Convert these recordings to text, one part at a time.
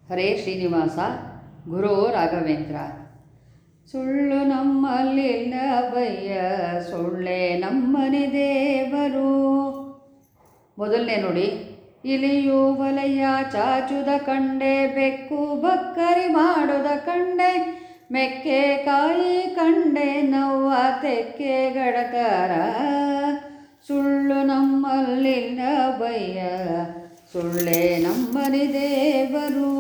ಹರೇ ಶ್ರೀನಿವಾಸ ಗುರು ರಾಘವೇಂದ್ರ ಸುಳ್ಳು ನಮ್ಮಲ್ಲಿಲ್ಲ ಬಯ್ಯ ಸುಳ್ಳೆ ನಮ್ಮನೆ ದೇವರು ಮೊದಲನೇ ನೋಡಿ ಇಲಿಯು ವಲಯ ಚಾಚುದ ಕಂಡೆ ಬೆಕ್ಕು ಬಕ್ಕರಿ ಮಾಡುದ ಕಂಡೆ ಮೆಕ್ಕೆ ಕಾಯಿ ಕಂಡೆ ನವ್ವ ತೆಕ್ಕೆ ಗಡಕರ ಸುಳ್ಳು ನಮ್ಮಲ್ಲಿಲ್ಲ ಬಯ್ಯ ಸುಳ್ಳೆ ನಮ್ಮನೆ ದೇವರು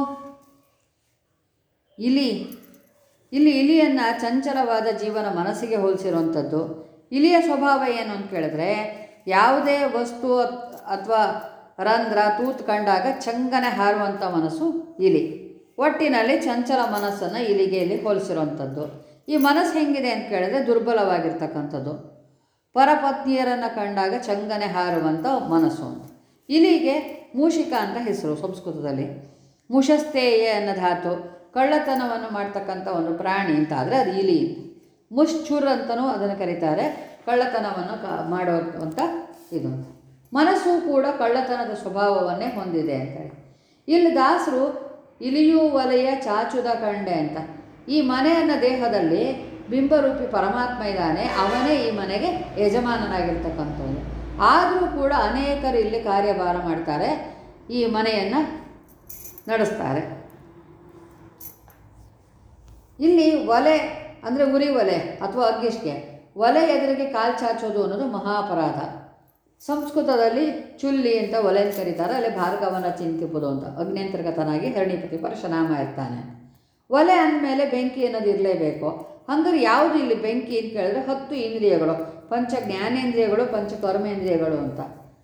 ಇಲಿ ಇಲ್ಲಿ ಇಲಿಯನ್ನು ಚಂಚಲವಾದ ಜೀವನ ಮನಸ್ಸಿಗೆ ಹೋಲಿಸಿರುವಂಥದ್ದು ಇಲಿಯ ಸ್ವಭಾವ ಏನು ಅಂತ ಕೇಳಿದ್ರೆ ಯಾವುದೇ ವಸ್ತು ಅಥವಾ ರಂಧ್ರ ತೂತು ಕಂಡಾಗ ಚಂಗನೆ ಹಾರುವಂಥ ಮನಸ್ಸು ಇಲಿ ಒಟ್ಟಿನಲ್ಲಿ ಚಂಚಲ ಮನಸ್ಸನ್ನು ಇಲಿಗೆ ಇಲ್ಲಿ ಹೋಲಿಸಿರುವಂಥದ್ದು ಈ ಮನಸ್ಸು ಹೆಂಗಿದೆ ಅಂತ ಕೇಳಿದ್ರೆ ದುರ್ಬಲವಾಗಿರ್ತಕ್ಕಂಥದ್ದು ಪರಪತ್ನಿಯರನ್ನು ಕಂಡಾಗ ಚಂಗನೆ ಹಾರುವಂಥ ಮನಸ್ಸು ಅಂತ ಇಲಿಗೆ ಮೂಷಿಕ ಅಂತ ಹೆಸರು ಸಂಸ್ಕೃತದಲ್ಲಿ ಮುಷಸ್ತೇಯ ಅನ್ನೋ ಧಾತು ಕಳ್ಳತನವನ್ನು ಮಾಡ್ತಕ್ಕಂಥ ಒಂದು ಪ್ರಾಣಿ ಅಂತ ಆದರೆ ಅದು ಇಲಿ ಮುಶ್ಚುರ್ ಅಂತಲೂ ಅದನ್ನು ಕರೀತಾರೆ ಕಳ್ಳತನವನ್ನು ಕ ಮಾಡುವಂಥ ಇದು ಮನಸ್ಸು ಕೂಡ ಕಳ್ಳತನದ ಸ್ವಭಾವವನ್ನೇ ಹೊಂದಿದೆ ಅಂತೇಳಿ ಇಲ್ಲಿ ದಾಸರು ಇಲಿಯೂ ವಲಯ ಚಾಚುದ ಕಂಡೆ ಅಂತ ಈ ಮನೆಯನ್ನ ದೇಹದಲ್ಲಿ ಬಿಂಬರೂಪಿ ಪರಮಾತ್ಮ ಇದ್ದಾನೆ ಅವನೇ ಈ ಮನೆಗೆ ಯಜಮಾನನಾಗಿರ್ತಕ್ಕಂಥವ್ನು ಆದರೂ ಕೂಡ ಅನೇಕರು ಇಲ್ಲಿ ಕಾರ್ಯಭಾರ ಮಾಡ್ತಾರೆ ಈ ಮನೆಯನ್ನು ನಡೆಸ್ತಾರೆ ಇಲ್ಲಿ ಒಲೆ ಅಂದರೆ ಉರಿ ಒಲೆ ಅಥವಾ ಅಗ್ಗಿಷ್ಗೆ ಒಲೆ ಎದುರಿಗೆ ಕಾಲು ಚಾಚೋದು ಅನ್ನೋದು ಮಹಾಪರಾಧ ಸಂಸ್ಕೃತದಲ್ಲಿ ಚುಲ್ಲಿ ಅಂತ ಒಲೆ ಅಂತ ಕರೀತಾರೆ ಅಲ್ಲಿ ಭಾರ್ಗವನ ಚಿಂತಿಪುದು ಅಂತ ಅಗ್ನೇಂತರ್ಗತನಾಗಿ ಹರಣಿಪತಿ ಪರಶುರಾಮ ಇರ್ತಾನೆ ಒಲೆ ಅಂದಮೇಲೆ ಬೆಂಕಿ ಅನ್ನೋದು ಇರಲೇಬೇಕು ಹಂಗಾರೆ ಯಾವುದು ಇಲ್ಲಿ ಬೆಂಕಿ ಅಂತ ಕೇಳಿದ್ರೆ ಹತ್ತು ಇಂದ್ರಿಯಗಳು ಪಂಚ ಜ್ಞಾನೇಂದ್ರಿಯಗಳು ಪಂಚ ಕರ್ಮೇಂದ್ರಿಯಗಳು ಅಂತ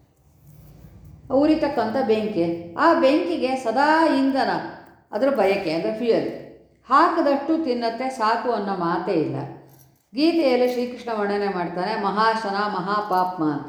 ಉರಿತಕ್ಕಂಥ ಬೆಂಕಿ ಆ ಬೆಂಕಿಗೆ ಸದಾ ಇಂಧನ ಅದರ ಬಯಕೆ ಅಂದರೆ ಫ್ಯೂಯಲ್ ಹಾಕದಷ್ಟು ತಿನ್ನತ್ತೆ ಸಾಕು ಅನ್ನೋ ಮಾತೇ ಇಲ್ಲ ಗೀತೆಯಲ್ಲಿ ಶ್ರೀಕೃಷ್ಣ ವರ್ಣನೆ ಮಾಡ್ತಾನೆ ಮಹಾಶನ ಮಹಾಪಾಪ್ಮ ಅಂತ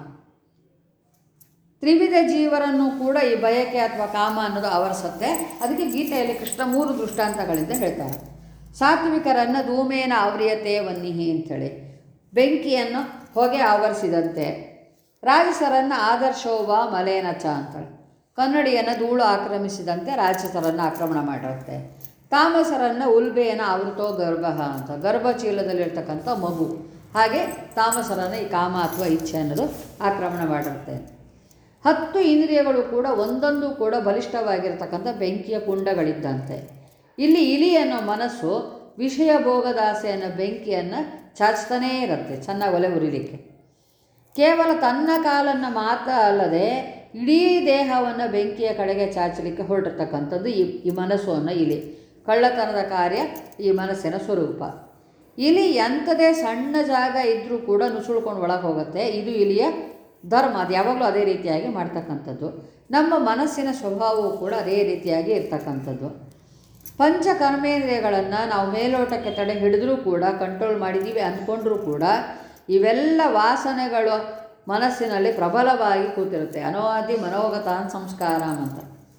ತ್ರಿವಿಧ ಜೀವರನ್ನು ಕೂಡ ಈ ಬಯಕೆ ಅಥವಾ ಕಾಮ ಅನ್ನೋದು ಆವರಿಸುತ್ತೆ ಅದಕ್ಕೆ ಗೀತೆಯಲ್ಲಿ ಕೃಷ್ಣ ಮೂರು ದೃಷ್ಟಾಂತಗಳಿಂದ ಹೇಳ್ತಾರೆ ಸಾತ್ವಿಕರನ್ನು ಧೂಮೇನ ಆವ್ರಿಯತೆ ವನ್ನಿಹಿ ಅಂಥೇಳಿ ಬೆಂಕಿಯನ್ನು ಹೊಗೆ ಆವರಿಸಿದಂತೆ ರಾಜಸರನ್ನು ಆದರ್ಶೋವ ಮಲೇನಚ ಅಂತೇಳಿ ಕನ್ನಡಿಯನ್ನು ಧೂಳು ಆಕ್ರಮಿಸಿದಂತೆ ರಾಜಸರನ್ನು ಆಕ್ರಮಣ ಮಾಡಿರುತ್ತೆ ತಾಮಸರನ್ನು ಉಲ್ಬೆಯನ್ನು ಆವೃತೋ ಗರ್ಭ ಅಂತ ಗರ್ಭಚೀಲದಲ್ಲಿರ್ತಕ್ಕಂಥ ಮಗು ಹಾಗೆ ತಾಮಸರನ್ನು ಈ ಕಾಮ ಅಥವಾ ಇಚ್ಛೆ ಅನ್ನೋದು ಆಕ್ರಮಣ ಮಾಡಿರುತ್ತೆ ಹತ್ತು ಇಂದ್ರಿಯಗಳು ಕೂಡ ಒಂದೊಂದು ಕೂಡ ಬಲಿಷ್ಠವಾಗಿರ್ತಕ್ಕಂಥ ಬೆಂಕಿಯ ಕುಂಡಗಳಿದ್ದಂತೆ ಇಲ್ಲಿ ಇಲಿ ಅನ್ನೋ ಮನಸ್ಸು ವಿಷಯ ಭೋಗದಾಸೆ ಅನ್ನೋ ಬೆಂಕಿಯನ್ನು ಚಾಚ್ತಾನೇ ಇರುತ್ತೆ ಚೆನ್ನಾಗಿ ಒಲೆ ಉರಿಲಿಕ್ಕೆ ಕೇವಲ ತನ್ನ ಕಾಲನ್ನು ಮಾತ್ರ ಅಲ್ಲದೆ ಇಡೀ ದೇಹವನ್ನು ಬೆಂಕಿಯ ಕಡೆಗೆ ಚಾಚಲಿಕ್ಕೆ ಹೊರಟಿರ್ತಕ್ಕಂಥದ್ದು ಈ ಈ ಮನಸ್ಸು ಅನ್ನೋ ಇಲಿ ಕಳ್ಳತನದ ಕಾರ್ಯ ಈ ಮನಸ್ಸಿನ ಸ್ವರೂಪ ಇಲಿ ಎಂಥದೇ ಸಣ್ಣ ಜಾಗ ಇದ್ದರೂ ಕೂಡ ನುಸುಳ್ಕೊಂಡು ಒಳಗೆ ಹೋಗುತ್ತೆ ಇದು ಇಲಿಯ ಧರ್ಮ ಅದು ಯಾವಾಗಲೂ ಅದೇ ರೀತಿಯಾಗಿ ಮಾಡ್ತಕ್ಕಂಥದ್ದು ನಮ್ಮ ಮನಸ್ಸಿನ ಸ್ವಭಾವವು ಕೂಡ ಅದೇ ರೀತಿಯಾಗಿ ಇರ್ತಕ್ಕಂಥದ್ದು ಪಂಚ ಕರ್ಮೇಂದ್ರಿಯಗಳನ್ನು ನಾವು ಮೇಲೋಟಕ್ಕೆ ತಡೆ ಹಿಡಿದ್ರೂ ಕೂಡ ಕಂಟ್ರೋಲ್ ಮಾಡಿದ್ದೀವಿ ಅಂದ್ಕೊಂಡ್ರೂ ಕೂಡ ಇವೆಲ್ಲ ವಾಸನೆಗಳು ಮನಸ್ಸಿನಲ್ಲಿ ಪ್ರಬಲವಾಗಿ ಕೂತಿರುತ್ತೆ ಅನವಾದಿ ಮನೋಗತಾನ್ ಸಂಸ್ಕಾರಂ ಅಂತ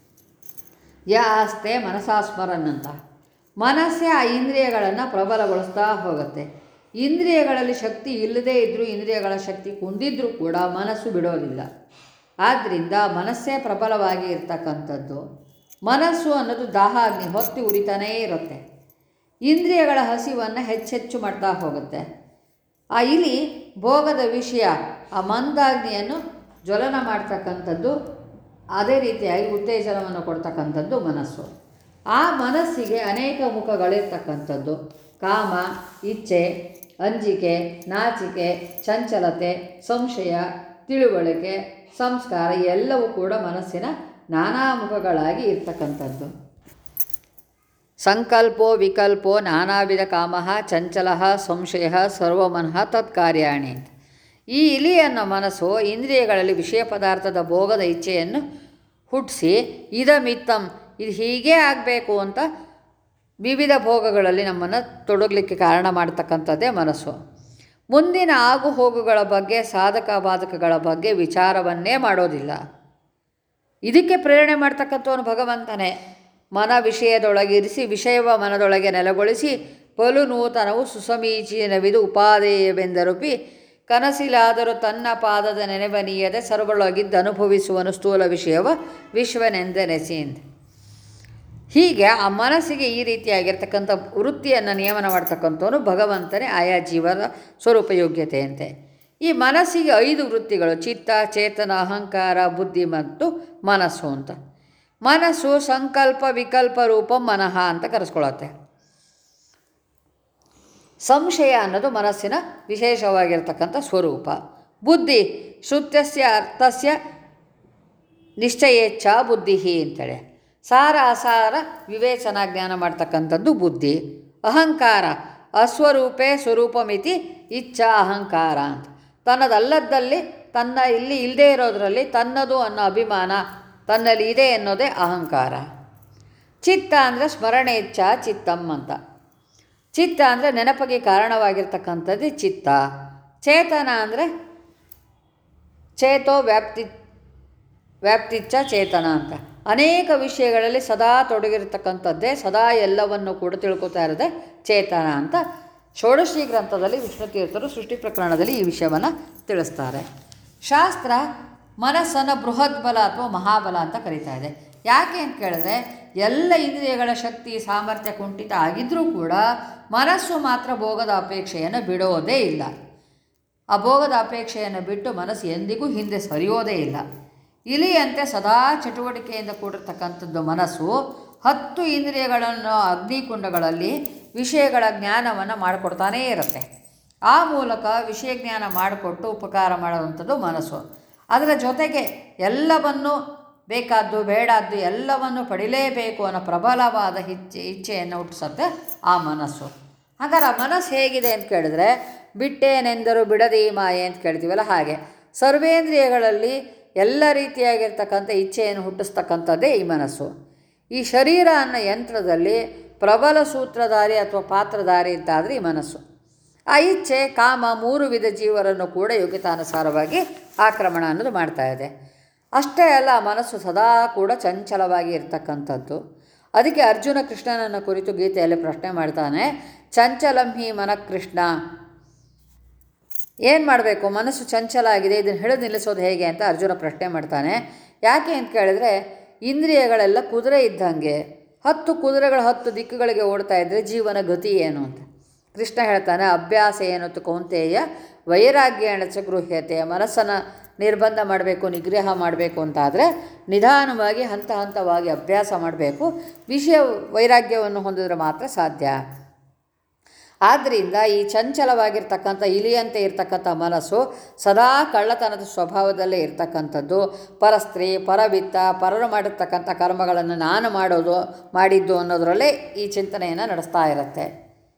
ಯಾ ಆಸ್ತೆ ಮನಸಾಸ್ಮರನ್ ಅಂತ ಮನಸ್ಸೇ ಆ ಇಂದ್ರಿಯಗಳನ್ನು ಪ್ರಬಲಗೊಳಿಸ್ತಾ ಹೋಗುತ್ತೆ ಇಂದ್ರಿಯಗಳಲ್ಲಿ ಶಕ್ತಿ ಇಲ್ಲದೇ ಇದ್ದರೂ ಇಂದ್ರಿಯಗಳ ಶಕ್ತಿ ಕುಂದಿದ್ರೂ ಕೂಡ ಮನಸ್ಸು ಬಿಡೋದಿಲ್ಲ ಆದ್ದರಿಂದ ಮನಸ್ಸೇ ಪ್ರಬಲವಾಗಿ ಇರ್ತಕ್ಕಂಥದ್ದು ಮನಸ್ಸು ಅನ್ನೋದು ದಾಹಾಗ್ನಿ ಹೊತ್ತಿ ಉರಿತಾನೇ ಇರುತ್ತೆ ಇಂದ್ರಿಯಗಳ ಹಸಿವನ್ನು ಹೆಚ್ಚೆಚ್ಚು ಮಾಡ್ತಾ ಹೋಗುತ್ತೆ ಆ ಇಲಿ ಭೋಗದ ವಿಷಯ ಆ ಮಂದಾಗ್ನಿಯನ್ನು ಜ್ವಲನ ಮಾಡ್ತಕ್ಕಂಥದ್ದು ಅದೇ ರೀತಿಯಾಗಿ ಉತ್ತೇಜನವನ್ನು ಕೊಡ್ತಕ್ಕಂಥದ್ದು ಮನಸ್ಸು ಆ ಮನಸ್ಸಿಗೆ ಅನೇಕ ಮುಖಗಳಿರ್ತಕ್ಕಂಥದ್ದು ಕಾಮ ಇಚ್ಛೆ ಅಂಜಿಕೆ ನಾಚಿಕೆ ಚಂಚಲತೆ ಸಂಶಯ ತಿಳುವಳಿಕೆ ಸಂಸ್ಕಾರ ಎಲ್ಲವೂ ಕೂಡ ಮನಸ್ಸಿನ ನಾನಾ ಮುಖಗಳಾಗಿ ಇರ್ತಕ್ಕಂಥದ್ದು ಸಂಕಲ್ಪೋ ವಿಕಲ್ಪೋ ನಾನಾವಿಧ ಕಾಮ ಚಂಚಲ ಸಂಶಯ ಸರ್ವಮನಃ ತತ್ಕಾರ್ಯಾಣಿ ಅಂತ ಈ ಇಲಿ ಅನ್ನೋ ಮನಸ್ಸು ಇಂದ್ರಿಯಗಳಲ್ಲಿ ವಿಷಯ ಪದಾರ್ಥದ ಭೋಗದ ಇಚ್ಛೆಯನ್ನು ಹುಟ್ಟಿಸಿ ಇದಮಿತ್ತಂ ಇದು ಹೀಗೇ ಆಗಬೇಕು ಅಂತ ವಿವಿಧ ಭೋಗಗಳಲ್ಲಿ ನಮ್ಮನ್ನು ತೊಡಗಲಿಕ್ಕೆ ಕಾರಣ ಮಾಡ್ತಕ್ಕಂಥದ್ದೇ ಮನಸ್ಸು ಮುಂದಿನ ಆಗು ಹೋಗುಗಳ ಬಗ್ಗೆ ಸಾಧಕ ಬಾಧಕಗಳ ಬಗ್ಗೆ ವಿಚಾರವನ್ನೇ ಮಾಡೋದಿಲ್ಲ ಇದಕ್ಕೆ ಪ್ರೇರಣೆ ಮಾಡ್ತಕ್ಕಂಥವನು ಭಗವಂತನೇ ಮನ ವಿಷಯದೊಳಗಿರಿಸಿ ವಿಷಯವ ಮನದೊಳಗೆ ನೆಲೆಗೊಳಿಸಿ ಪಲು ನೂತನವು ಸುಸಮೀಚೀನವಿದು ಉಪಾದೇಯವೆಂದರುಪಿ ಕನಸಿಲಾದರೂ ತನ್ನ ಪಾದದ ನೆನೆವನೀಯದೆ ಸರ್ವಳೊಗಿದ್ದು ಅನುಭವಿಸುವನು ಸ್ಥೂಲ ವಿಷಯವ ವಿಶ್ವನೆಂದೆನೆಸಿಂದ ಹೀಗೆ ಆ ಮನಸ್ಸಿಗೆ ಈ ರೀತಿಯಾಗಿರ್ತಕ್ಕಂಥ ವೃತ್ತಿಯನ್ನು ನಿಯಮನ ಮಾಡ್ತಕ್ಕಂಥವನು ಭಗವಂತನೇ ಆಯಾ ಜೀವದ ಸ್ವರೂಪ ಯೋಗ್ಯತೆಯಂತೆ ಈ ಮನಸ್ಸಿಗೆ ಐದು ವೃತ್ತಿಗಳು ಚಿತ್ತ ಚೇತನ ಅಹಂಕಾರ ಬುದ್ಧಿ ಮತ್ತು ಮನಸ್ಸು ಅಂತ ಮನಸ್ಸು ಸಂಕಲ್ಪ ವಿಕಲ್ಪ ರೂಪ ಮನಃ ಅಂತ ಕರೆಸ್ಕೊಳತ್ತೆ ಸಂಶಯ ಅನ್ನೋದು ಮನಸ್ಸಿನ ವಿಶೇಷವಾಗಿರ್ತಕ್ಕಂಥ ಸ್ವರೂಪ ಬುದ್ಧಿ ಶ್ರುತ್ಯಸ್ಯ ಅರ್ಥಸ್ಯ ನಿಶ್ಚಯೇಚ್ಛ ಬುದ್ಧಿ ಅಂತೇಳಿ ಸಾರ ಅಸಾರ ವಿವೇಚನಾ ಜ್ಞಾನ ಮಾಡ್ತಕ್ಕಂಥದ್ದು ಬುದ್ಧಿ ಅಹಂಕಾರ ಅಸ್ವರೂಪೇ ಸ್ವರೂಪಮಿತಿ ಇಚ್ಛಾ ಅಹಂಕಾರ ಅಂತ ತನ್ನದಲ್ಲದ್ದಲ್ಲಿ ತನ್ನ ಇಲ್ಲಿ ಇಲ್ಲದೇ ಇರೋದರಲ್ಲಿ ತನ್ನದು ಅನ್ನೋ ಅಭಿಮಾನ ತನ್ನಲ್ಲಿ ಇದೆ ಅನ್ನೋದೇ ಅಹಂಕಾರ ಚಿತ್ತ ಅಂದರೆ ಸ್ಮರಣೆ ಇಚ್ಛ ಚಿತ್ತಂ ಅಂತ ಚಿತ್ತ ಅಂದರೆ ನೆನಪಿಗೆ ಕಾರಣವಾಗಿರ್ತಕ್ಕಂಥದ್ದು ಚಿತ್ತ ಚೇತನ ಅಂದರೆ ಚೇತೋ ವ್ಯಾಪ್ತಿ ವ್ಯಾಪ್ತಿಚ್ಛ ಚೇತನ ಅಂತ ಅನೇಕ ವಿಷಯಗಳಲ್ಲಿ ಸದಾ ತೊಡಗಿರ್ತಕ್ಕಂಥದ್ದೇ ಸದಾ ಎಲ್ಲವನ್ನು ಕೂಡ ತಿಳ್ಕೊತಾ ಇರೋದೇ ಚೇತನ ಅಂತ ಷೋಡಶಿ ಗ್ರಂಥದಲ್ಲಿ ವಿಷ್ಣು ತೀರ್ಥರು ಸೃಷ್ಟಿ ಪ್ರಕರಣದಲ್ಲಿ ಈ ವಿಷಯವನ್ನು ತಿಳಿಸ್ತಾರೆ ಶಾಸ್ತ್ರ ಮನಸ್ಸನ್ನು ಬೃಹತ್ ಬಲ ಅಥವಾ ಮಹಾಬಲ ಅಂತ ಕರೀತಾ ಇದೆ ಯಾಕೆ ಅಂತ ಕೇಳಿದ್ರೆ ಎಲ್ಲ ಇಂದ್ರಿಯಗಳ ಶಕ್ತಿ ಸಾಮರ್ಥ್ಯ ಕುಂಠಿತ ಆಗಿದ್ದರೂ ಕೂಡ ಮನಸ್ಸು ಮಾತ್ರ ಭೋಗದ ಅಪೇಕ್ಷೆಯನ್ನು ಬಿಡೋದೇ ಇಲ್ಲ ಆ ಭೋಗದ ಅಪೇಕ್ಷೆಯನ್ನು ಬಿಟ್ಟು ಮನಸ್ಸು ಎಂದಿಗೂ ಹಿಂದೆ ಸರಿಯೋದೇ ಇಲ್ಲ ಇಲಿಯಂತೆ ಸದಾ ಚಟುವಟಿಕೆಯಿಂದ ಕೂಡಿರ್ತಕ್ಕಂಥದ್ದು ಮನಸ್ಸು ಹತ್ತು ಇಂದ್ರಿಯಗಳನ್ನು ಅಗ್ನಿಕುಂಡಗಳಲ್ಲಿ ವಿಷಯಗಳ ಜ್ಞಾನವನ್ನು ಮಾಡಿಕೊಡ್ತಾನೇ ಇರುತ್ತೆ ಆ ಮೂಲಕ ವಿಷಯ ಜ್ಞಾನ ಮಾಡಿಕೊಟ್ಟು ಉಪಕಾರ ಮಾಡುವಂಥದ್ದು ಮನಸ್ಸು ಅದರ ಜೊತೆಗೆ ಎಲ್ಲವನ್ನು ಬೇಕಾದ್ದು ಬೇಡಾದ್ದು ಎಲ್ಲವನ್ನು ಪಡಿಲೇಬೇಕು ಅನ್ನೋ ಪ್ರಬಲವಾದ ಇಚ್ಛೆ ಇಚ್ಛೆಯನ್ನು ಹುಟ್ಟಿಸುತ್ತೆ ಆ ಮನಸ್ಸು ಹಾಗಾದ್ರೆ ಆ ಮನಸ್ಸು ಹೇಗಿದೆ ಅಂತ ಕೇಳಿದ್ರೆ ಬಿಟ್ಟೇನೆಂದರು ಬಿಡದಿ ಮಾಯೆ ಅಂತ ಕೇಳ್ತೀವಲ್ಲ ಹಾಗೆ ಸರ್ವೇಂದ್ರಿಯಗಳಲ್ಲಿ ಎಲ್ಲ ರೀತಿಯಾಗಿರ್ತಕ್ಕಂಥ ಇಚ್ಛೆಯನ್ನು ಹುಟ್ಟಿಸ್ತಕ್ಕಂಥದ್ದೇ ಈ ಮನಸ್ಸು ಈ ಶರೀರ ಅನ್ನೋ ಯಂತ್ರದಲ್ಲಿ ಪ್ರಬಲ ಸೂತ್ರಧಾರಿ ಅಥವಾ ಪಾತ್ರಧಾರಿ ಅಂತಾದರೆ ಈ ಮನಸ್ಸು ಆ ಇಚ್ಛೆ ಕಾಮ ಮೂರು ವಿಧ ಜೀವರನ್ನು ಕೂಡ ಯೋಗ್ಯತಾನುಸಾರವಾಗಿ ಆಕ್ರಮಣ ಅನ್ನೋದು ಮಾಡ್ತಾ ಇದೆ ಅಷ್ಟೇ ಅಲ್ಲ ಮನಸ್ಸು ಸದಾ ಕೂಡ ಚಂಚಲವಾಗಿ ಇರ್ತಕ್ಕಂಥದ್ದು ಅದಕ್ಕೆ ಅರ್ಜುನ ಕೃಷ್ಣನನ್ನು ಕುರಿತು ಗೀತೆಯಲ್ಲಿ ಪ್ರಶ್ನೆ ಮಾಡ್ತಾನೆ ಚಂಚಲಂ ಹಿ ಮನ ಕೃಷ್ಣ ಏನು ಮಾಡಬೇಕು ಮನಸ್ಸು ಚಂಚಲ ಆಗಿದೆ ಇದನ್ನು ಹಿಡಿದು ನಿಲ್ಲಿಸೋದು ಹೇಗೆ ಅಂತ ಅರ್ಜುನ ಪ್ರಶ್ನೆ ಮಾಡ್ತಾನೆ ಯಾಕೆ ಅಂತ ಕೇಳಿದ್ರೆ ಇಂದ್ರಿಯಗಳೆಲ್ಲ ಕುದುರೆ ಇದ್ದಂಗೆ ಹತ್ತು ಕುದುರೆಗಳು ಹತ್ತು ದಿಕ್ಕುಗಳಿಗೆ ಓಡ್ತಾ ಇದ್ದರೆ ಜೀವನ ಗತಿ ಏನು ಅಂತ ಕೃಷ್ಣ ಹೇಳ್ತಾನೆ ಅಭ್ಯಾಸ ಏನು ಕೌಂತೆಯ ವೈರಾಗ್ಯ ಎಣಚ ಗೃಹ್ಯತೆ ಮನಸ್ಸನ್ನು ನಿರ್ಬಂಧ ಮಾಡಬೇಕು ನಿಗ್ರಹ ಮಾಡಬೇಕು ಅಂತಾದರೆ ನಿಧಾನವಾಗಿ ಹಂತ ಹಂತವಾಗಿ ಅಭ್ಯಾಸ ಮಾಡಬೇಕು ವಿಷಯ ವೈರಾಗ್ಯವನ್ನು ಹೊಂದಿದ್ರೆ ಮಾತ್ರ ಸಾಧ್ಯ ಆದ್ದರಿಂದ ಈ ಚಂಚಲವಾಗಿರ್ತಕ್ಕಂಥ ಇಲಿಯಂತೆ ಇರ್ತಕ್ಕಂಥ ಮನಸ್ಸು ಸದಾ ಕಳ್ಳತನದ ಸ್ವಭಾವದಲ್ಲೇ ಇರ್ತಕ್ಕಂಥದ್ದು ಪರಸ್ತ್ರೀ ಪರವಿತ್ತ ಪರರು ಮಾಡಿರ್ತಕ್ಕಂಥ ಕರ್ಮಗಳನ್ನು ನಾನು ಮಾಡೋದು ಮಾಡಿದ್ದು ಅನ್ನೋದರಲ್ಲೇ ಈ ಚಿಂತನೆಯನ್ನು ನಡೆಸ್ತಾ ಇರುತ್ತೆ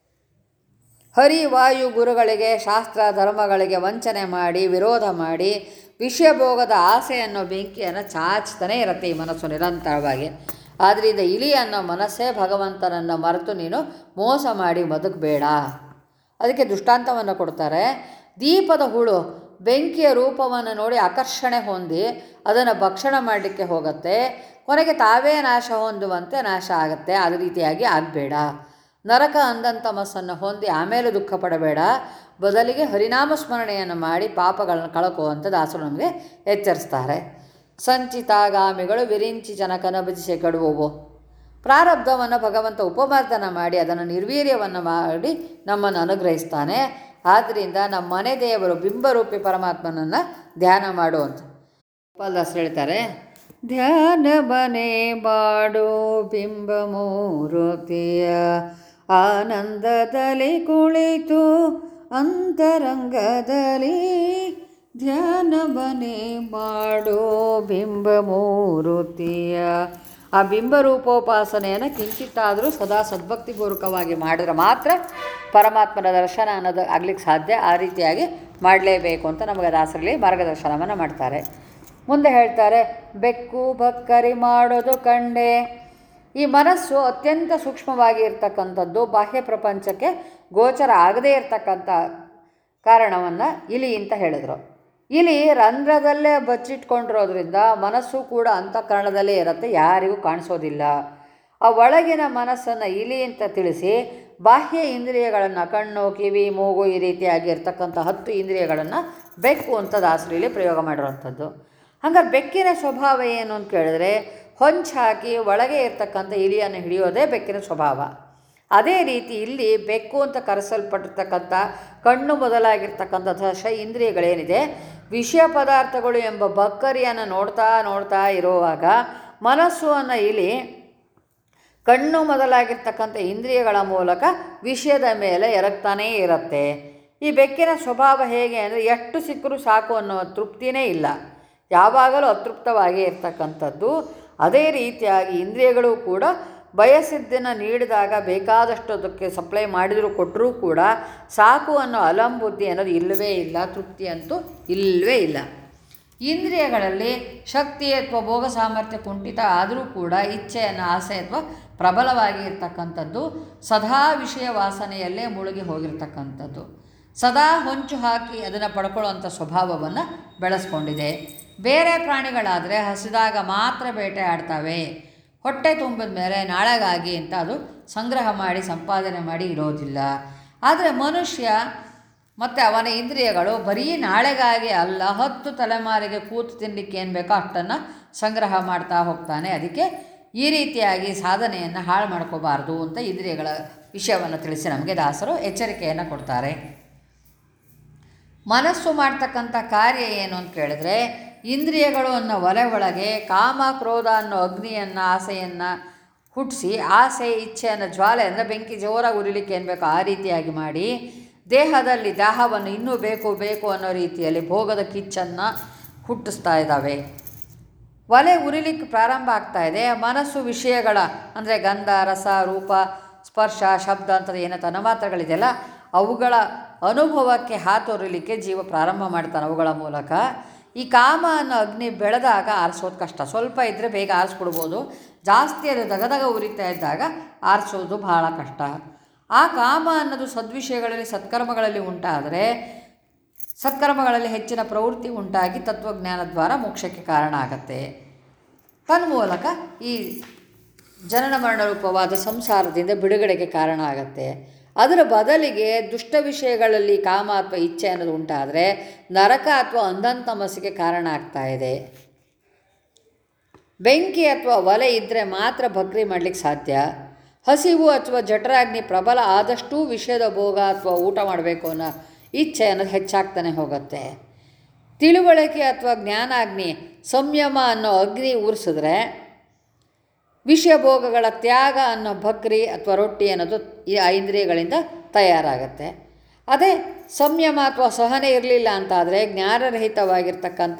ಹರಿ ವಾಯು ಗುರುಗಳಿಗೆ ಶಾಸ್ತ್ರ ಧರ್ಮಗಳಿಗೆ ವಂಚನೆ ಮಾಡಿ ವಿರೋಧ ಮಾಡಿ ವಿಷಯಭೋಗದ ಆಸೆ ಅನ್ನೋ ಬೆಂಕಿಯನ್ನು ಚಾಚ್ತಾನೆ ಇರುತ್ತೆ ಈ ಮನಸ್ಸು ನಿರಂತರವಾಗಿ ಆದ್ದರಿಂದ ಇಲಿ ಅನ್ನೋ ಮನಸ್ಸೇ ಭಗವಂತನನ್ನು ಮರೆತು ನೀನು ಮೋಸ ಮಾಡಿ ಬದುಕಬೇಡ ಅದಕ್ಕೆ ದೃಷ್ಟಾಂತವನ್ನು ಕೊಡ್ತಾರೆ ದೀಪದ ಹುಳು ಬೆಂಕಿಯ ರೂಪವನ್ನು ನೋಡಿ ಆಕರ್ಷಣೆ ಹೊಂದಿ ಅದನ್ನು ಭಕ್ಷಣ ಮಾಡಲಿಕ್ಕೆ ಹೋಗುತ್ತೆ ಕೊನೆಗೆ ತಾವೇ ನಾಶ ಹೊಂದುವಂತೆ ನಾಶ ಆಗುತ್ತೆ ಅದೇ ರೀತಿಯಾಗಿ ಆಗಬೇಡ ನರಕ ಅಂದಂಥ ಮಸ್ಸನ್ನು ಹೊಂದಿ ಆಮೇಲೆ ದುಃಖ ಪಡಬೇಡ ಬದಲಿಗೆ ಹರಿನಾಮ ಸ್ಮರಣೆಯನ್ನು ಮಾಡಿ ಪಾಪಗಳನ್ನು ಕಳ್ಕುವಂಥ ದಾಸರು ನಮಗೆ ಎಚ್ಚರಿಸ್ತಾರೆ ಸಂಚಿತಾಗಾಮಿಗಳು ವಿರಿಂಚಿ ಜನಕನ ಭಜಿಸಿ ಕೆಡುವವು ಪ್ರಾರಬ್ಧವನ್ನು ಭಗವಂತ ಉಪಮರ್ದನ ಮಾಡಿ ಅದನ್ನು ನಿರ್ವೀರ್ಯವನ್ನು ಮಾಡಿ ನಮ್ಮನ್ನು ಅನುಗ್ರಹಿಸ್ತಾನೆ ಆದ್ದರಿಂದ ನಮ್ಮ ಮನೆ ದೇವರು ಬಿಂಬರೂಪಿ ಪರಮಾತ್ಮನನ್ನು ಧ್ಯಾನ ಮಾಡು ಅಂತ ಗೋಪಾಲದಾಸರು ಹೇಳ್ತಾರೆ ಧ್ಯಾನ ಮನೆ ಮಾಡು ಬಿಂಬ ಮೂರುತಿಯ ಆನಂದದಲ್ಲಿ ಕುಳಿತು ಅಂತರಂಗದಲ್ಲಿ ಧ್ಯಾನ ಮನೆ ಮಾಡು ಬಿಂಬ ಮೂರುತಿಯ ಆ ಬಿಂಬರೂಪೋಪಾಸನೆಯನ್ನು ಕಿಂಚಿತ್ತಾದರೂ ಸದಾ ಸದ್ಭಕ್ತಿಪೂರ್ವಕವಾಗಿ ಮಾಡಿದ್ರೆ ಮಾತ್ರ ಪರಮಾತ್ಮನ ದರ್ಶನ ಅನ್ನೋದು ಆಗ್ಲಿಕ್ಕೆ ಸಾಧ್ಯ ಆ ರೀತಿಯಾಗಿ ಮಾಡಲೇಬೇಕು ಅಂತ ನಮಗೆ ದಾಸರಲ್ಲಿ ಮಾರ್ಗದರ್ಶನವನ್ನು ಮಾಡ್ತಾರೆ ಮುಂದೆ ಹೇಳ್ತಾರೆ ಬೆಕ್ಕು ಬಕ್ಕರಿ ಮಾಡೋದು ಕಂಡೆ ಈ ಮನಸ್ಸು ಅತ್ಯಂತ ಸೂಕ್ಷ್ಮವಾಗಿ ಇರ್ತಕ್ಕಂಥದ್ದು ಬಾಹ್ಯ ಪ್ರಪಂಚಕ್ಕೆ ಗೋಚರ ಆಗದೇ ಇರತಕ್ಕಂಥ ಕಾರಣವನ್ನು ಇಲಿ ಅಂತ ಹೇಳಿದರು ಇಲಿ ರಂಧ್ರದಲ್ಲೇ ಬಚ್ಚಿಟ್ಕೊಂಡಿರೋದ್ರಿಂದ ಮನಸ್ಸು ಕೂಡ ಅಂತಃಕರಣದಲ್ಲೇ ಇರುತ್ತೆ ಯಾರಿಗೂ ಕಾಣಿಸೋದಿಲ್ಲ ಆ ಒಳಗಿನ ಮನಸ್ಸನ್ನು ಇಲಿ ಅಂತ ತಿಳಿಸಿ ಬಾಹ್ಯ ಇಂದ್ರಿಯಗಳನ್ನು ಕಣ್ಣು ಕಿವಿ ಮೂಗು ಈ ರೀತಿಯಾಗಿ ಇರ್ತಕ್ಕಂಥ ಹತ್ತು ಇಂದ್ರಿಯಗಳನ್ನು ಬೆಕ್ಕು ಅಂತ ದಾಸರಲ್ಲಿ ಪ್ರಯೋಗ ಮಾಡಿರೋವಂಥದ್ದು ಹಂಗಾರೆ ಬೆಕ್ಕಿನ ಸ್ವಭಾವ ಏನು ಅಂತ ಕೇಳಿದ್ರೆ ಹೊಂಚು ಹಾಕಿ ಒಳಗೆ ಇರ್ತಕ್ಕಂಥ ಇಲಿಯನ್ನು ಹಿಡಿಯೋದೇ ಬೆಕ್ಕಿನ ಸ್ವಭಾವ ಅದೇ ರೀತಿ ಇಲ್ಲಿ ಬೆಕ್ಕು ಅಂತ ಕರೆಸಲ್ಪಟ್ಟಿರ್ತಕ್ಕಂಥ ಕಣ್ಣು ಮೊದಲಾಗಿರ್ತಕ್ಕಂಥ ದಶ ಇಂದ್ರಿಯಗಳೇನಿದೆ ವಿಷಯ ಪದಾರ್ಥಗಳು ಎಂಬ ಬಕ್ಕರಿಯನ್ನು ನೋಡ್ತಾ ನೋಡ್ತಾ ಇರುವಾಗ ಮನಸ್ಸು ಅನ್ನೋ ಇಲಿ ಕಣ್ಣು ಮೊದಲಾಗಿರ್ತಕ್ಕಂಥ ಇಂದ್ರಿಯಗಳ ಮೂಲಕ ವಿಷಯದ ಮೇಲೆ ಎರಗ್ತಾನೇ ಇರುತ್ತೆ ಈ ಬೆಕ್ಕಿನ ಸ್ವಭಾವ ಹೇಗೆ ಅಂದರೆ ಎಷ್ಟು ಸಿಕ್ಕರೂ ಸಾಕು ಅನ್ನೋ ತೃಪ್ತಿನೇ ಇಲ್ಲ ಯಾವಾಗಲೂ ಅತೃಪ್ತವಾಗಿ ಇರ್ತಕ್ಕಂಥದ್ದು ಅದೇ ರೀತಿಯಾಗಿ ಇಂದ್ರಿಯಗಳು ಕೂಡ ಬಯಸಿದ್ದನ್ನು ನೀಡಿದಾಗ ಬೇಕಾದಷ್ಟು ಅದಕ್ಕೆ ಸಪ್ಲೈ ಮಾಡಿದರೂ ಕೊಟ್ಟರೂ ಕೂಡ ಸಾಕು ಅನ್ನೋ ಅಲಂಬುದ್ಧಿ ಅನ್ನೋದು ಇಲ್ಲವೇ ಇಲ್ಲ ತೃಪ್ತಿ ಅಂತೂ ಇಲ್ಲವೇ ಇಲ್ಲ ಇಂದ್ರಿಯಗಳಲ್ಲಿ ಶಕ್ತಿ ಅಥವಾ ಭೋಗ ಸಾಮರ್ಥ್ಯ ಕುಂಠಿತ ಆದರೂ ಕೂಡ ಇಚ್ಛೆಯನ್ನು ಆಸೆ ಅಥವಾ ಪ್ರಬಲವಾಗಿ ಇರ್ತಕ್ಕಂಥದ್ದು ಸದಾ ವಿಷಯ ವಾಸನೆಯಲ್ಲೇ ಮುಳುಗಿ ಹೋಗಿರ್ತಕ್ಕಂಥದ್ದು ಸದಾ ಹೊಂಚು ಹಾಕಿ ಅದನ್ನು ಪಡ್ಕೊಳ್ಳುವಂಥ ಸ್ವಭಾವವನ್ನು ಬೆಳೆಸ್ಕೊಂಡಿದೆ ಬೇರೆ ಪ್ರಾಣಿಗಳಾದರೆ ಹಸಿದಾಗ ಮಾತ್ರ ಬೇಟೆ ಆಡ್ತವೆ ಹೊಟ್ಟೆ ತುಂಬಿದ ಮೇಲೆ ನಾಳೆಗಾಗಿ ಅಂತ ಅದು ಸಂಗ್ರಹ ಮಾಡಿ ಸಂಪಾದನೆ ಮಾಡಿ ಇರೋದಿಲ್ಲ ಆದರೆ ಮನುಷ್ಯ ಮತ್ತು ಅವನ ಇಂದ್ರಿಯಗಳು ಬರೀ ನಾಳೆಗಾಗಿ ಅಲ್ಲ ಹತ್ತು ತಲೆಮಾರಿಗೆ ಕೂತು ತಿನ್ನಲಿಕ್ಕೆ ಏನು ಬೇಕೋ ಅಷ್ಟನ್ನು ಸಂಗ್ರಹ ಮಾಡ್ತಾ ಹೋಗ್ತಾನೆ ಅದಕ್ಕೆ ಈ ರೀತಿಯಾಗಿ ಸಾಧನೆಯನ್ನು ಹಾಳು ಮಾಡ್ಕೋಬಾರ್ದು ಅಂತ ಇಂದ್ರಿಯಗಳ ವಿಷಯವನ್ನು ತಿಳಿಸಿ ನಮಗೆ ದಾಸರು ಎಚ್ಚರಿಕೆಯನ್ನು ಕೊಡ್ತಾರೆ ಮನಸ್ಸು ಮಾಡ್ತಕ್ಕಂಥ ಕಾರ್ಯ ಏನು ಅಂತ ಕೇಳಿದ್ರೆ ಇಂದ್ರಿಯಗಳು ಅನ್ನೋ ಒಲೆ ಒಳಗೆ ಕಾಮ ಕ್ರೋಧ ಅನ್ನೋ ಅಗ್ನಿಯನ್ನು ಆಸೆಯನ್ನು ಹುಟ್ಟಿಸಿ ಆಸೆ ಇಚ್ಛೆ ಅನ್ನೋ ಜ್ವಾಲೆ ಅಂದರೆ ಬೆಂಕಿ ಜೋರಾಗಿ ಉರಿಲಿಕ್ಕೆ ಏನು ಬೇಕೋ ಆ ರೀತಿಯಾಗಿ ಮಾಡಿ ದೇಹದಲ್ಲಿ ದಾಹವನ್ನು ಇನ್ನೂ ಬೇಕು ಬೇಕು ಅನ್ನೋ ರೀತಿಯಲ್ಲಿ ಭೋಗದ ಕಿಚ್ಚನ್ನು ಹುಟ್ಟಿಸ್ತಾ ಇದ್ದಾವೆ ಒಲೆ ಉರಿಲಿಕ್ಕೆ ಪ್ರಾರಂಭ ಆಗ್ತಾ ಇದೆ ಮನಸ್ಸು ವಿಷಯಗಳ ಅಂದರೆ ಗಂಧ ರಸ ರೂಪ ಸ್ಪರ್ಶ ಶಬ್ದ ಅಂತದ್ದು ಏನೋ ತನ್ಮಾತ್ರಗಳಿದೆಯಲ್ಲ ಅವುಗಳ ಅನುಭವಕ್ಕೆ ಹಾತೊರಿಲಿಕ್ಕೆ ಜೀವ ಪ್ರಾರಂಭ ಮಾಡ್ತಾನೆ ಅವುಗಳ ಮೂಲಕ ಈ ಕಾಮ ಅನ್ನೋ ಅಗ್ನಿ ಬೆಳೆದಾಗ ಆರಿಸೋದು ಕಷ್ಟ ಸ್ವಲ್ಪ ಇದ್ದರೆ ಬೇಗ ಆರಿಸ್ಬಿಡ್ಬೋದು ಜಾಸ್ತಿ ಅದು ದಗದಗ ಉರಿತಾ ಇದ್ದಾಗ ಆರಿಸೋದು ಬಹಳ ಕಷ್ಟ ಆ ಕಾಮ ಅನ್ನೋದು ಸದ್ವಿಷಯಗಳಲ್ಲಿ ಸತ್ಕರ್ಮಗಳಲ್ಲಿ ಉಂಟಾದರೆ ಸತ್ಕರ್ಮಗಳಲ್ಲಿ ಹೆಚ್ಚಿನ ಪ್ರವೃತ್ತಿ ಉಂಟಾಗಿ ತತ್ವಜ್ಞಾನ ದ್ವಾರ ಮೋಕ್ಷಕ್ಕೆ ಕಾರಣ ಆಗತ್ತೆ ತನ್ಮೂಲಕ ಈ ಜನನ ಮರಣ ರೂಪವಾದ ಸಂಸಾರದಿಂದ ಬಿಡುಗಡೆಗೆ ಕಾರಣ ಆಗತ್ತೆ ಅದರ ಬದಲಿಗೆ ದುಷ್ಟ ವಿಷಯಗಳಲ್ಲಿ ಕಾಮ ಅಥವಾ ಇಚ್ಛೆ ಅನ್ನೋದು ಉಂಟಾದರೆ ನರಕ ಅಥವಾ ಅಂಧಂತಮಸ್ಸಿಗೆ ಕಾರಣ ಆಗ್ತಾ ಇದೆ ಬೆಂಕಿ ಅಥವಾ ಒಲೆ ಇದ್ದರೆ ಮಾತ್ರ ಭಕ್ರಿ ಮಾಡಲಿಕ್ಕೆ ಸಾಧ್ಯ ಹಸಿವು ಅಥವಾ ಜಠರಾಗ್ನಿ ಪ್ರಬಲ ಆದಷ್ಟೂ ವಿಷಯದ ಭೋಗ ಅಥವಾ ಊಟ ಮಾಡಬೇಕು ಅನ್ನೋ ಇಚ್ಛೆ ಅನ್ನೋದು ಹೆಚ್ಚಾಗ್ತಾನೆ ಹೋಗುತ್ತೆ ತಿಳುವಳಿಕೆ ಅಥವಾ ಜ್ಞಾನಾಗ್ನಿ ಸಂಯಮ ಅನ್ನೋ ಅಗ್ನಿ ಉರಿಸಿದ್ರೆ ವಿಷಯ ಭೋಗಗಳ ತ್ಯಾಗ ಅನ್ನೋ ಭಕ್ರಿ ಅಥವಾ ರೊಟ್ಟಿ ಅನ್ನೋದು ಈ ಇಂದ್ರಿಯಗಳಿಂದ ತಯಾರಾಗತ್ತೆ ಅದೇ ಸಂಯಮ ಅಥವಾ ಸಹನೆ ಇರಲಿಲ್ಲ ಅಂತಾದರೆ ಜ್ಞಾನರಹಿತವಾಗಿರ್ತಕ್ಕಂಥ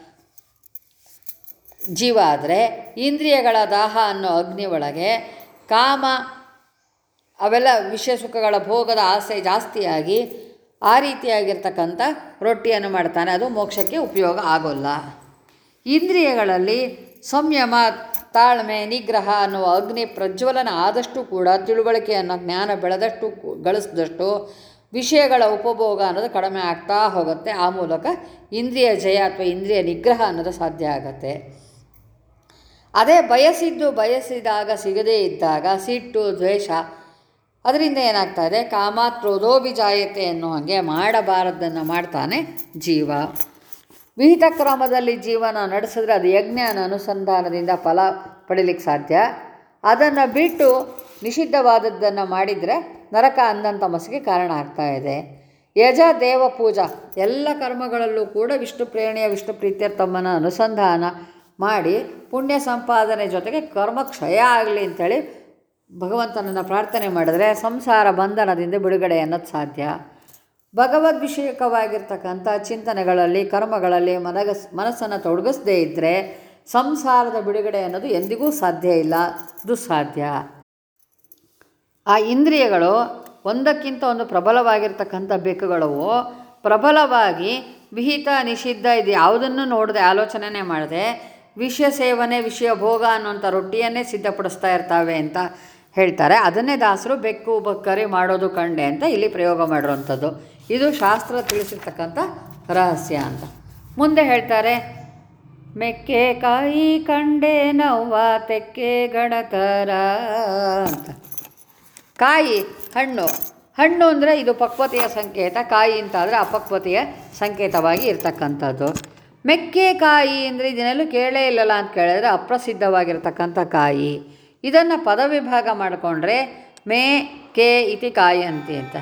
ಜೀವ ಆದರೆ ಇಂದ್ರಿಯಗಳ ದಾಹ ಅನ್ನೋ ಅಗ್ನಿ ಒಳಗೆ ಕಾಮ ಅವೆಲ್ಲ ವಿಷಯ ಸುಖಗಳ ಭೋಗದ ಆಸೆ ಜಾಸ್ತಿಯಾಗಿ ಆ ರೀತಿಯಾಗಿರ್ತಕ್ಕಂಥ ರೊಟ್ಟಿಯನ್ನು ಮಾಡ್ತಾನೆ ಅದು ಮೋಕ್ಷಕ್ಕೆ ಉಪಯೋಗ ಆಗೋಲ್ಲ ಇಂದ್ರಿಯಗಳಲ್ಲಿ ಸಂಯಮ ತಾಳ್ಮೆ ನಿಗ್ರಹ ಅನ್ನುವ ಅಗ್ನಿ ಪ್ರಜ್ವಲನ ಆದಷ್ಟು ಕೂಡ ತಿಳುವಳಿಕೆ ಅನ್ನೋ ಜ್ಞಾನ ಬೆಳೆದಷ್ಟು ಗಳಿಸಿದಷ್ಟು ವಿಷಯಗಳ ಉಪಭೋಗ ಅನ್ನೋದು ಕಡಿಮೆ ಆಗ್ತಾ ಹೋಗುತ್ತೆ ಆ ಮೂಲಕ ಇಂದ್ರಿಯ ಜಯ ಅಥವಾ ಇಂದ್ರಿಯ ನಿಗ್ರಹ ಅನ್ನೋದು ಸಾಧ್ಯ ಆಗತ್ತೆ ಅದೇ ಬಯಸಿದ್ದು ಬಯಸಿದಾಗ ಸಿಗದೇ ಇದ್ದಾಗ ಸಿಟ್ಟು ದ್ವೇಷ ಅದರಿಂದ ಏನಾಗ್ತಾ ಇದೆ ಕಾಮಾತ್ ಕ್ರೋಧೋಭಿಜಾಯತೆ ಅನ್ನೋ ಹಾಗೆ ಮಾಡಬಾರದನ್ನು ಮಾಡ್ತಾನೆ ಜೀವ ವಿಹಿತ ಕ್ರಮದಲ್ಲಿ ಜೀವನ ನಡೆಸಿದ್ರೆ ಅದು ಯಜ್ಞಾನ ಅನುಸಂಧಾನದಿಂದ ಫಲ ಪಡೀಲಿಕ್ಕೆ ಸಾಧ್ಯ ಅದನ್ನು ಬಿಟ್ಟು ನಿಷಿದ್ಧವಾದದ್ದನ್ನು ಮಾಡಿದರೆ ನರಕ ಅಂದಂತಮಸ್ಸಿಗೆ ಕಾರಣ ಆಗ್ತಾ ಇದೆ ಯಜ ದೇವ ಪೂಜಾ ಎಲ್ಲ ಕರ್ಮಗಳಲ್ಲೂ ಕೂಡ ವಿಷ್ಣು ಪ್ರೇರಣೆಯ ವಿಷ್ಣು ಪ್ರೀತ್ಯರ್ಥಮ್ಮನ ಅನುಸಂಧಾನ ಮಾಡಿ ಪುಣ್ಯ ಸಂಪಾದನೆ ಜೊತೆಗೆ ಕರ್ಮ ಕ್ಷಯ ಆಗಲಿ ಅಂಥೇಳಿ ಭಗವಂತನನ್ನು ಪ್ರಾರ್ಥನೆ ಮಾಡಿದ್ರೆ ಸಂಸಾರ ಬಂಧನದಿಂದ ಬಿಡುಗಡೆ ಅನ್ನೋದು ಸಾಧ್ಯ ಭಗವದ್ವಿಷಯಕವಾಗಿರ್ತಕ್ಕಂಥ ಚಿಂತನೆಗಳಲ್ಲಿ ಕರ್ಮಗಳಲ್ಲಿ ಮನಗಸ್ ಮನಸ್ಸನ್ನು ತೊಡಗಿಸದೇ ಇದ್ದರೆ ಸಂಸಾರದ ಬಿಡುಗಡೆ ಅನ್ನೋದು ಎಂದಿಗೂ ಸಾಧ್ಯ ಇಲ್ಲ ದುಸ್ಸಾಧ್ಯ ಆ ಇಂದ್ರಿಯಗಳು ಒಂದಕ್ಕಿಂತ ಒಂದು ಪ್ರಬಲವಾಗಿರ್ತಕ್ಕಂಥ ಬೆಕ್ಕುಗಳವು ಪ್ರಬಲವಾಗಿ ವಿಹಿತ ನಿಷಿದ್ಧ ಇದು ಯಾವುದನ್ನು ನೋಡದೆ ಆಲೋಚನೆನೇ ಮಾಡದೆ ವಿಷಯ ಸೇವನೆ ವಿಷಯ ಭೋಗ ಅನ್ನುವಂಥ ರೊಟ್ಟಿಯನ್ನೇ ಸಿದ್ಧಪಡಿಸ್ತಾ ಇರ್ತಾವೆ ಅಂತ ಹೇಳ್ತಾರೆ ಅದನ್ನೇ ದಾಸರು ಬೆಕ್ಕು ಬಕ್ಕರಿ ಮಾಡೋದು ಕಂಡೆ ಅಂತ ಇಲ್ಲಿ ಪ್ರಯೋಗ ಮಾಡಿರುವಂಥದ್ದು ಇದು ಶಾಸ್ತ್ರ ತಿಳಿಸಿರ್ತಕ್ಕಂಥ ರಹಸ್ಯ ಅಂತ ಮುಂದೆ ಹೇಳ್ತಾರೆ ಮೆಕ್ಕೆ ಕಾಯಿ ಕಂಡೆ ನವ್ವ ತೆಕ್ಕೆ ಗಣತರ ಅಂತ ಕಾಯಿ ಹಣ್ಣು ಹಣ್ಣು ಅಂದರೆ ಇದು ಪಕ್ವತೆಯ ಸಂಕೇತ ಕಾಯಿ ಅಂತಾದರೆ ಅಪಕ್ವತೆಯ ಸಂಕೇತವಾಗಿ ಇರ್ತಕ್ಕಂಥದ್ದು ಮೆಕ್ಕೆಕಾಯಿ ಅಂದರೆ ಇದನ್ನೆಲ್ಲೂ ಕೇಳೇ ಇಲ್ಲಲ್ಲ ಅಂತ ಕೇಳಿದ್ರೆ ಅಪ್ರಸಿದ್ಧವಾಗಿರ್ತಕ್ಕಂಥ ಕಾಯಿ ಇದನ್ನು ಪದವಿಭಾಗ ಮಾಡಿಕೊಂಡ್ರೆ ಮೇ ಕೆ ಇತಿ ಕಾಯಿ ಅಂತಿ ಅಂತ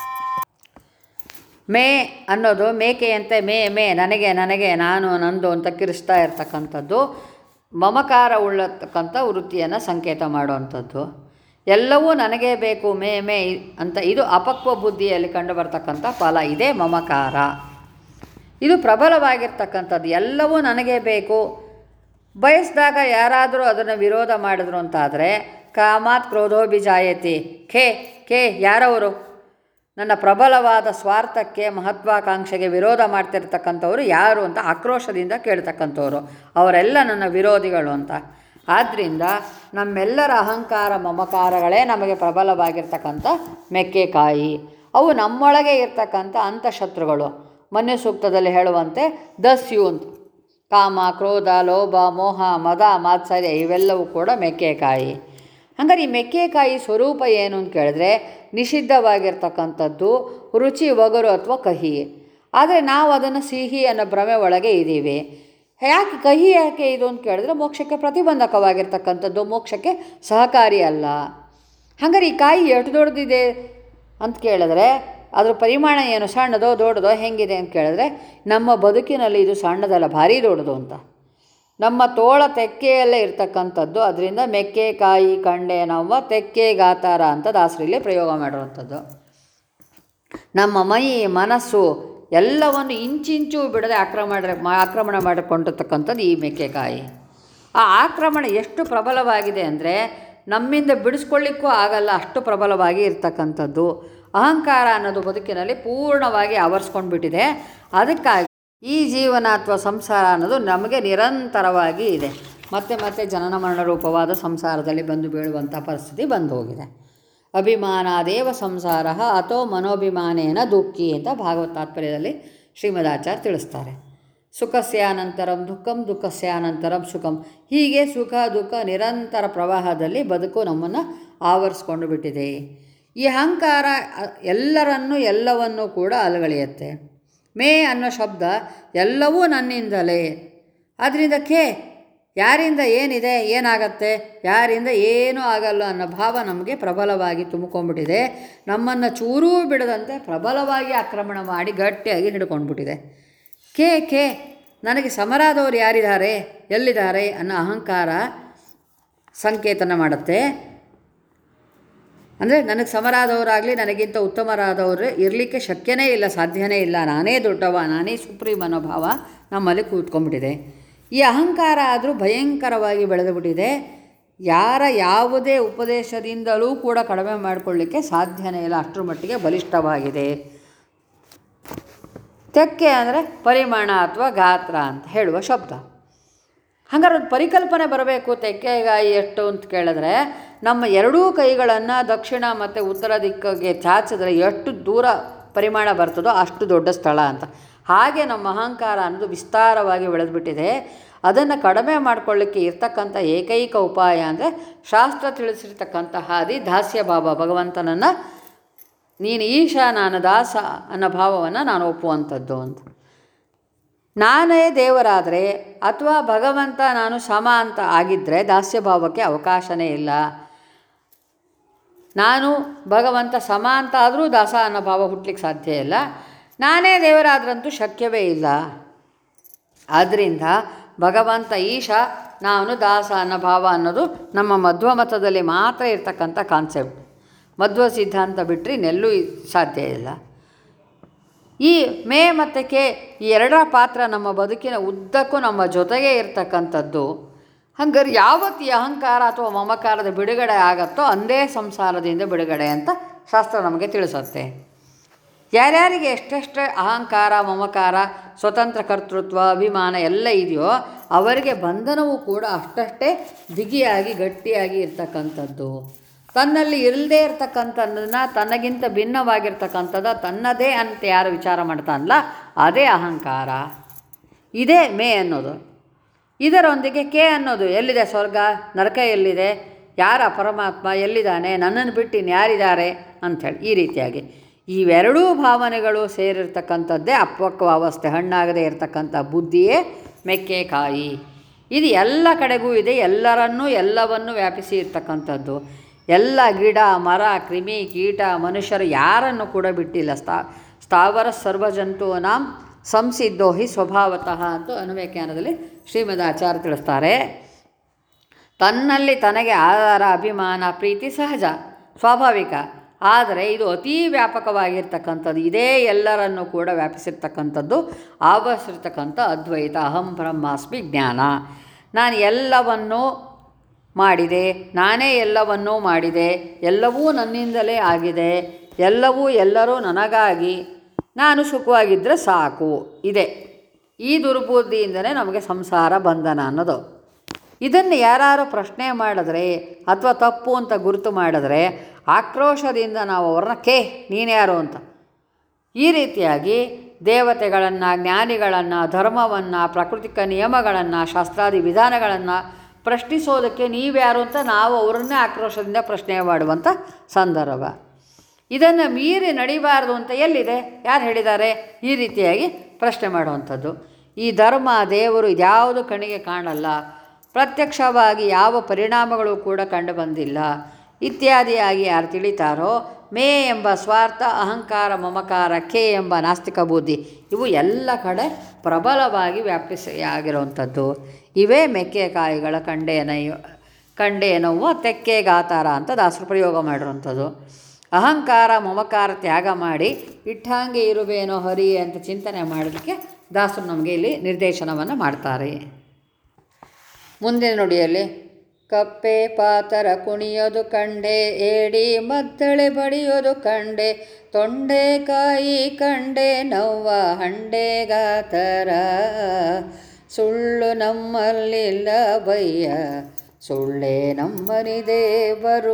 ಮೇ ಅನ್ನೋದು ಮೇಕೆಯಂತೆ ಮೇ ಮೇ ನನಗೆ ನನಗೆ ನಾನು ನಂದು ಅಂತ ಕಿರಿಸ್ತಾ ಇರ್ತಕ್ಕಂಥದ್ದು ಮಮಕಾರ ಉಳ್ಳತಕ್ಕಂಥ ವೃತ್ತಿಯನ್ನು ಸಂಕೇತ ಮಾಡುವಂಥದ್ದು ಎಲ್ಲವೂ ನನಗೇ ಬೇಕು ಮೇ ಮೇ ಅಂತ ಇದು ಅಪಕ್ವ ಬುದ್ಧಿಯಲ್ಲಿ ಕಂಡು ಬರ್ತಕ್ಕಂಥ ಫಲ ಇದೇ ಮಮಕಾರ ಇದು ಪ್ರಬಲವಾಗಿರ್ತಕ್ಕಂಥದ್ದು ಎಲ್ಲವೂ ನನಗೇ ಬೇಕು ಬಯಸಿದಾಗ ಯಾರಾದರೂ ಅದನ್ನು ವಿರೋಧ ಮಾಡಿದ್ರು ಅಂತಾದರೆ ಕಾಮಾತ್ ಕ್ರೋಧೋಭಿಜಾಯತಿ ಖೇ ಖೇ ಯಾರವರು ನನ್ನ ಪ್ರಬಲವಾದ ಸ್ವಾರ್ಥಕ್ಕೆ ಮಹತ್ವಾಕಾಂಕ್ಷೆಗೆ ವಿರೋಧ ಮಾಡ್ತಿರ್ತಕ್ಕಂಥವ್ರು ಯಾರು ಅಂತ ಆಕ್ರೋಶದಿಂದ ಕೇಳ್ತಕ್ಕಂಥವ್ರು ಅವರೆಲ್ಲ ನನ್ನ ವಿರೋಧಿಗಳು ಅಂತ ಆದ್ದರಿಂದ ನಮ್ಮೆಲ್ಲರ ಅಹಂಕಾರ ಮಮಕಾರಗಳೇ ನಮಗೆ ಪ್ರಬಲವಾಗಿರ್ತಕ್ಕಂಥ ಮೆಕ್ಕೆಕಾಯಿ ಅವು ನಮ್ಮೊಳಗೆ ಇರ್ತಕ್ಕಂಥ ಅಂತಃಶತ್ರುಗಳು ಮನ್ಯ ಸೂಕ್ತದಲ್ಲಿ ಹೇಳುವಂತೆ ದಸ್ಯು ಅಂತ ಕಾಮ ಕ್ರೋಧ ಲೋಭ ಮೋಹ ಮದ ಮಾತ್ಸರ್ಯ ಇವೆಲ್ಲವೂ ಕೂಡ ಮೆಕ್ಕೆಕಾಯಿ ಹಂಗಾರೆ ಈ ಮೆಕ್ಕೆಕಾಯಿ ಸ್ವರೂಪ ಏನು ಅಂತ ಕೇಳಿದ್ರೆ ನಿಷಿದ್ಧವಾಗಿರ್ತಕ್ಕಂಥದ್ದು ರುಚಿ ಒಗರು ಅಥವಾ ಕಹಿ ಆದರೆ ನಾವು ಅದನ್ನು ಸಿಹಿ ಅನ್ನೋ ಭ್ರಮೆ ಒಳಗೆ ಇದ್ದೀವಿ ಯಾಕೆ ಕಹಿ ಯಾಕೆ ಇದು ಅಂತ ಕೇಳಿದ್ರೆ ಮೋಕ್ಷಕ್ಕೆ ಪ್ರತಿಬಂಧಕವಾಗಿರ್ತಕ್ಕಂಥದ್ದು ಮೋಕ್ಷಕ್ಕೆ ಸಹಕಾರಿ ಅಲ್ಲ ಹಂಗಾರೆ ಈ ಕಾಯಿ ಎಷ್ಟು ದೊಡ್ಡದಿದೆ ಅಂತ ಕೇಳಿದ್ರೆ ಅದ್ರ ಪರಿಮಾಣ ಏನು ಸಣ್ಣದೋ ದೊಡ್ಡದೋ ಹೆಂಗಿದೆ ಅಂತ ಕೇಳಿದ್ರೆ ನಮ್ಮ ಬದುಕಿನಲ್ಲಿ ಇದು ಸಣ್ಣದಲ್ಲ ಭಾರಿ ದೊಡ್ಡದು ಅಂತ ನಮ್ಮ ತೋಳ ತೆಕ್ಕೆಯಲ್ಲೇ ಇರ್ತಕ್ಕಂಥದ್ದು ಅದರಿಂದ ಮೆಕ್ಕೆ ಕಾಯಿ ಕಂಡೆ ನಾವು ತೆಕ್ಕೆ ಗಾತಾರ ಅಂತ ದಾಸರಲ್ಲಿ ಪ್ರಯೋಗ ಮಾಡಿರುವಂಥದ್ದು ನಮ್ಮ ಮೈ ಮನಸ್ಸು ಎಲ್ಲವನ್ನು ಇಂಚಿಂಚು ಬಿಡದೆ ಆಕ್ರಮಣ ಆಕ್ರಮಣ ಮಾಡಿಕೊಂಡಿರ್ತಕ್ಕಂಥದ್ದು ಈ ಮೆಕ್ಕೆಕಾಯಿ ಆ ಆಕ್ರಮಣ ಎಷ್ಟು ಪ್ರಬಲವಾಗಿದೆ ಅಂದರೆ ನಮ್ಮಿಂದ ಬಿಡಿಸ್ಕೊಳ್ಳಿಕ್ಕೂ ಆಗಲ್ಲ ಅಷ್ಟು ಪ್ರಬಲವಾಗಿ ಇರ್ತಕ್ಕಂಥದ್ದು ಅಹಂಕಾರ ಅನ್ನೋದು ಬದುಕಿನಲ್ಲಿ ಪೂರ್ಣವಾಗಿ ಆವರಿಸ್ಕೊಂಡ್ಬಿಟ್ಟಿದೆ ಅದಕ್ಕಾಗಿ ಈ ಜೀವನ ಅಥವಾ ಸಂಸಾರ ಅನ್ನೋದು ನಮಗೆ ನಿರಂತರವಾಗಿ ಇದೆ ಮತ್ತೆ ಮತ್ತೆ ಜನನ ಮರಣ ರೂಪವಾದ ಸಂಸಾರದಲ್ಲಿ ಬಂದು ಬೀಳುವಂಥ ಪರಿಸ್ಥಿತಿ ಬಂದು ಹೋಗಿದೆ ಅಭಿಮಾನಾದೇವ ಸಂಸಾರ ಅಥೋ ಮನೋಭಿಮಾನೇನ ದುಃಖಿ ಅಂತ ಭಾಗವತ ತಾತ್ಪರ್ಯದಲ್ಲಿ ಶ್ರೀಮದಾಚಾರ್ಯ ತಿಳಿಸ್ತಾರೆ ಸುಖಸ್ಯಾನಂತರಂ ದುಃಖಂ ದುಃಖಸ್ಯಾನಂತರಂ ಸುಖಂ ಹೀಗೆ ಸುಖ ದುಃಖ ನಿರಂತರ ಪ್ರವಾಹದಲ್ಲಿ ಬದುಕು ನಮ್ಮನ್ನು ಆವರಿಸ್ಕೊಂಡು ಬಿಟ್ಟಿದೆ ಈ ಅಹಂಕಾರ ಅ- ಎಲ್ಲರನ್ನೂ ಎಲ್ಲವನ್ನೂ ಕೂಡ ಅಲಗಳೆಯುತ್ತೆ ಮೇ ಅನ್ನೋ ಶಬ್ದ ಎಲ್ಲವೂ ನನ್ನಿಂದಲೇ ಆದ್ದರಿಂದ ಕೆ ಯಾರಿಂದ ಏನಿದೆ ಏನಾಗತ್ತೆ ಯಾರಿಂದ ಏನೂ ಆಗಲ್ಲ ಅನ್ನೋ ಭಾವ ನಮಗೆ ಪ್ರಬಲವಾಗಿ ತುಂಬಿಕೊಂಡ್ಬಿಟ್ಟಿದೆ ನಮ್ಮನ್ನು ಚೂರೂ ಬಿಡದಂತೆ ಪ್ರಬಲವಾಗಿ ಆಕ್ರಮಣ ಮಾಡಿ ಗಟ್ಟಿಯಾಗಿ ಹಿಡ್ಕೊಂಡ್ಬಿಟ್ಟಿದೆ ಕೆ ಕೆ ನನಗೆ ಸಮರಾದವರು ಯಾರಿದ್ದಾರೆ ಎಲ್ಲಿದ್ದಾರೆ ಅನ್ನೋ ಅಹಂಕಾರ ಸಂಕೇತನ ಮಾಡುತ್ತೆ ಅಂದರೆ ನನಗೆ ಸಮರಾದವರಾಗಲಿ ನನಗಿಂತ ಉತ್ತಮರಾದವರು ಇರಲಿಕ್ಕೆ ಶಕ್ಯನೇ ಇಲ್ಲ ಸಾಧ್ಯನೇ ಇಲ್ಲ ನಾನೇ ದೊಡ್ಡವ ನಾನೇ ಸುಪ್ರೀಂ ಅನ್ನೋ ಭಾವ ನಮ್ಮಲ್ಲಿ ಕೂತ್ಕೊಂಡ್ಬಿಟ್ಟಿದೆ ಈ ಅಹಂಕಾರ ಆದರೂ ಭಯಂಕರವಾಗಿ ಬೆಳೆದು ಬಿಟ್ಟಿದೆ ಯಾರ ಯಾವುದೇ ಉಪದೇಶದಿಂದಲೂ ಕೂಡ ಕಡಿಮೆ ಮಾಡಿಕೊಳ್ಳಿಕ್ಕೆ ಸಾಧ್ಯನೇ ಇಲ್ಲ ಅಷ್ಟರ ಮಟ್ಟಿಗೆ ಬಲಿಷ್ಠವಾಗಿದೆ ತೆಕ್ಕೆ ಅಂದರೆ ಪರಿಮಾಣ ಅಥವಾ ಗಾತ್ರ ಅಂತ ಹೇಳುವ ಶಬ್ದ ಹಂಗಾರೆ ಒಂದು ಪರಿಕಲ್ಪನೆ ಬರಬೇಕು ತೆಕ್ಕೆಗಾಯಿ ಎಷ್ಟು ಅಂತ ಕೇಳಿದ್ರೆ ನಮ್ಮ ಎರಡೂ ಕೈಗಳನ್ನು ದಕ್ಷಿಣ ಮತ್ತು ಉತ್ತರ ದಿಕ್ಕಿಗೆ ಚಾಚಿದ್ರೆ ಎಷ್ಟು ದೂರ ಪರಿಮಾಣ ಬರ್ತದೋ ಅಷ್ಟು ದೊಡ್ಡ ಸ್ಥಳ ಅಂತ ಹಾಗೆ ನಮ್ಮ ಅಹಂಕಾರ ಅನ್ನೋದು ವಿಸ್ತಾರವಾಗಿ ಬೆಳೆದ್ಬಿಟ್ಟಿದೆ ಅದನ್ನು ಕಡಿಮೆ ಮಾಡಿಕೊಳ್ಳಿಕ್ಕೆ ಇರ್ತಕ್ಕಂಥ ಏಕೈಕ ಉಪಾಯ ಅಂದರೆ ಶಾಸ್ತ್ರ ತಿಳಿಸಿರ್ತಕ್ಕಂಥ ಹಾದಿ ದಾಸ್ಯ ಭಾವ ಭಗವಂತನನ್ನು ನೀನು ಈಶ ನಾನು ದಾಸ ಅನ್ನೋ ಭಾವವನ್ನು ನಾನು ಒಪ್ಪುವಂಥದ್ದು ಅಂತ ನಾನೇ ದೇವರಾದರೆ ಅಥವಾ ಭಗವಂತ ನಾನು ಸಮ ಅಂತ ಆಗಿದ್ದರೆ ದಾಸ್ಯ ಭಾವಕ್ಕೆ ಅವಕಾಶನೇ ಇಲ್ಲ ನಾನು ಭಗವಂತ ಸಮ ಅಂತ ಆದರೂ ದಾಸ ಅನ್ನೋ ಭಾವ ಹುಟ್ಟಲಿಕ್ಕೆ ಸಾಧ್ಯ ಇಲ್ಲ ನಾನೇ ದೇವರಾದ್ರಂತೂ ಶಕ್ಯವೇ ಇಲ್ಲ ಆದ್ದರಿಂದ ಭಗವಂತ ಈಶ ನಾನು ದಾಸ ಅನ್ನೋ ಭಾವ ಅನ್ನೋದು ನಮ್ಮ ಮಧ್ವ ಮತದಲ್ಲಿ ಮಾತ್ರ ಇರ್ತಕ್ಕಂಥ ಕಾನ್ಸೆಪ್ಟ್ ಮಧ್ವ ಸಿದ್ಧಾಂತ ಬಿಟ್ಟರೆ ಇನ್ನೆಲ್ಲೂ ಇ- ಸಾಧ್ಯ ಇಲ್ಲ ಈ ಮೇ ಮತ್ತು ಕೆ ಈ ಎರಡರ ಪಾತ್ರ ನಮ್ಮ ಬದುಕಿನ ಉದ್ದಕ್ಕೂ ನಮ್ಮ ಜೊತೆಗೇ ಇರ್ತಕ್ಕಂಥದ್ದು ಹಂಗಾರೆ ಯಾವತ್ತು ಈ ಅಹಂಕಾರ ಅಥವಾ ಮಮಕಾರದ ಬಿಡುಗಡೆ ಆಗತ್ತೋ ಅಂದೇ ಸಂಸಾರದಿಂದ ಬಿಡುಗಡೆ ಅಂತ ಶಾಸ್ತ್ರ ನಮಗೆ ತಿಳಿಸುತ್ತೆ ಯಾರ್ಯಾರಿಗೆ ಎಷ್ಟೆಷ್ಟು ಅಹಂಕಾರ ಮಮಕಾರ ಸ್ವತಂತ್ರ ಕರ್ತೃತ್ವ ಅಭಿಮಾನ ಎಲ್ಲ ಇದೆಯೋ ಅವರಿಗೆ ಬಂಧನವೂ ಕೂಡ ಅಷ್ಟಷ್ಟೇ ಬಿಗಿಯಾಗಿ ಗಟ್ಟಿಯಾಗಿ ಇರ್ತಕ್ಕಂಥದ್ದು ತನ್ನಲ್ಲಿ ಇಲ್ಲದೇ ಇರ್ತಕ್ಕಂಥದ್ದನ್ನು ತನಗಿಂತ ಭಿನ್ನವಾಗಿರ್ತಕ್ಕಂಥದ್ದು ತನ್ನದೇ ಅಂತ ಯಾರು ವಿಚಾರ ಮಾಡ್ತಾನಲ್ಲ ಅದೇ ಅಹಂಕಾರ ಇದೇ ಮೇ ಅನ್ನೋದು ಇದರೊಂದಿಗೆ ಕೆ ಅನ್ನೋದು ಎಲ್ಲಿದೆ ಸ್ವರ್ಗ ನರಕ ಎಲ್ಲಿದೆ ಯಾರ ಪರಮಾತ್ಮ ಎಲ್ಲಿದ್ದಾನೆ ನನ್ನನ್ನು ಬಿಟ್ಟು ಇನ್ಯಾರಿದ್ದಾರೆ ಅಂಥೇಳಿ ಈ ರೀತಿಯಾಗಿ ಇವೆರಡೂ ಭಾವನೆಗಳು ಸೇರಿರ್ತಕ್ಕಂಥದ್ದೇ ಅಪಕ್ವ ಅವಸ್ಥೆ ಹಣ್ಣಾಗದೇ ಇರತಕ್ಕಂಥ ಬುದ್ಧಿಯೇ ಮೆಕ್ಕೆಕಾಯಿ ಇದು ಎಲ್ಲ ಕಡೆಗೂ ಇದೆ ಎಲ್ಲರನ್ನೂ ಎಲ್ಲವನ್ನೂ ವ್ಯಾಪಿಸಿ ಇರ್ತಕ್ಕಂಥದ್ದು ಎಲ್ಲ ಗಿಡ ಮರ ಕ್ರಿಮಿ ಕೀಟ ಮನುಷ್ಯರು ಯಾರನ್ನು ಕೂಡ ಬಿಟ್ಟಿಲ್ಲ ಸ್ಥಾ ಸ್ಥಾವರ ಸರ್ವಜಂತೂನಾಂ ಸಂಸಿದ್ಧೋ ಹಿ ಸ್ವಭಾವತಃ ಅಂತ ಅನುವ್ಯಾಖ್ಯಾನದಲ್ಲಿ ಶ್ರೀಮದ್ ಆಚಾರ್ಯ ತಿಳಿಸ್ತಾರೆ ತನ್ನಲ್ಲಿ ತನಗೆ ಆಧಾರ ಅಭಿಮಾನ ಪ್ರೀತಿ ಸಹಜ ಸ್ವಾಭಾವಿಕ ಆದರೆ ಇದು ಅತೀ ವ್ಯಾಪಕವಾಗಿರ್ತಕ್ಕಂಥದ್ದು ಇದೇ ಎಲ್ಲರನ್ನೂ ಕೂಡ ವ್ಯಾಪಿಸಿರ್ತಕ್ಕಂಥದ್ದು ಆವರಿಸಿರ್ತಕ್ಕಂಥ ಅದ್ವೈತ ಅಹಂ ಬ್ರಹ್ಮಾಸ್ಮಿ ಜ್ಞಾನ ನಾನು ಎಲ್ಲವನ್ನೂ ಮಾಡಿದೆ ನಾನೇ ಎಲ್ಲವನ್ನೂ ಮಾಡಿದೆ ಎಲ್ಲವೂ ನನ್ನಿಂದಲೇ ಆಗಿದೆ ಎಲ್ಲವೂ ಎಲ್ಲರೂ ನನಗಾಗಿ ನಾನು ಸುಖವಾಗಿದ್ದರೆ ಸಾಕು ಇದೆ ಈ ದುರ್ಬುದ್ಧಿಯಿಂದಲೇ ನಮಗೆ ಸಂಸಾರ ಬಂಧನ ಅನ್ನೋದು ಇದನ್ನು ಯಾರು ಪ್ರಶ್ನೆ ಮಾಡಿದ್ರೆ ಅಥವಾ ತಪ್ಪು ಅಂತ ಗುರುತು ಮಾಡಿದ್ರೆ ಆಕ್ರೋಶದಿಂದ ನಾವು ಅವ್ರನ್ನ ಕೇ ನೀನ್ಯಾರು ಅಂತ ಈ ರೀತಿಯಾಗಿ ದೇವತೆಗಳನ್ನು ಜ್ಞಾನಿಗಳನ್ನು ಧರ್ಮವನ್ನು ಪ್ರಾಕೃತಿಕ ನಿಯಮಗಳನ್ನು ಶಾಸ್ತ್ರಾದಿ ವಿಧಾನಗಳನ್ನು ಪ್ರಶ್ನಿಸೋದಕ್ಕೆ ನೀವ್ಯಾರು ಅಂತ ನಾವು ಅವರನ್ನೇ ಆಕ್ರೋಶದಿಂದ ಪ್ರಶ್ನೆ ಮಾಡುವಂಥ ಸಂದರ್ಭ ಇದನ್ನು ಮೀರಿ ನಡಿಬಾರ್ದು ಅಂತ ಎಲ್ಲಿದೆ ಯಾರು ಹೇಳಿದ್ದಾರೆ ಈ ರೀತಿಯಾಗಿ ಪ್ರಶ್ನೆ ಮಾಡುವಂಥದ್ದು ಈ ಧರ್ಮ ದೇವರು ಇದ್ಯಾವುದು ಕಣ್ಣಿಗೆ ಕಾಣಲ್ಲ ಪ್ರತ್ಯಕ್ಷವಾಗಿ ಯಾವ ಪರಿಣಾಮಗಳು ಕೂಡ ಕಂಡು ಬಂದಿಲ್ಲ ಇತ್ಯಾದಿಯಾಗಿ ಯಾರು ತಿಳಿತಾರೋ ಮೇ ಎಂಬ ಸ್ವಾರ್ಥ ಅಹಂಕಾರ ಮಮಕಾರ ಕೆ ಎಂಬ ನಾಸ್ತಿಕ ಬುದ್ಧಿ ಇವು ಎಲ್ಲ ಕಡೆ ಪ್ರಬಲವಾಗಿ ವ್ಯಾಪಿಸಿ ಆಗಿರುವಂಥದ್ದು ಇವೇ ಮೆಕ್ಕೆಕಾಯಿಗಳ ಕಂಡೇನ ಕಂಡೇನವು ತೆಕ್ಕೆಗಾತಾರ ಅಂತ ದಾಸರು ಪ್ರಯೋಗ ಮಾಡಿರುವಂಥದ್ದು ಅಹಂಕಾರ ಮಮಕಾರ ತ್ಯಾಗ ಮಾಡಿ ಇಟ್ಟಂಗೆ ಇರುವೇನೋ ಹರಿ ಅಂತ ಚಿಂತನೆ ಮಾಡೋದಕ್ಕೆ ದಾಸರು ನಮಗೆ ಇಲ್ಲಿ ನಿರ್ದೇಶನವನ್ನು ಮಾಡ್ತಾರೆ ಮುಂದಿನ ನುಡಿಯಲ್ಲಿ ಕಪ್ಪೆ ಪಾತರ ಕುಣಿಯೋದು ಕಂಡೆ ಏಡಿ ಮದ್ದಳೆ ಬಡಿಯೋದು ಕಂಡೆ ತೊಂಡೆಕಾಯಿ ಕಂಡೆ ನವ್ವ ಹಂಡೆಗಾತರ ಸುಳ್ಳು ನಮ್ಮಲ್ಲಿಲ್ಲ ಬಯ್ಯ ಸುಳ್ಳೇ ನಮ್ಮನಿ ದೇವರು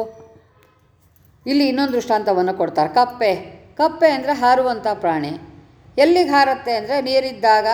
ಇಲ್ಲಿ ಇನ್ನೊಂದು ದೃಷ್ಟಾಂತವನ್ನು ಕೊಡ್ತಾರೆ ಕಪ್ಪೆ ಕಪ್ಪೆ ಅಂದರೆ ಹಾರುವಂಥ ಪ್ರಾಣಿ ಎಲ್ಲಿಗೆ ಹಾರತ್ತೆ ಅಂದರೆ ನೀರಿದ್ದಾಗ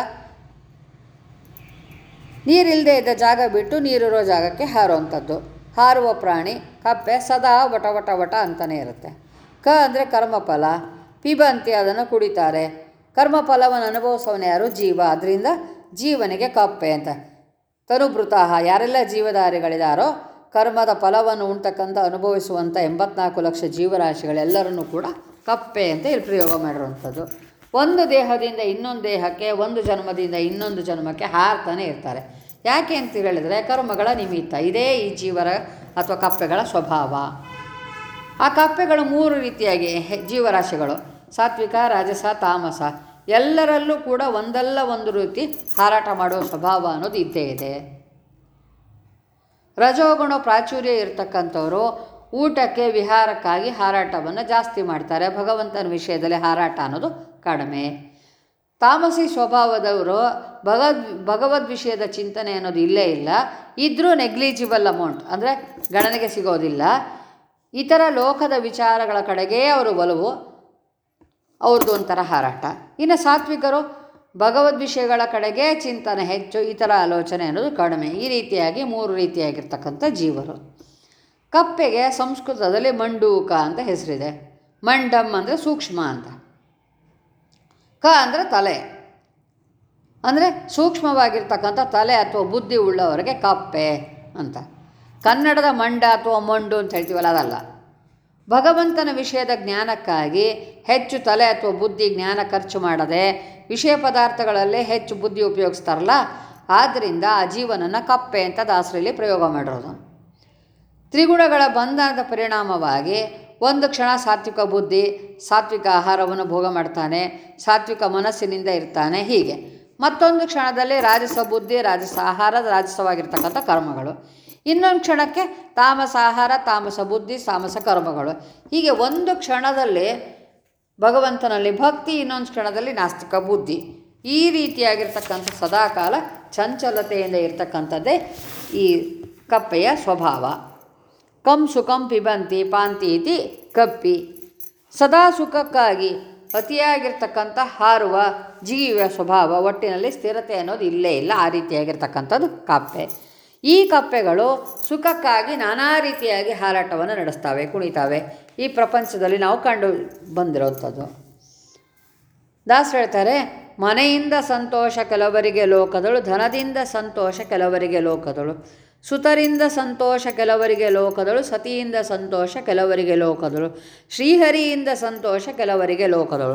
ನೀರಿಲ್ಲದೆ ಇದ್ದ ಜಾಗ ಬಿಟ್ಟು ನೀರಿರೋ ಜಾಗಕ್ಕೆ ಹಾರುವಂಥದ್ದು ಹಾರುವ ಪ್ರಾಣಿ ಕಪ್ಪೆ ಸದಾ ವಟ ವಟ ವಟ ಅಂತಲೇ ಇರುತ್ತೆ ಕ ಅಂದರೆ ಕರ್ಮಫಲ ಪಿಬಂತಿ ಅದನ್ನು ಕುಡಿತಾರೆ ಕರ್ಮಫಲವನ್ನು ಅನುಭವಿಸೋನು ಯಾರು ಜೀವ ಅದರಿಂದ ಜೀವನಿಗೆ ಕಪ್ಪೆ ಅಂತ ತನುಭೃತಾಹ ಯಾರೆಲ್ಲ ಜೀವಧಾರಿಗಳಿದಾರೋ ಕರ್ಮದ ಫಲವನ್ನು ಉಣ್ತಕ್ಕಂಥ ಅನುಭವಿಸುವಂಥ ಎಂಬತ್ನಾಲ್ಕು ಲಕ್ಷ ಜೀವರಾಶಿಗಳೆಲ್ಲರನ್ನೂ ಕೂಡ ಕಪ್ಪೆ ಅಂತ ಇಲ್ಲಿ ಪ್ರಯೋಗ ಮಾಡಿರುವಂಥದ್ದು ಒಂದು ದೇಹದಿಂದ ಇನ್ನೊಂದು ದೇಹಕ್ಕೆ ಒಂದು ಜನ್ಮದಿಂದ ಇನ್ನೊಂದು ಜನ್ಮಕ್ಕೆ ಹಾರ್ತಾನೆ ಇರ್ತಾರೆ ಯಾಕೆ ಅಂತ ಹೇಳಿದರೆ ಕರ್ಮಗಳ ನಿಮಿತ್ತ ಇದೇ ಈ ಜೀವರ ಅಥವಾ ಕಪ್ಪೆಗಳ ಸ್ವಭಾವ ಆ ಕಪ್ಪೆಗಳು ಮೂರು ರೀತಿಯಾಗಿ ಹೆ- ಜೀವರಾಶಿಗಳು ಸಾತ್ವಿಕ ರಾಜಸ ತಾಮಸ ಎಲ್ಲರಲ್ಲೂ ಕೂಡ ಒಂದಲ್ಲ ಒಂದು ರೀತಿ ಹಾರಾಟ ಮಾಡುವ ಸ್ವಭಾವ ಅನ್ನೋದು ಇದ್ದೇ ಇದೆ ರಜೋಗುಣ ಪ್ರಾಚುರ್ಯ ಇರ್ತಕ್ಕಂಥವ್ರು ಊಟಕ್ಕೆ ವಿಹಾರಕ್ಕಾಗಿ ಹಾರಾಟವನ್ನು ಜಾಸ್ತಿ ಮಾಡ್ತಾರೆ ಭಗವಂತನ ವಿಷಯದಲ್ಲಿ ಹಾರಾಟ ಅನ್ನೋದು ಕಡಿಮೆ ತಾಮಸಿ ಸ್ವಭಾವದವರು ಭಗವದ್ ಭಗವದ್ ವಿಷಯದ ಚಿಂತನೆ ಅನ್ನೋದು ಇಲ್ಲೇ ಇಲ್ಲ ಇದ್ದರೂ ನೆಗ್ಲಿಜಿಬಲ್ ಅಮೌಂಟ್ ಅಂದರೆ ಗಣನೆಗೆ ಸಿಗೋದಿಲ್ಲ ಇತರ ಲೋಕದ ವಿಚಾರಗಳ ಕಡೆಗೇ ಅವರು ಒಲವು ಅವ್ರದ್ದು ಒಂಥರ ಹಾರಾಟ ಇನ್ನು ಸಾತ್ವಿಕರು ಭಗವದ್ ವಿಷಯಗಳ ಕಡೆಗೆ ಚಿಂತನೆ ಹೆಚ್ಚು ಇತರ ಆಲೋಚನೆ ಅನ್ನೋದು ಕಡಿಮೆ ಈ ರೀತಿಯಾಗಿ ಮೂರು ರೀತಿಯಾಗಿರ್ತಕ್ಕಂಥ ಜೀವರು ಕಪ್ಪೆಗೆ ಸಂಸ್ಕೃತದಲ್ಲಿ ಮಂಡೂಕ ಅಂತ ಹೆಸರಿದೆ ಮಂಡಮ್ ಅಂದರೆ ಸೂಕ್ಷ್ಮ ಅಂತ ಕ ಅಂದರೆ ತಲೆ ಅಂದರೆ ಸೂಕ್ಷ್ಮವಾಗಿರ್ತಕ್ಕಂಥ ತಲೆ ಅಥವಾ ಬುದ್ಧಿ ಉಳ್ಳವರಿಗೆ ಕಪ್ಪೆ ಅಂತ ಕನ್ನಡದ ಮಂಡ ಅಥವಾ ಮಂಡು ಅಂತ ಹೇಳ್ತೀವಲ್ಲ ಅದಲ್ಲ ಭಗವಂತನ ವಿಷಯದ ಜ್ಞಾನಕ್ಕಾಗಿ ಹೆಚ್ಚು ತಲೆ ಅಥವಾ ಬುದ್ಧಿ ಜ್ಞಾನ ಖರ್ಚು ಮಾಡದೆ ವಿಷಯ ಪದಾರ್ಥಗಳಲ್ಲೇ ಹೆಚ್ಚು ಬುದ್ಧಿ ಉಪಯೋಗಿಸ್ತಾರಲ್ಲ ಆದ್ದರಿಂದ ಆ ಜೀವನನ್ನು ಕಪ್ಪೆ ಅಂತ ದಾಸರಲ್ಲಿ ಪ್ರಯೋಗ ಮಾಡಿರೋದು ತ್ರಿಗುಣಗಳ ಬಂಧನದ ಪರಿಣಾಮವಾಗಿ ಒಂದು ಕ್ಷಣ ಸಾತ್ವಿಕ ಬುದ್ಧಿ ಸಾತ್ವಿಕ ಆಹಾರವನ್ನು ಭೋಗ ಮಾಡ್ತಾನೆ ಸಾತ್ವಿಕ ಮನಸ್ಸಿನಿಂದ ಇರ್ತಾನೆ ಹೀಗೆ ಮತ್ತೊಂದು ಕ್ಷಣದಲ್ಲಿ ರಾಜಸ ಬುದ್ಧಿ ರಾಜಸ ಆಹಾರ ರಾಜಸವಾಗಿರ್ತಕ್ಕಂಥ ಕರ್ಮಗಳು ಇನ್ನೊಂದು ಕ್ಷಣಕ್ಕೆ ತಾಮಸ ಆಹಾರ ತಾಮಸ ಬುದ್ಧಿ ತಾಮಸ ಕರ್ಮಗಳು ಹೀಗೆ ಒಂದು ಕ್ಷಣದಲ್ಲಿ ಭಗವಂತನಲ್ಲಿ ಭಕ್ತಿ ಇನ್ನೊಂದು ಕ್ಷಣದಲ್ಲಿ ನಾಸ್ತಿಕ ಬುದ್ಧಿ ಈ ರೀತಿಯಾಗಿರ್ತಕ್ಕಂಥ ಸದಾಕಾಲ ಚಂಚಲತೆಯಿಂದ ಇರ್ತಕ್ಕಂಥದ್ದೇ ಈ ಕಪ್ಪೆಯ ಸ್ವಭಾವ ಕಂ ಸುಖಂ ಪಿಬಂತಿ ಪಾಂತಿ ಇತಿ ಕಪ್ಪಿ ಸದಾ ಸುಖಕ್ಕಾಗಿ ಅತಿಯಾಗಿರ್ತಕ್ಕಂಥ ಹಾರುವ ಜಿಗಿಯುವ ಸ್ವಭಾವ ಒಟ್ಟಿನಲ್ಲಿ ಸ್ಥಿರತೆ ಅನ್ನೋದು ಇಲ್ಲೇ ಇಲ್ಲ ಆ ರೀತಿಯಾಗಿರ್ತಕ್ಕಂಥದ್ದು ಕಪ್ಪೆ ಈ ಕಪ್ಪೆಗಳು ಸುಖಕ್ಕಾಗಿ ನಾನಾ ರೀತಿಯಾಗಿ ಹಾರಾಟವನ್ನು ನಡೆಸ್ತವೆ ಕುಣಿತಾವೆ ಈ ಪ್ರಪಂಚದಲ್ಲಿ ನಾವು ಕಂಡು ಬಂದಿರೋಂಥದ್ದು ದಾಸರು ಹೇಳ್ತಾರೆ ಮನೆಯಿಂದ ಸಂತೋಷ ಕೆಲವರಿಗೆ ಲೋಕದಳು ಧನದಿಂದ ಸಂತೋಷ ಕೆಲವರಿಗೆ ಲೋಕದಳು ಸುತರಿಂದ ಸಂತೋಷ ಕೆಲವರಿಗೆ ಲೋಕದಳು ಸತಿಯಿಂದ ಸಂತೋಷ ಕೆಲವರಿಗೆ ಲೋಕದಳು ಶ್ರೀಹರಿಯಿಂದ ಸಂತೋಷ ಕೆಲವರಿಗೆ ಲೋಕದಳು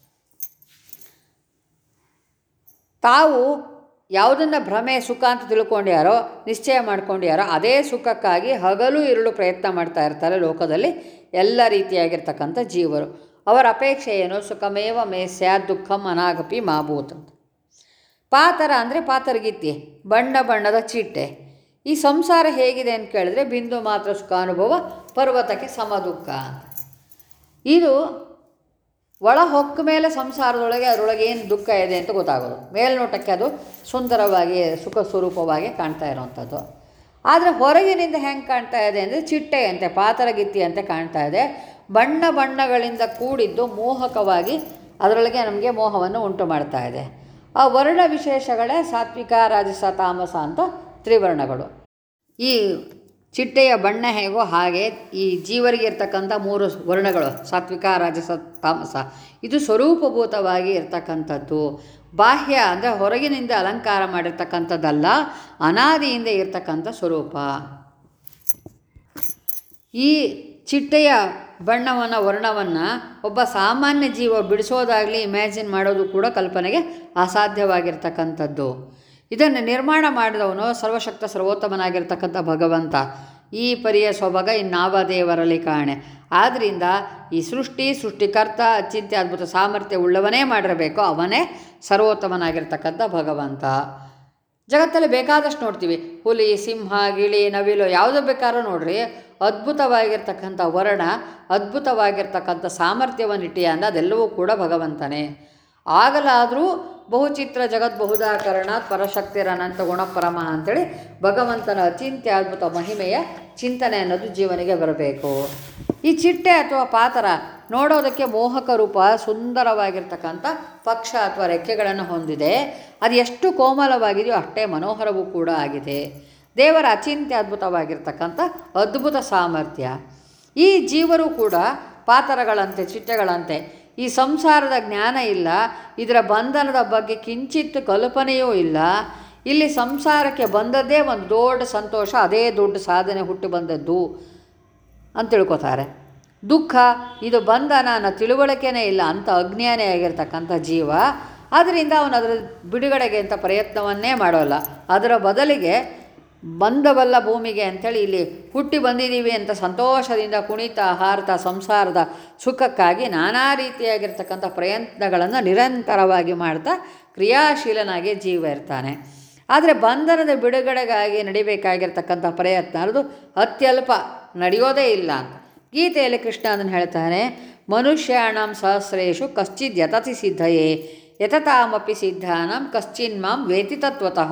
ತಾವು ಯಾವುದನ್ನು ಭ್ರಮೆ ಸುಖ ಅಂತ ತಿಳ್ಕೊಂಡ್ಯಾರೋ ನಿಶ್ಚಯ ಮಾಡ್ಕೊಂಡ್ಯಾರೋ ಅದೇ ಸುಖಕ್ಕಾಗಿ ಹಗಲು ಇರುಳು ಪ್ರಯತ್ನ ಮಾಡ್ತಾ ಇರ್ತಾರೆ ಲೋಕದಲ್ಲಿ ಎಲ್ಲ ರೀತಿಯಾಗಿರ್ತಕ್ಕಂಥ ಜೀವರು ಅವರ ಅಪೇಕ್ಷೆ ಏನು ಸುಖಮೇವ ಮೇ ಸ್ಯಾದ್ ದುಃಖಂ ಅನಾಗಪಿ ಮಾಭೂತ್ ಅಂತ ಪಾತರ ಅಂದರೆ ಪಾತರಗಿತ್ತಿ ಬಣ್ಣ ಬಣ್ಣದ ಚಿಟ್ಟೆ ಈ ಸಂಸಾರ ಹೇಗಿದೆ ಅಂತ ಕೇಳಿದ್ರೆ ಬಿಂದು ಮಾತ್ರ ಸುಖಾನುಭವ ಪರ್ವತಕ್ಕೆ ಸಮ ದುಃಖ ಅಂತ ಇದು ಒಳ ಹೊಕ್ಕ ಮೇಲೆ ಸಂಸಾರದೊಳಗೆ ಅದರೊಳಗೆ ಏನು ದುಃಖ ಇದೆ ಅಂತ ಗೊತ್ತಾಗೋದು ಮೇಲ್ನೋಟಕ್ಕೆ ಅದು ಸುಂದರವಾಗಿ ಸುಖ ಸ್ವರೂಪವಾಗಿ ಕಾಣ್ತಾ ಇರೋವಂಥದ್ದು ಆದರೆ ಹೊರಗಿನಿಂದ ಹೆಂಗೆ ಕಾಣ್ತಾ ಇದೆ ಅಂದರೆ ಚಿಟ್ಟೆ ಅಂತೆ ಪಾತರಗಿತ್ತಿ ಅಂತೆ ಕಾಣ್ತಾ ಇದೆ ಬಣ್ಣ ಬಣ್ಣಗಳಿಂದ ಕೂಡಿದ್ದು ಮೋಹಕವಾಗಿ ಅದರೊಳಗೆ ನಮಗೆ ಮೋಹವನ್ನು ಉಂಟು ಮಾಡ್ತಾ ಇದೆ ಆ ವರ್ಣ ವಿಶೇಷಗಳೇ ಸಾತ್ವಿಕ ರಾಜಸ ತಾಮಸ ಅಂತ ತ್ರಿವರ್ಣಗಳು ಈ ಚಿಟ್ಟೆಯ ಬಣ್ಣ ಹೇಗೋ ಹಾಗೆ ಈ ಜೀವರಿಗೆ ಇರ್ತಕ್ಕಂಥ ಮೂರು ವರ್ಣಗಳು ಸಾತ್ವಿಕ ರಾಜಸ ತಾಮಸ ಇದು ಸ್ವರೂಪಭೂತವಾಗಿ ಇರ್ತಕ್ಕಂಥದ್ದು ಬಾಹ್ಯ ಅಂದರೆ ಹೊರಗಿನಿಂದ ಅಲಂಕಾರ ಮಾಡಿರ್ತಕ್ಕಂಥದ್ದಲ್ಲ ಅನಾದಿಯಿಂದ ಇರ್ತಕ್ಕಂಥ ಸ್ವರೂಪ ಈ ಚಿಟ್ಟೆಯ ಬಣ್ಣವನ್ನು ವರ್ಣವನ್ನು ಒಬ್ಬ ಸಾಮಾನ್ಯ ಜೀವ ಬಿಡಿಸೋದಾಗಲಿ ಇಮ್ಯಾಜಿನ್ ಮಾಡೋದು ಕೂಡ ಕಲ್ಪನೆಗೆ ಅಸಾಧ್ಯವಾಗಿರ್ತಕ್ಕಂಥದ್ದು ಇದನ್ನು ನಿರ್ಮಾಣ ಮಾಡಿದವನು ಸರ್ವಶಕ್ತ ಸರ್ವೋತ್ತಮನಾಗಿರ್ತಕ್ಕಂಥ ಭಗವಂತ ಈ ಪರಿಯ ಸೊಬಗ ಇನ್ನಾವ ದೇವರಲ್ಲಿ ಕಾಣೆ ಆದ್ದರಿಂದ ಈ ಸೃಷ್ಟಿ ಸೃಷ್ಟಿಕರ್ತ ಅಚಿಂತ್ಯ ಅದ್ಭುತ ಸಾಮರ್ಥ್ಯ ಉಳ್ಳವನೇ ಮಾಡಿರಬೇಕು ಅವನೇ ಸರ್ವೋತ್ತಮನಾಗಿರ್ತಕ್ಕಂಥ ಭಗವಂತ ಜಗತ್ತಲ್ಲಿ ಬೇಕಾದಷ್ಟು ನೋಡ್ತೀವಿ ಹುಲಿ ಸಿಂಹ ಗಿಳಿ ನವಿಲು ಯಾವುದು ಬೇಕಾದ್ರೂ ನೋಡ್ರಿ ಅದ್ಭುತವಾಗಿರ್ತಕ್ಕಂಥ ವರ್ಣ ಅದ್ಭುತವಾಗಿರ್ತಕ್ಕಂಥ ಸಾಮರ್ಥ್ಯವನ್ನು ಇಟ್ಟಿಯ ಅಂದ್ರೆ ಅದೆಲ್ಲವೂ ಕೂಡ ಭಗವಂತನೇ ಆಗಲಾದರೂ ಬಹುಚಿತ್ರ ಜಗತ್ ಬಹುದಾಕರಣ ಪರಶಕ್ತಿರ ಅನಂತ ಗುಣಪರಮ ಅಂಥೇಳಿ ಭಗವಂತನ ಅಚಿಂತ್ಯ ಅದ್ಭುತ ಮಹಿಮೆಯ ಚಿಂತನೆ ಅನ್ನೋದು ಜೀವನಿಗೆ ಬರಬೇಕು ಈ ಚಿಟ್ಟೆ ಅಥವಾ ಪಾತರ ನೋಡೋದಕ್ಕೆ ಮೋಹಕ ರೂಪ ಸುಂದರವಾಗಿರ್ತಕ್ಕಂಥ ಪಕ್ಷ ಅಥವಾ ರೆಕ್ಕೆಗಳನ್ನು ಹೊಂದಿದೆ ಅದು ಎಷ್ಟು ಕೋಮಲವಾಗಿದೆಯೋ ಅಷ್ಟೇ ಮನೋಹರವೂ ಕೂಡ ಆಗಿದೆ ದೇವರ ಅಚಿಂತ್ಯ ಅದ್ಭುತವಾಗಿರ್ತಕ್ಕಂಥ ಅದ್ಭುತ ಸಾಮರ್ಥ್ಯ ಈ ಜೀವರು ಕೂಡ ಪಾತರಗಳಂತೆ ಚಿಟ್ಟೆಗಳಂತೆ ಈ ಸಂಸಾರದ ಜ್ಞಾನ ಇಲ್ಲ ಇದರ ಬಂಧನದ ಬಗ್ಗೆ ಕಿಂಚಿತ್ ಕಲ್ಪನೆಯೂ ಇಲ್ಲ ಇಲ್ಲಿ ಸಂಸಾರಕ್ಕೆ ಬಂದದ್ದೇ ಒಂದು ದೊಡ್ಡ ಸಂತೋಷ ಅದೇ ದೊಡ್ಡ ಸಾಧನೆ ಹುಟ್ಟಿ ಬಂದದ್ದು ಅಂತ ತಿಳ್ಕೊತಾರೆ ದುಃಖ ಇದು ಬಂಧನ ಅನ್ನೋ ತಿಳುವಳಿಕೆನೇ ಇಲ್ಲ ಅಂತ ಅಜ್ಞಾನಿ ಆಗಿರ್ತಕ್ಕಂಥ ಜೀವ ಆದ್ದರಿಂದ ಅವನು ಅದರ ಬಿಡುಗಡೆಗೆ ಅಂತ ಪ್ರಯತ್ನವನ್ನೇ ಮಾಡೋಲ್ಲ ಅದರ ಬದಲಿಗೆ ಬಂದವಲ್ಲ ಭೂಮಿಗೆ ಅಂಥೇಳಿ ಇಲ್ಲಿ ಹುಟ್ಟಿ ಬಂದಿದ್ದೀವಿ ಅಂತ ಸಂತೋಷದಿಂದ ಕುಣಿತ ಹಾರತ ಸಂಸಾರದ ಸುಖಕ್ಕಾಗಿ ನಾನಾ ರೀತಿಯಾಗಿರ್ತಕ್ಕಂಥ ಪ್ರಯತ್ನಗಳನ್ನು ನಿರಂತರವಾಗಿ ಮಾಡ್ತಾ ಕ್ರಿಯಾಶೀಲನಾಗಿ ಜೀವ ಇರ್ತಾನೆ ಆದರೆ ಬಂಧನದ ಬಿಡುಗಡೆಗಾಗಿ ನಡಿಬೇಕಾಗಿರ್ತಕ್ಕಂಥ ಪ್ರಯತ್ನ ಅದು ಅತ್ಯಲ್ಪ ನಡೆಯೋದೇ ಇಲ್ಲ ಅಂತ ಗೀತೆಯಲ್ಲಿ ಕೃಷ್ಣ ಅದನ್ನು ಹೇಳ್ತಾನೆ ಮನುಷ್ಯಾಣಂ ಸಹಸ್ರೇಶು ಕಶ್ಚಿದ್ ಯತತಿ ಸಿದ್ಧಯೇ ಯತತಾಮಪಿ ಸಿದ್ಧಾನಂ ಕಶ್ಚಿನ್ಮಾಂ ವೇತಿ ತತ್ವತಃ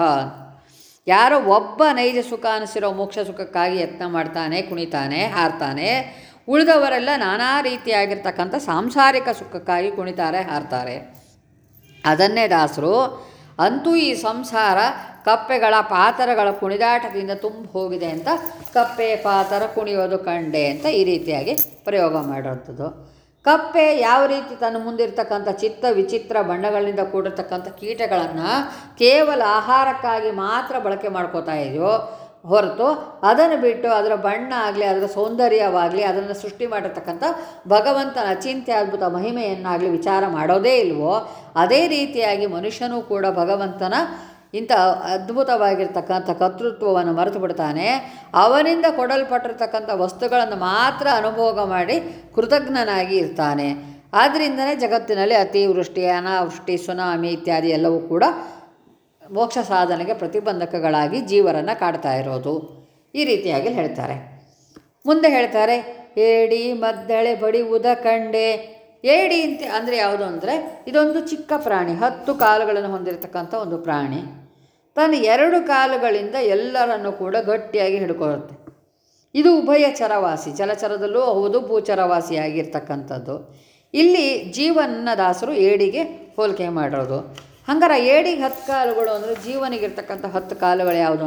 ಯಾರೋ ಒಬ್ಬ ನೈಜ ಸುಖ ಅನಿಸಿರೋ ಮೋಕ್ಷ ಸುಖಕ್ಕಾಗಿ ಯತ್ನ ಮಾಡ್ತಾನೆ ಕುಣಿತಾನೆ ಹಾರ್ತಾನೆ ಉಳಿದವರೆಲ್ಲ ನಾನಾ ರೀತಿಯಾಗಿರ್ತಕ್ಕಂಥ ಸಾಂಸಾರಿಕ ಸುಖಕ್ಕಾಗಿ ಕುಣಿತಾರೆ ಹಾರ್ತಾರೆ ಅದನ್ನೇ ದಾಸರು ಅಂತೂ ಈ ಸಂಸಾರ ಕಪ್ಪೆಗಳ ಪಾತರಗಳ ಕುಣಿದಾಟದಿಂದ ತುಂಬ ಹೋಗಿದೆ ಅಂತ ಕಪ್ಪೆ ಪಾತರ ಕುಣಿಯೋದು ಕಂಡೆ ಅಂತ ಈ ರೀತಿಯಾಗಿ ಪ್ರಯೋಗ ಮಾಡಿರೋಂಥದ್ದು ಕಪ್ಪೆ ಯಾವ ರೀತಿ ತನ್ನ ಮುಂದಿರ್ತಕ್ಕಂಥ ಚಿತ್ತ ವಿಚಿತ್ರ ಬಣ್ಣಗಳಿಂದ ಕೂಡಿರ್ತಕ್ಕಂಥ ಕೀಟಗಳನ್ನು ಕೇವಲ ಆಹಾರಕ್ಕಾಗಿ ಮಾತ್ರ ಬಳಕೆ ಮಾಡ್ಕೋತಾ ಇದೆಯೋ ಹೊರತು ಅದನ್ನು ಬಿಟ್ಟು ಅದರ ಬಣ್ಣ ಆಗಲಿ ಅದರ ಸೌಂದರ್ಯವಾಗಲಿ ಅದನ್ನು ಸೃಷ್ಟಿ ಮಾಡಿರ್ತಕ್ಕಂಥ ಭಗವಂತನ ಅಚಿಂತ್ಯ ಅದ್ಭುತ ಮಹಿಮೆಯನ್ನಾಗಲಿ ವಿಚಾರ ಮಾಡೋದೇ ಇಲ್ವೋ ಅದೇ ರೀತಿಯಾಗಿ ಮನುಷ್ಯನೂ ಕೂಡ ಭಗವಂತನ ಇಂಥ ಅದ್ಭುತವಾಗಿರ್ತಕ್ಕಂಥ ಕರ್ತೃತ್ವವನ್ನು ಮರೆತು ಬಿಡ್ತಾನೆ ಅವನಿಂದ ಕೊಡಲ್ಪಟ್ಟಿರ್ತಕ್ಕಂಥ ವಸ್ತುಗಳನ್ನು ಮಾತ್ರ ಅನುಭೋಗ ಮಾಡಿ ಕೃತಜ್ಞನಾಗಿ ಇರ್ತಾನೆ ಆದ್ದರಿಂದನೇ ಜಗತ್ತಿನಲ್ಲಿ ಅತಿವೃಷ್ಟಿ ಅನಾವೃಷ್ಟಿ ಸುನಾಮಿ ಇತ್ಯಾದಿ ಎಲ್ಲವೂ ಕೂಡ ಮೋಕ್ಷ ಸಾಧನೆಗೆ ಪ್ರತಿಬಂಧಕಗಳಾಗಿ ಜೀವರನ್ನು ಕಾಡ್ತಾ ಇರೋದು ಈ ರೀತಿಯಾಗಿ ಹೇಳ್ತಾರೆ ಮುಂದೆ ಹೇಳ್ತಾರೆ ಏಡಿ ಮದ್ದಳೆ ಬಡಿಯುವುದ ಕಂಡೆ ಏಡಿ ಅಂತ ಅಂದರೆ ಯಾವುದು ಅಂದರೆ ಇದೊಂದು ಚಿಕ್ಕ ಪ್ರಾಣಿ ಹತ್ತು ಕಾಲುಗಳನ್ನು ಹೊಂದಿರತಕ್ಕಂಥ ಒಂದು ಪ್ರಾಣಿ ತನ್ನ ಎರಡು ಕಾಲುಗಳಿಂದ ಎಲ್ಲರನ್ನು ಕೂಡ ಗಟ್ಟಿಯಾಗಿ ಹಿಡ್ಕೊಳ್ಳುತ್ತೆ ಇದು ಉಭಯ ಚರವಾಸಿ ಜಲಚರದಲ್ಲೂ ಹೌದು ಭೂಚರವಾಸಿಯಾಗಿರ್ತಕ್ಕಂಥದ್ದು ಇಲ್ಲಿ ಜೀವನ ದಾಸರು ಏಡಿಗೆ ಹೋಲಿಕೆ ಮಾಡಿರೋದು ಹಂಗಾರೆ ಏಡಿಗೆ ಹತ್ತು ಕಾಲುಗಳು ಅಂದರೆ ಜೀವನಿಗಿರ್ತಕ್ಕಂಥ ಹತ್ತು ಕಾಲುಗಳು ಯಾವುದು ಅಂದರೆ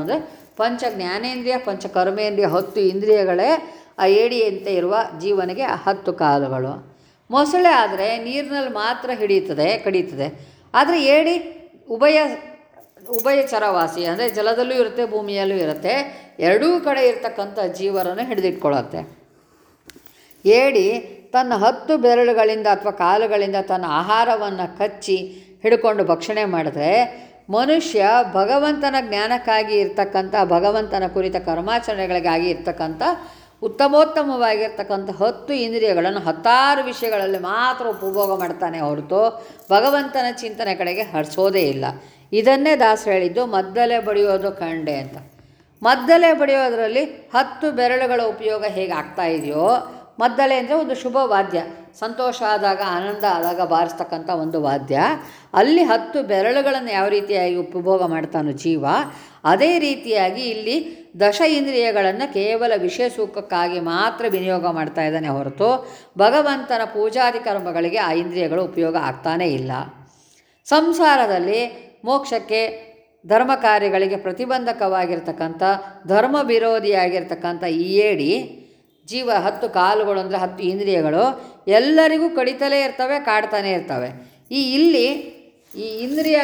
ಪಂಚ ಜ್ಞಾನೇಂದ್ರಿಯ ಪಂಚ ಕರ್ಮೇಂದ್ರಿಯ ಹತ್ತು ಇಂದ್ರಿಯಗಳೇ ಆ ಏಡಿಯಂತೆ ಇರುವ ಜೀವನಿಗೆ ಹತ್ತು ಕಾಲುಗಳು ಮೊಸಳೆ ಆದರೆ ನೀರಿನಲ್ಲಿ ಮಾತ್ರ ಹಿಡಿಯುತ್ತದೆ ಕಡಿಯುತ್ತದೆ ಆದರೆ ಏಡಿ ಉಭಯ ಉಭಯಚರವಾಸಿ ಅಂದರೆ ಜಲದಲ್ಲೂ ಇರುತ್ತೆ ಭೂಮಿಯಲ್ಲೂ ಇರುತ್ತೆ ಎರಡೂ ಕಡೆ ಇರ್ತಕ್ಕಂಥ ಜೀವರನ್ನು ಹಿಡಿದಿಟ್ಕೊಳ್ಳುತ್ತೆ ಏಡಿ ತನ್ನ ಹತ್ತು ಬೆರಳುಗಳಿಂದ ಅಥವಾ ಕಾಲುಗಳಿಂದ ತನ್ನ ಆಹಾರವನ್ನು ಕಚ್ಚಿ ಹಿಡ್ಕೊಂಡು ಭಕ್ಷಣೆ ಮಾಡಿದ್ರೆ ಮನುಷ್ಯ ಭಗವಂತನ ಜ್ಞಾನಕ್ಕಾಗಿ ಇರ್ತಕ್ಕಂಥ ಭಗವಂತನ ಕುರಿತ ಕರ್ಮಾಚರಣೆಗಳಿಗಾಗಿ ಇರ್ತಕ್ಕಂಥ ಉತ್ತಮೋತ್ತಮವಾಗಿರ್ತಕ್ಕಂಥ ಹತ್ತು ಇಂದ್ರಿಯಗಳನ್ನು ಹತ್ತಾರು ವಿಷಯಗಳಲ್ಲಿ ಮಾತ್ರ ಉಪಭೋಗ ಮಾಡ್ತಾನೆ ಹೊರತು ಭಗವಂತನ ಚಿಂತನೆ ಕಡೆಗೆ ಹರಿಸೋದೇ ಇಲ್ಲ ಇದನ್ನೇ ದಾಸ ಹೇಳಿದ್ದು ಮದ್ದಲೆ ಬಡಿಯೋದು ಕಂಡೆ ಅಂತ ಮದ್ದಲೆ ಬಡಿಯೋದರಲ್ಲಿ ಹತ್ತು ಬೆರಳುಗಳ ಉಪಯೋಗ ಹೇಗೆ ಆಗ್ತಾ ಇದೆಯೋ ಮದ್ದಲೆ ಅಂದರೆ ಒಂದು ಶುಭ ವಾದ್ಯ ಸಂತೋಷ ಆದಾಗ ಆನಂದ ಆದಾಗ ಬಾರಿಸ್ತಕ್ಕಂಥ ಒಂದು ವಾದ್ಯ ಅಲ್ಲಿ ಹತ್ತು ಬೆರಳುಗಳನ್ನು ಯಾವ ರೀತಿಯಾಗಿ ಉಪಭೋಗ ಮಾಡ್ತಾನೋ ಜೀವ ಅದೇ ರೀತಿಯಾಗಿ ಇಲ್ಲಿ ದಶ ಇಂದ್ರಿಯಗಳನ್ನು ಕೇವಲ ವಿಷಯ ಸುಖಕ್ಕಾಗಿ ಮಾತ್ರ ವಿನಿಯೋಗ ಮಾಡ್ತಾ ಇದ್ದಾನೆ ಹೊರತು ಭಗವಂತನ ಪೂಜಾದಿ ಕರ್ಮಗಳಿಗೆ ಆ ಇಂದ್ರಿಯಗಳು ಉಪಯೋಗ ಆಗ್ತಾನೇ ಇಲ್ಲ ಸಂಸಾರದಲ್ಲಿ ಮೋಕ್ಷಕ್ಕೆ ಧರ್ಮ ಕಾರ್ಯಗಳಿಗೆ ಪ್ರತಿಬಂಧಕವಾಗಿರ್ತಕ್ಕಂಥ ಧರ್ಮ ವಿರೋಧಿಯಾಗಿರ್ತಕ್ಕಂಥ ಈ ಏಡಿ ಜೀವ ಹತ್ತು ಕಾಲುಗಳು ಅಂದರೆ ಹತ್ತು ಇಂದ್ರಿಯಗಳು ಎಲ್ಲರಿಗೂ ಕಡಿತಲೇ ಇರ್ತವೆ ಕಾಡ್ತಾನೆ ಇರ್ತವೆ ಈ ಇಲ್ಲಿ ಈ ಇಂದ್ರಿಯ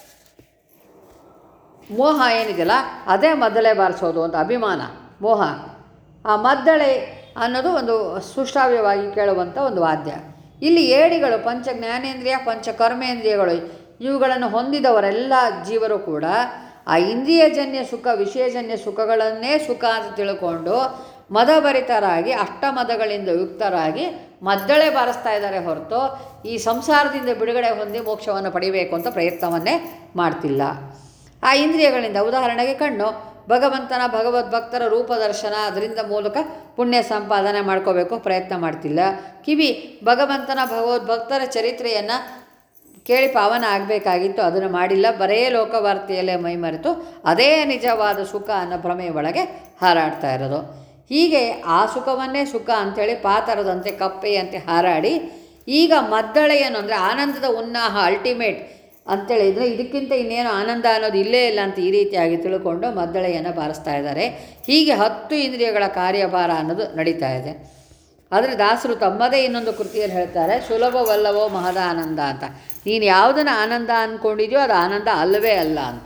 ಮೋಹ ಏನಿದೆಯಲ್ಲ ಅದೇ ಮದ್ದಳೆ ಬಾರಿಸೋದು ಅಂತ ಅಭಿಮಾನ ಮೋಹ ಆ ಮದ್ದಳೆ ಅನ್ನೋದು ಒಂದು ಸುಶ್ರಾವ್ಯವಾಗಿ ಕೇಳುವಂಥ ಒಂದು ವಾದ್ಯ ಇಲ್ಲಿ ಏಡಿಗಳು ಪಂಚ ಜ್ಞಾನೇಂದ್ರಿಯ ಪಂಚ ಕರ್ಮೇಂದ್ರಿಯಗಳು ಇವುಗಳನ್ನು ಹೊಂದಿದವರೆಲ್ಲ ಜೀವರು ಕೂಡ ಆ ಇಂದ್ರಿಯಜನ್ಯ ಸುಖ ವಿಷಯಜನ್ಯ ಸುಖಗಳನ್ನೇ ಸುಖ ಅಂತ ತಿಳ್ಕೊಂಡು ಮದಭರಿತರಾಗಿ ಅಷ್ಟಮದಗಳಿಂದ ಯುಕ್ತರಾಗಿ ಮದ್ದಳೆ ಬಾರಿಸ್ತಾ ಇದ್ದಾರೆ ಹೊರತು ಈ ಸಂಸಾರದಿಂದ ಬಿಡುಗಡೆ ಹೊಂದಿ ಮೋಕ್ಷವನ್ನು ಪಡಿಬೇಕು ಅಂತ ಪ್ರಯತ್ನವನ್ನೇ ಮಾಡ್ತಿಲ್ಲ ಆ ಇಂದ್ರಿಯಗಳಿಂದ ಉದಾಹರಣೆಗೆ ಕಣ್ಣು ಭಗವಂತನ ಭಗವದ್ಭಕ್ತರ ರೂಪದರ್ಶನ ಅದರಿಂದ ಮೂಲಕ ಪುಣ್ಯ ಸಂಪಾದನೆ ಮಾಡ್ಕೋಬೇಕು ಪ್ರಯತ್ನ ಮಾಡ್ತಿಲ್ಲ ಕಿವಿ ಭಗವಂತನ ಭಗವದ್ಭಕ್ತರ ಚರಿತ್ರೆಯನ್ನು ಕೇಳಿ ಪಾವನ ಆಗಬೇಕಾಗಿತ್ತು ಅದನ್ನು ಮಾಡಿಲ್ಲ ಬರೇ ಲೋಕವಾರ್ತೆಯಲ್ಲೇ ಮೈಮರೆತು ಅದೇ ನಿಜವಾದ ಸುಖ ಅನ್ನೋ ಭ್ರಮೆಯ ಒಳಗೆ ಹಾರಾಡ್ತಾ ಇರೋದು ಹೀಗೆ ಆ ಸುಖವನ್ನೇ ಸುಖ ಅಂಥೇಳಿ ಪಾತರದಂತೆ ಕಪ್ಪೆಯಂತೆ ಹಾರಾಡಿ ಈಗ ಮದ್ದಳೆಯನ್ನು ಅಂದರೆ ಆನಂದದ ಉನ್ನಾಹ ಅಲ್ಟಿಮೇಟ್ ಅಂತೇಳಿ ಇದ್ರೆ ಇದಕ್ಕಿಂತ ಇನ್ನೇನು ಆನಂದ ಅನ್ನೋದು ಇಲ್ಲೇ ಇಲ್ಲ ಅಂತ ಈ ರೀತಿಯಾಗಿ ತಿಳ್ಕೊಂಡು ಮದ್ದಳೆಯನ್ನು ಬಾರಿಸ್ತಾ ಇದ್ದಾರೆ ಹೀಗೆ ಹತ್ತು ಇಂದ್ರಿಯಗಳ ಕಾರ್ಯಭಾರ ಅನ್ನೋದು ನಡೀತಾ ಇದೆ ಆದರೆ ದಾಸರು ತಮ್ಮದೇ ಇನ್ನೊಂದು ಕೃತಿಯಲ್ಲಿ ಹೇಳ್ತಾರೆ ಸುಲಭವಲ್ಲವೋ ಮಹದ ಆನಂದ ಅಂತ ನೀನು ಯಾವುದನ್ನು ಆನಂದ ಅಂದ್ಕೊಂಡಿದ್ಯೋ ಅದು ಆನಂದ ಅಲ್ಲವೇ ಅಲ್ಲ ಅಂತ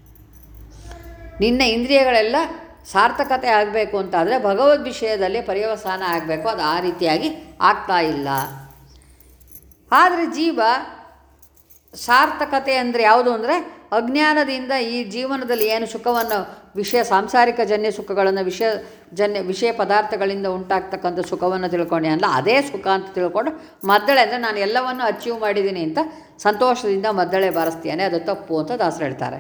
ನಿನ್ನ ಇಂದ್ರಿಯಗಳೆಲ್ಲ ಸಾರ್ಥಕತೆ ಆಗಬೇಕು ಅಂತಾದರೆ ಭಗವದ್ ವಿಷಯದಲ್ಲಿ ಪರ್ಯವಸಾನ ಆಗಬೇಕು ಅದು ಆ ರೀತಿಯಾಗಿ ಆಗ್ತಾ ಇಲ್ಲ ಆದರೆ ಜೀವ ಸಾರ್ಥಕತೆ ಅಂದರೆ ಯಾವುದು ಅಂದರೆ ಅಜ್ಞಾನದಿಂದ ಈ ಜೀವನದಲ್ಲಿ ಏನು ಸುಖವನ್ನು ವಿಷಯ ಸಾಂಸಾರಿಕ ಜನ್ಯ ಸುಖಗಳನ್ನು ವಿಷಯ ಜನ್ಯ ವಿಷಯ ಪದಾರ್ಥಗಳಿಂದ ಉಂಟಾಗ್ತಕ್ಕಂಥ ಸುಖವನ್ನು ತಿಳ್ಕೊಂಡೆ ಅಲ್ಲ ಅದೇ ಸುಖ ಅಂತ ತಿಳ್ಕೊಂಡು ಮದ್ದಳೆ ಅಂದರೆ ನಾನು ಎಲ್ಲವನ್ನು ಅಚೀವ್ ಮಾಡಿದ್ದೀನಿ ಅಂತ ಸಂತೋಷದಿಂದ ಮದ್ದಳೆ ಬಾರಿಸ್ತೀಯಾನೆ ಅದು ತಪ್ಪು ಅಂತ ದಾಸರು ಹೇಳ್ತಾರೆ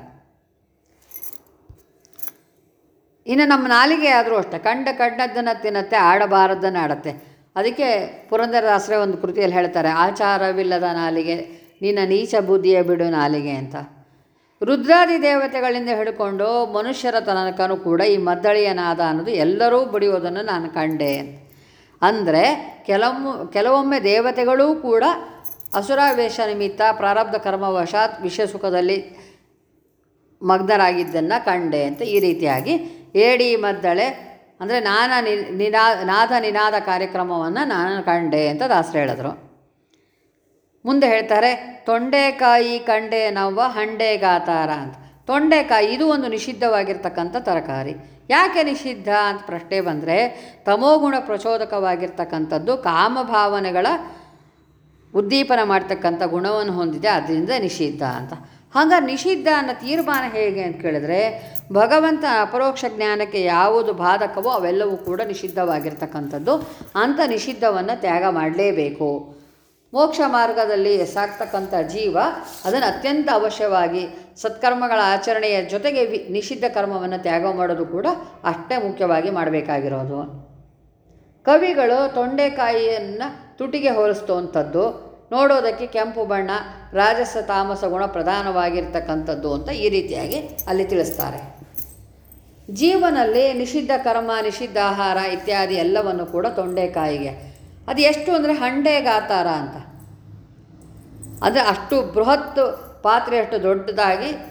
ಇನ್ನು ನಮ್ಮ ನಾಲಿಗೆ ಆದರೂ ಅಷ್ಟೆ ಕಂಡ ಕಂಡದ್ದನ್ನು ತಿನ್ನತ್ತೆ ಆಡಬಾರದನ್ನು ಆಡತ್ತೆ ಅದಕ್ಕೆ ಪುರಂದರದಾಸರೇ ಒಂದು ಕೃತಿಯಲ್ಲಿ ಹೇಳ್ತಾರೆ ಆಚಾರವಿಲ್ಲದ ನಾಲಿಗೆ ನಿನ್ನ ನೀಚ ಬುದ್ಧಿಯ ಬಿಡು ನಾಲಿಗೆ ಅಂತ ರುದ್ರಾದಿ ದೇವತೆಗಳಿಂದ ಹಿಡ್ಕೊಂಡು ಮನುಷ್ಯರ ತನಕನೂ ಕೂಡ ಈ ಮದ್ದಳೆಯ ನಾದ ಅನ್ನೋದು ಎಲ್ಲರೂ ಬಡಿಯೋದನ್ನು ನಾನು ಕಂಡೆ ಅಂತ ಅಂದರೆ ಕೆಲವೊಮ್ಮೆ ಕೆಲವೊಮ್ಮೆ ದೇವತೆಗಳೂ ಕೂಡ ಅಸುರಾವೇಶ ನಿಮಿತ್ತ ಪ್ರಾರಬ್ಧ ಕರ್ಮವಶಾತ್ ವಿಷಯ ಸುಖದಲ್ಲಿ ಮಗ್ನರಾಗಿದ್ದನ್ನು ಕಂಡೆ ಅಂತ ಈ ರೀತಿಯಾಗಿ ಏಡಿ ಮದ್ದಳೆ ಅಂದರೆ ನಾನ ನಿ ನಿನಾ ನಾದ ನಿನಾದ ಕಾರ್ಯಕ್ರಮವನ್ನು ನಾನು ಕಂಡೆ ಅಂತ ದಾಸರು ಹೇಳಿದ್ರು ಮುಂದೆ ಹೇಳ್ತಾರೆ ತೊಂಡೆಕಾಯಿ ಕಂಡೆ ನವ್ವ ಹಂಡೆಗಾತಾರ ಅಂತ ತೊಂಡೆಕಾಯಿ ಇದು ಒಂದು ನಿಷಿದ್ಧವಾಗಿರ್ತಕ್ಕಂಥ ತರಕಾರಿ ಯಾಕೆ ನಿಷಿದ್ಧ ಅಂತ ಪ್ರಶ್ನೆ ಬಂದರೆ ತಮೋಗುಣ ಪ್ರಚೋದಕವಾಗಿರ್ತಕ್ಕಂಥದ್ದು ಕಾಮಭಾವನೆಗಳ ಉದ್ದೀಪನ ಮಾಡ್ತಕ್ಕಂಥ ಗುಣವನ್ನು ಹೊಂದಿದೆ ಅದರಿಂದ ನಿಷಿದ್ಧ ಅಂತ ಹಾಗಾದ್ರೆ ನಿಷಿದ್ಧ ಅನ್ನೋ ತೀರ್ಮಾನ ಹೇಗೆ ಅಂತ ಕೇಳಿದ್ರೆ ಭಗವಂತ ಅಪರೋಕ್ಷ ಜ್ಞಾನಕ್ಕೆ ಯಾವುದು ಬಾಧಕವೋ ಅವೆಲ್ಲವೂ ಕೂಡ ನಿಷಿದ್ಧವಾಗಿರ್ತಕ್ಕಂಥದ್ದು ಅಂಥ ನಿಷಿದ್ಧವನ್ನು ತ್ಯಾಗ ಮಾಡಲೇಬೇಕು ಮೋಕ್ಷ ಮಾರ್ಗದಲ್ಲಿ ಸಾಕ್ತಕ್ಕಂಥ ಜೀವ ಅದನ್ನು ಅತ್ಯಂತ ಅವಶ್ಯವಾಗಿ ಸತ್ಕರ್ಮಗಳ ಆಚರಣೆಯ ಜೊತೆಗೆ ವಿ ನಿಷಿದ್ಧ ಕರ್ಮವನ್ನು ತ್ಯಾಗ ಮಾಡೋದು ಕೂಡ ಅಷ್ಟೇ ಮುಖ್ಯವಾಗಿ ಮಾಡಬೇಕಾಗಿರೋದು ಕವಿಗಳು ತೊಂಡೆಕಾಯಿಯನ್ನು ತುಟಿಗೆ ಹೋಲಿಸ್ತುವಂಥದ್ದು ನೋಡೋದಕ್ಕೆ ಕೆಂಪು ಬಣ್ಣ ರಾಜಸ ತಾಮಸ ಗುಣ ಪ್ರಧಾನವಾಗಿರ್ತಕ್ಕಂಥದ್ದು ಅಂತ ಈ ರೀತಿಯಾಗಿ ಅಲ್ಲಿ ತಿಳಿಸ್ತಾರೆ ಜೀವನಲ್ಲಿ ನಿಷಿದ್ಧ ಕರ್ಮ ನಿಷಿದ್ಧ ಆಹಾರ ಇತ್ಯಾದಿ ಎಲ್ಲವನ್ನು ಕೂಡ ತೊಂಡೆಕಾಯಿಗೆ ಅದು ಎಷ್ಟು ಅಂದರೆ ಹಂಡೆಗಾತಾರ ಅಂತ ಅಂದರೆ ಅಷ್ಟು ಬೃಹತ್ ಪಾತ್ರೆ ಅಷ್ಟು ದೊಡ್ಡದಾಗಿ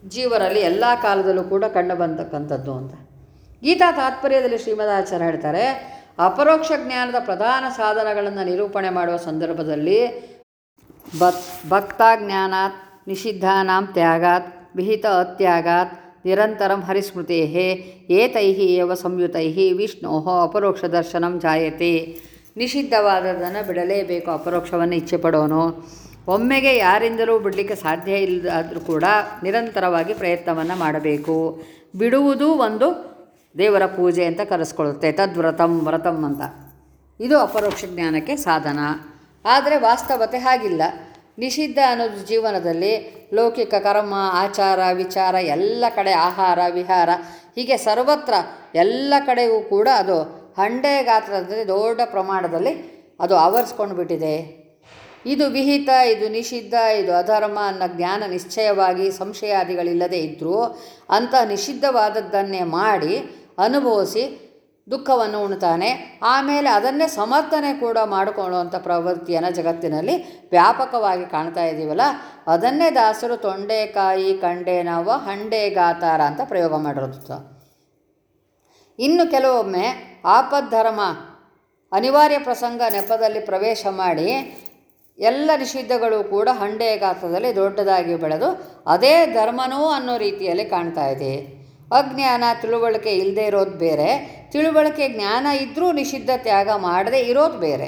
ಜೀವರಲ್ಲಿ ಎಲ್ಲ ಕಾಲದಲ್ಲೂ ಕೂಡ ಕಂಡು ಬಂತಕ್ಕಂಥದ್ದು ಅಂತ ಗೀತಾ ತಾತ್ಪರ್ಯದಲ್ಲಿ ಶ್ರೀಮದಾಚಾರ್ಯ ಹೇಳ್ತಾರೆ ಅಪರೋಕ್ಷ ಜ್ಞಾನದ ಪ್ರಧಾನ ಸಾಧನಗಳನ್ನು ನಿರೂಪಣೆ ಮಾಡುವ ಸಂದರ್ಭದಲ್ಲಿ ಬತ್ ಭಕ್ತಾಜ್ಞಾನಾತ್ ನಿಷಿದ್ಧಾನಾಂ ತ್ಯಾಗಾತ್ ವಿಹಿತ ಅತ್ಯಾಗಾತ್ ನಿರಂತರಂ ಹರಿಸ್ಮೃತೆ ಏತೈ ಏವ ಸಂಯುತೈ ವಿಷ್ಣೋ ಅಪರೋಕ್ಷ ದರ್ಶನಂ ಜಾಯತೆ ನಿಷಿದ್ಧವಾದದನ್ನು ಬಿಡಲೇಬೇಕು ಅಪರೋಕ್ಷವನ್ನು ಇಚ್ಛೆ ಪಡೋನು ಒಮ್ಮೆಗೆ ಯಾರಿಂದಲೂ ಬಿಡಲಿಕ್ಕೆ ಸಾಧ್ಯ ಇಲ್ಲದಾದರೂ ಕೂಡ ನಿರಂತರವಾಗಿ ಪ್ರಯತ್ನವನ್ನು ಮಾಡಬೇಕು ಬಿಡುವುದು ಒಂದು ದೇವರ ಪೂಜೆ ಅಂತ ಕರೆಸ್ಕೊಳ್ಳುತ್ತೆ ತದ್ವ್ರತಂ ವ್ರತಂ ಅಂತ ಇದು ಅಪರೋಕ್ಷ ಜ್ಞಾನಕ್ಕೆ ಸಾಧನ ಆದರೆ ವಾಸ್ತವತೆ ಹಾಗಿಲ್ಲ ನಿಷಿದ್ಧ ಅನ್ನೋದು ಜೀವನದಲ್ಲಿ ಲೌಕಿಕ ಕರ್ಮ ಆಚಾರ ವಿಚಾರ ಎಲ್ಲ ಕಡೆ ಆಹಾರ ವಿಹಾರ ಹೀಗೆ ಸರ್ವತ್ರ ಎಲ್ಲ ಕಡೆಗೂ ಕೂಡ ಅದು ಹಂಡೆ ಗಾತ್ರದಲ್ಲಿ ದೊಡ್ಡ ಪ್ರಮಾಣದಲ್ಲಿ ಅದು ಆವರಿಸ್ಕೊಂಡು ಬಿಟ್ಟಿದೆ ಇದು ವಿಹಿತ ಇದು ನಿಷಿದ್ಧ ಇದು ಅಧರ್ಮ ಅನ್ನೋ ಜ್ಞಾನ ನಿಶ್ಚಯವಾಗಿ ಸಂಶಯಾದಿಗಳಿಲ್ಲದೆ ಇದ್ದರೂ ಅಂಥ ನಿಷಿದ್ಧವಾದದ್ದನ್ನೇ ಮಾಡಿ ಅನುಭವಿಸಿ ದುಃಖವನ್ನು ಉಣ್ತಾನೆ ಆಮೇಲೆ ಅದನ್ನೇ ಸಮರ್ಥನೆ ಕೂಡ ಮಾಡಿಕೊಳ್ಳುವಂಥ ಪ್ರವೃತ್ತಿಯನ್ನು ಜಗತ್ತಿನಲ್ಲಿ ವ್ಯಾಪಕವಾಗಿ ಕಾಣ್ತಾ ಇದ್ದೀವಲ್ಲ ಅದನ್ನೇ ದಾಸರು ತೊಂಡೆಕಾಯಿ ಕಂಡೆ ನಾವು ಹಂಡೆಗಾತಾರ ಅಂತ ಪ್ರಯೋಗ ಮಾಡಿರೋದು ಇನ್ನು ಕೆಲವೊಮ್ಮೆ ಆಪದ್ಧರ್ಮ ಅನಿವಾರ್ಯ ಪ್ರಸಂಗ ನೆಪದಲ್ಲಿ ಪ್ರವೇಶ ಮಾಡಿ ಎಲ್ಲ ನಿಷಿದ್ಧಗಳು ಕೂಡ ಹಂಡೆ ಗಾತ್ರದಲ್ಲಿ ದೊಡ್ಡದಾಗಿ ಬೆಳೆದು ಅದೇ ಧರ್ಮನೂ ಅನ್ನೋ ರೀತಿಯಲ್ಲಿ ಕಾಣ್ತಾ ಇದೆ ಅಜ್ಞಾನ ತಿಳುವಳಿಕೆ ಇಲ್ಲದೆ ಇರೋದು ಬೇರೆ ತಿಳುವಳಿಕೆ ಜ್ಞಾನ ಇದ್ದರೂ ನಿಷಿದ್ಧ ತ್ಯಾಗ ಮಾಡದೆ ಇರೋದು ಬೇರೆ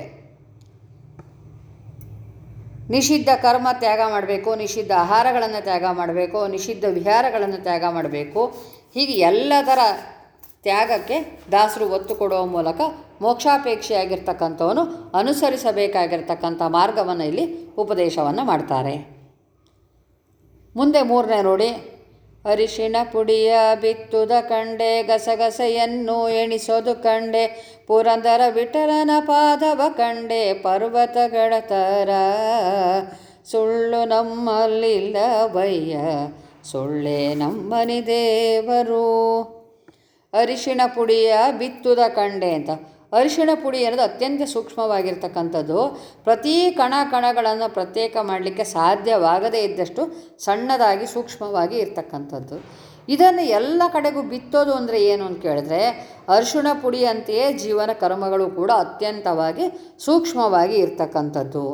ನಿಷಿದ್ಧ ಕರ್ಮ ತ್ಯಾಗ ಮಾಡಬೇಕು ನಿಷಿದ್ಧ ಆಹಾರಗಳನ್ನು ತ್ಯಾಗ ಮಾಡಬೇಕು ನಿಷಿದ್ಧ ವಿಹಾರಗಳನ್ನು ತ್ಯಾಗ ಮಾಡಬೇಕು ಹೀಗೆ ಎಲ್ಲದರ ತ್ಯಾಗಕ್ಕೆ ದಾಸರು ಒತ್ತು ಕೊಡುವ ಮೂಲಕ ಮೋಕ್ಷಾಪೇಕ್ಷೆಯಾಗಿರ್ತಕ್ಕಂಥವನು ಅನುಸರಿಸಬೇಕಾಗಿರ್ತಕ್ಕಂಥ ಮಾರ್ಗವನ್ನು ಇಲ್ಲಿ ಉಪದೇಶವನ್ನು ಮಾಡ್ತಾರೆ ಮುಂದೆ ಮೂರನೇ ನೋಡಿ ಅರಿಶಿಣ ಪುಡಿಯ ಬಿತ್ತುದ ಕಂಡೆ ಗಸಗಸೆಯನ್ನು ಎಣಿಸೋದು ಕಂಡೆ ಪುರಂದರ ವಿಠಲನ ಪಾದವ ಕಂಡೆ ಪರ್ವತಗಳ ತರ ಸುಳ್ಳು ನಮ್ಮಲ್ಲಿಲ್ಲ ಬಯ್ಯ ಸುಳ್ಳೇ ನಮ್ಮನಿ ದೇವರು ಅರಿಶಿಣ ಪುಡಿಯ ಬಿತ್ತುದ ಕಂಡೆ ಅಂತ ಅರಿಶಿಣ ಪುಡಿ ಅನ್ನೋದು ಅತ್ಯಂತ ಸೂಕ್ಷ್ಮವಾಗಿರ್ತಕ್ಕಂಥದ್ದು ಪ್ರತಿ ಕಣ ಕಣಗಳನ್ನು ಪ್ರತ್ಯೇಕ ಮಾಡಲಿಕ್ಕೆ ಸಾಧ್ಯವಾಗದೇ ಇದ್ದಷ್ಟು ಸಣ್ಣದಾಗಿ ಸೂಕ್ಷ್ಮವಾಗಿ ಇರ್ತಕ್ಕಂಥದ್ದು ಇದನ್ನು ಎಲ್ಲ ಕಡೆಗೂ ಬಿತ್ತೋದು ಅಂದರೆ ಏನು ಅಂತ ಕೇಳಿದ್ರೆ ಅರಿಶಿಣ ಪುಡಿಯಂತೆಯೇ ಜೀವನ ಕರ್ಮಗಳು ಕೂಡ ಅತ್ಯಂತವಾಗಿ ಸೂಕ್ಷ್ಮವಾಗಿ ಇರ್ತಕ್ಕಂಥದ್ದು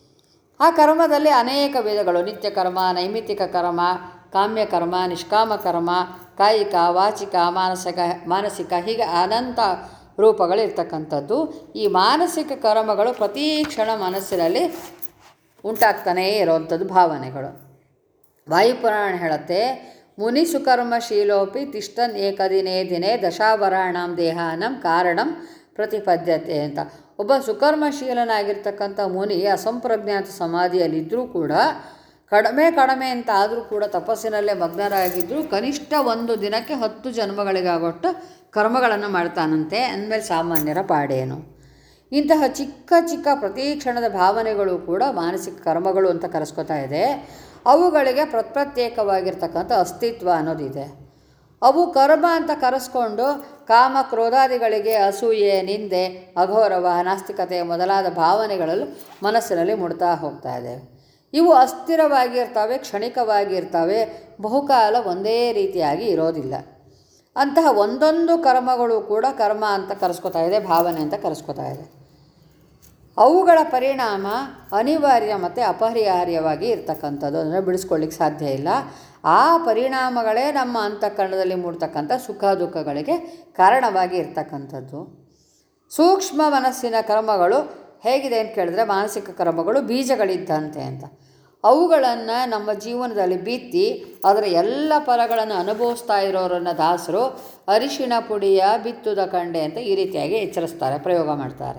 ಆ ಕರ್ಮದಲ್ಲಿ ಅನೇಕ ವೇದಗಳು ನಿತ್ಯ ಕರ್ಮ ನೈಮಿತ್ತಿಕ ಕರ್ಮ ಕಾಮ್ಯ ಕರ್ಮ ನಿಷ್ಕಾಮ ಕರ್ಮ ಕಾಯಿಕ ವಾಚಿಕ ಮಾನಸಿಕ ಮಾನಸಿಕ ಹೀಗೆ ಅನಂತ ರೂಪಗಳಿರ್ತಕ್ಕಂಥದ್ದು ಈ ಮಾನಸಿಕ ಕರ್ಮಗಳು ಪ್ರತಿ ಕ್ಷಣ ಮನಸ್ಸಿನಲ್ಲಿ ಉಂಟಾಗ್ತಾನೇ ಇರುವಂಥದ್ದು ಭಾವನೆಗಳು ವಾಯುಪುರಾಣ ಹೇಳುತ್ತೆ ಮುನಿ ಸುಕರ್ಮಶೀಲೋಪಿ ತಿಷ್ಟನ್ ಏಕದಿನೇ ದಿನೇ ದಶಾವರಾಣಂ ದೇಹಾನಂ ಕಾರಣಂ ಪ್ರತಿಪದ್ಯತೆ ಅಂತ ಒಬ್ಬ ಸುಕರ್ಮಶೀಲನಾಗಿರ್ತಕ್ಕಂಥ ಮುನಿ ಅಸಂಪ್ರಜ್ಞಾತ ಸಮಾಧಿಯಲ್ಲಿದ್ದರೂ ಕೂಡ ಕಡಿಮೆ ಕಡಿಮೆ ಅಂತ ಆದರೂ ಕೂಡ ತಪಸ್ಸಿನಲ್ಲೇ ಮಗ್ನರಾಗಿದ್ದರೂ ಕನಿಷ್ಠ ಒಂದು ದಿನಕ್ಕೆ ಹತ್ತು ಜನ್ಮಗಳಿಗಾಗೊಟ್ಟು ಕರ್ಮಗಳನ್ನು ಮಾಡ್ತಾನಂತೆ ಅಂದಮೇಲೆ ಸಾಮಾನ್ಯರ ಪಾಡೇನು ಇಂತಹ ಚಿಕ್ಕ ಚಿಕ್ಕ ಪ್ರತಿ ಕ್ಷಣದ ಭಾವನೆಗಳು ಕೂಡ ಮಾನಸಿಕ ಕರ್ಮಗಳು ಅಂತ ಕರೆಸ್ಕೊತಾ ಇದೆ ಅವುಗಳಿಗೆ ಪ್ರತ್ಯೇಕವಾಗಿರ್ತಕ್ಕಂಥ ಅಸ್ತಿತ್ವ ಅನ್ನೋದಿದೆ ಅವು ಕರ್ಮ ಅಂತ ಕರೆಸ್ಕೊಂಡು ಕಾಮ ಕ್ರೋಧಾದಿಗಳಿಗೆ ಅಸೂಯೆ ನಿಂದೆ ಅಘೋರವ ನಾಸ್ತಿಕತೆ ಮೊದಲಾದ ಭಾವನೆಗಳಲ್ಲೂ ಮನಸ್ಸಿನಲ್ಲಿ ಮುಡ್ತಾ ಹೋಗ್ತಾ ಇದ್ದೇವೆ ಇವು ಅಸ್ಥಿರವಾಗಿರ್ತವೆ ಕ್ಷಣಿಕವಾಗಿರ್ತವೆ ಬಹುಕಾಲ ಒಂದೇ ರೀತಿಯಾಗಿ ಇರೋದಿಲ್ಲ ಅಂತಹ ಒಂದೊಂದು ಕರ್ಮಗಳು ಕೂಡ ಕರ್ಮ ಅಂತ ಕರೆಸ್ಕೊತಾ ಇದೆ ಭಾವನೆ ಅಂತ ಕರೆಸ್ಕೊತಾ ಇದೆ ಅವುಗಳ ಪರಿಣಾಮ ಅನಿವಾರ್ಯ ಮತ್ತು ಅಪರಿಹಾರ್ಯವಾಗಿ ಇರ್ತಕ್ಕಂಥದ್ದು ಅಂದರೆ ಬಿಡಿಸ್ಕೊಳ್ಳಿಕ್ಕೆ ಸಾಧ್ಯ ಇಲ್ಲ ಆ ಪರಿಣಾಮಗಳೇ ನಮ್ಮ ಅಂತಃಕರಣದಲ್ಲಿ ಮೂಡ್ತಕ್ಕಂಥ ಸುಖ ದುಃಖಗಳಿಗೆ ಕಾರಣವಾಗಿ ಇರ್ತಕ್ಕಂಥದ್ದು ಸೂಕ್ಷ್ಮ ಮನಸ್ಸಿನ ಕರ್ಮಗಳು ಹೇಗಿದೆ ಅಂತ ಕೇಳಿದ್ರೆ ಮಾನಸಿಕ ಕರ್ಮಗಳು ಬೀಜಗಳಿದ್ದಂತೆ ಅಂತ ಅವುಗಳನ್ನು ನಮ್ಮ ಜೀವನದಲ್ಲಿ ಬಿತ್ತಿ ಅದರ ಎಲ್ಲ ಫಲಗಳನ್ನು ಅನುಭವಿಸ್ತಾ ಇರೋರನ್ನ ದಾಸರು ಅರಿಶಿಣ ಪುಡಿಯ ಬಿತ್ತುದ ಕಂಡೆ ಅಂತ ಈ ರೀತಿಯಾಗಿ ಎಚ್ಚರಿಸ್ತಾರೆ ಪ್ರಯೋಗ ಮಾಡ್ತಾರೆ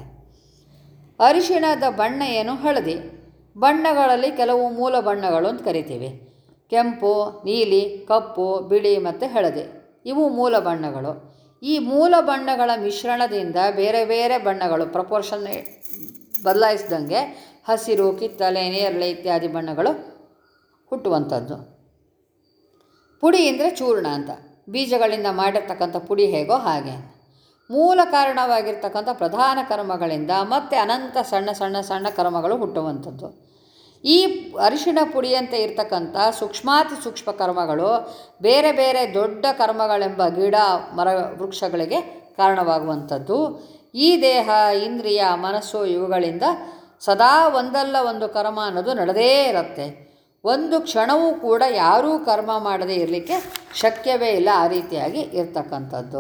ಅರಿಶಿಣದ ಬಣ್ಣ ಏನು ಹಳದಿ ಬಣ್ಣಗಳಲ್ಲಿ ಕೆಲವು ಮೂಲ ಬಣ್ಣಗಳು ಅಂತ ಕರಿತೀವಿ ಕೆಂಪು ನೀಲಿ ಕಪ್ಪು ಬಿಳಿ ಮತ್ತು ಹಳದಿ ಇವು ಮೂಲ ಬಣ್ಣಗಳು ಈ ಮೂಲ ಬಣ್ಣಗಳ ಮಿಶ್ರಣದಿಂದ ಬೇರೆ ಬೇರೆ ಬಣ್ಣಗಳು ಪ್ರಪೋರ್ಷನ್ ಬದಲಾಯಿಸಿದಂಗೆ ಹಸಿರು ಕಿತ್ತಲೆ ನೇರಳೆ ಇತ್ಯಾದಿ ಬಣ್ಣಗಳು ಹುಟ್ಟುವಂಥದ್ದು ಪುಡಿ ಅಂದರೆ ಚೂರ್ಣ ಅಂತ ಬೀಜಗಳಿಂದ ಮಾಡಿರ್ತಕ್ಕಂಥ ಪುಡಿ ಹೇಗೋ ಹಾಗೆ ಮೂಲ ಕಾರಣವಾಗಿರ್ತಕ್ಕಂಥ ಪ್ರಧಾನ ಕರ್ಮಗಳಿಂದ ಮತ್ತೆ ಅನಂತ ಸಣ್ಣ ಸಣ್ಣ ಸಣ್ಣ ಕರ್ಮಗಳು ಹುಟ್ಟುವಂಥದ್ದು ಈ ಅರಿಶಿಣ ಪುಡಿಯಂತೆ ಇರ್ತಕ್ಕಂಥ ಸೂಕ್ಷ್ಮಾತಿ ಸೂಕ್ಷ್ಮ ಕರ್ಮಗಳು ಬೇರೆ ಬೇರೆ ದೊಡ್ಡ ಕರ್ಮಗಳೆಂಬ ಗಿಡ ಮರ ವೃಕ್ಷಗಳಿಗೆ ಕಾರಣವಾಗುವಂಥದ್ದು ಈ ದೇಹ ಇಂದ್ರಿಯ ಮನಸ್ಸು ಇವುಗಳಿಂದ ಸದಾ ಒಂದಲ್ಲ ಒಂದು ಕರ್ಮ ಅನ್ನೋದು ನಡೆದೇ ಇರುತ್ತೆ ಒಂದು ಕ್ಷಣವೂ ಕೂಡ ಯಾರೂ ಕರ್ಮ ಮಾಡದೇ ಇರಲಿಕ್ಕೆ ಶಕ್ಯವೇ ಇಲ್ಲ ಆ ರೀತಿಯಾಗಿ ಇರ್ತಕ್ಕಂಥದ್ದು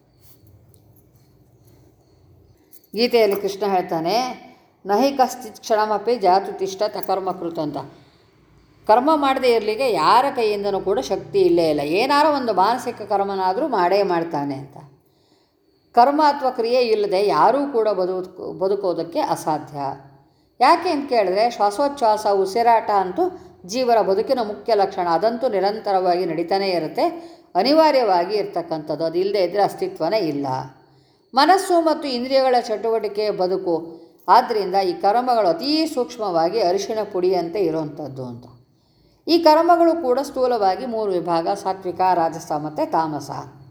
ಗೀತೆಯಲ್ಲಿ ಕೃಷ್ಣ ಹೇಳ್ತಾನೆ ನಹಿ ಕಶ್ಚಿತ್ ಕ್ಷಣಮಪಿ ಜಾತು ತಿಷ್ಠ ಕರ್ಮಕೃತ ಅಂತ ಕರ್ಮ ಮಾಡದೇ ಇರಲಿಕ್ಕೆ ಯಾರ ಕೈಯಿಂದನೂ ಕೂಡ ಶಕ್ತಿ ಇಲ್ಲೇ ಇಲ್ಲ ಏನಾರೋ ಒಂದು ಮಾನಸಿಕ ಕರ್ಮನಾದರೂ ಮಾಡೇ ಮಾಡ್ತಾನೆ ಅಂತ ಕರ್ಮ ಅಥವಾ ಕ್ರಿಯೆ ಇಲ್ಲದೆ ಯಾರೂ ಕೂಡ ಬದುಕು ಬದುಕೋದಕ್ಕೆ ಅಸಾಧ್ಯ ಯಾಕೆ ಅಂತ ಕೇಳಿದ್ರೆ ಶ್ವಾಸೋಚ್ಛ್ವಾಸ ಉಸಿರಾಟ ಅಂತೂ ಜೀವನ ಬದುಕಿನ ಮುಖ್ಯ ಲಕ್ಷಣ ಅದಂತೂ ನಿರಂತರವಾಗಿ ನಡೀತಾನೇ ಇರುತ್ತೆ ಅನಿವಾರ್ಯವಾಗಿ ಇರ್ತಕ್ಕಂಥದ್ದು ಅದು ಇಲ್ಲದೆ ಇದ್ದರೆ ಅಸ್ತಿತ್ವನೇ ಇಲ್ಲ ಮನಸ್ಸು ಮತ್ತು ಇಂದ್ರಿಯಗಳ ಚಟುವಟಿಕೆ ಬದುಕು ಆದ್ದರಿಂದ ಈ ಕರ್ಮಗಳು ಅತೀ ಸೂಕ್ಷ್ಮವಾಗಿ ಅರಿಶಿಣ ಪುಡಿಯಂತೆ ಇರುವಂಥದ್ದು ಅಂತ ಈ ಕರ್ಮಗಳು ಕೂಡ ಸ್ಥೂಲವಾಗಿ ಮೂರು ವಿಭಾಗ ಸಾತ್ವಿಕ ರಾಜಸ ಮತ್ತು ತಾಮಸ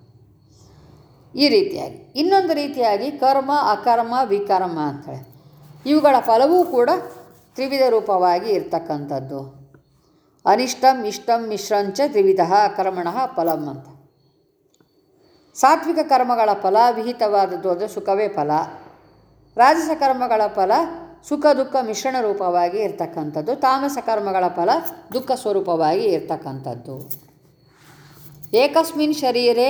ಈ ರೀತಿಯಾಗಿ ಇನ್ನೊಂದು ರೀತಿಯಾಗಿ ಕರ್ಮ ಅಕರ್ಮ ವಿಕರ್ಮ ಅಂತೇಳಿ ಇವುಗಳ ಫಲವೂ ಕೂಡ ತ್ರಿವಿಧ ರೂಪವಾಗಿ ಇರ್ತಕ್ಕಂಥದ್ದು ಅನಿಷ್ಟಂ ಇಷ್ಟಂ ಮಿಶ್ರಂಚ ತ್ರಿವಿಧ ಕರ್ಮಣ ಫಲಂ ಅಂತ ಸಾತ್ವಿಕ ಕರ್ಮಗಳ ಫಲ ವಿಹಿತವಾದದ್ದು ಅಂದರೆ ಸುಖವೇ ಫಲ ರಾಜಸ ಕರ್ಮಗಳ ಫಲ ಸುಖ ದುಃಖ ಮಿಶ್ರಣ ರೂಪವಾಗಿ ಇರ್ತಕ್ಕಂಥದ್ದು ತಾಮಸ ಕರ್ಮಗಳ ಫಲ ದುಃಖ ಸ್ವರೂಪವಾಗಿ ಇರ್ತಕ್ಕಂಥದ್ದು ಏಕಸ್ಮಿನ್ ಶರೀರೆ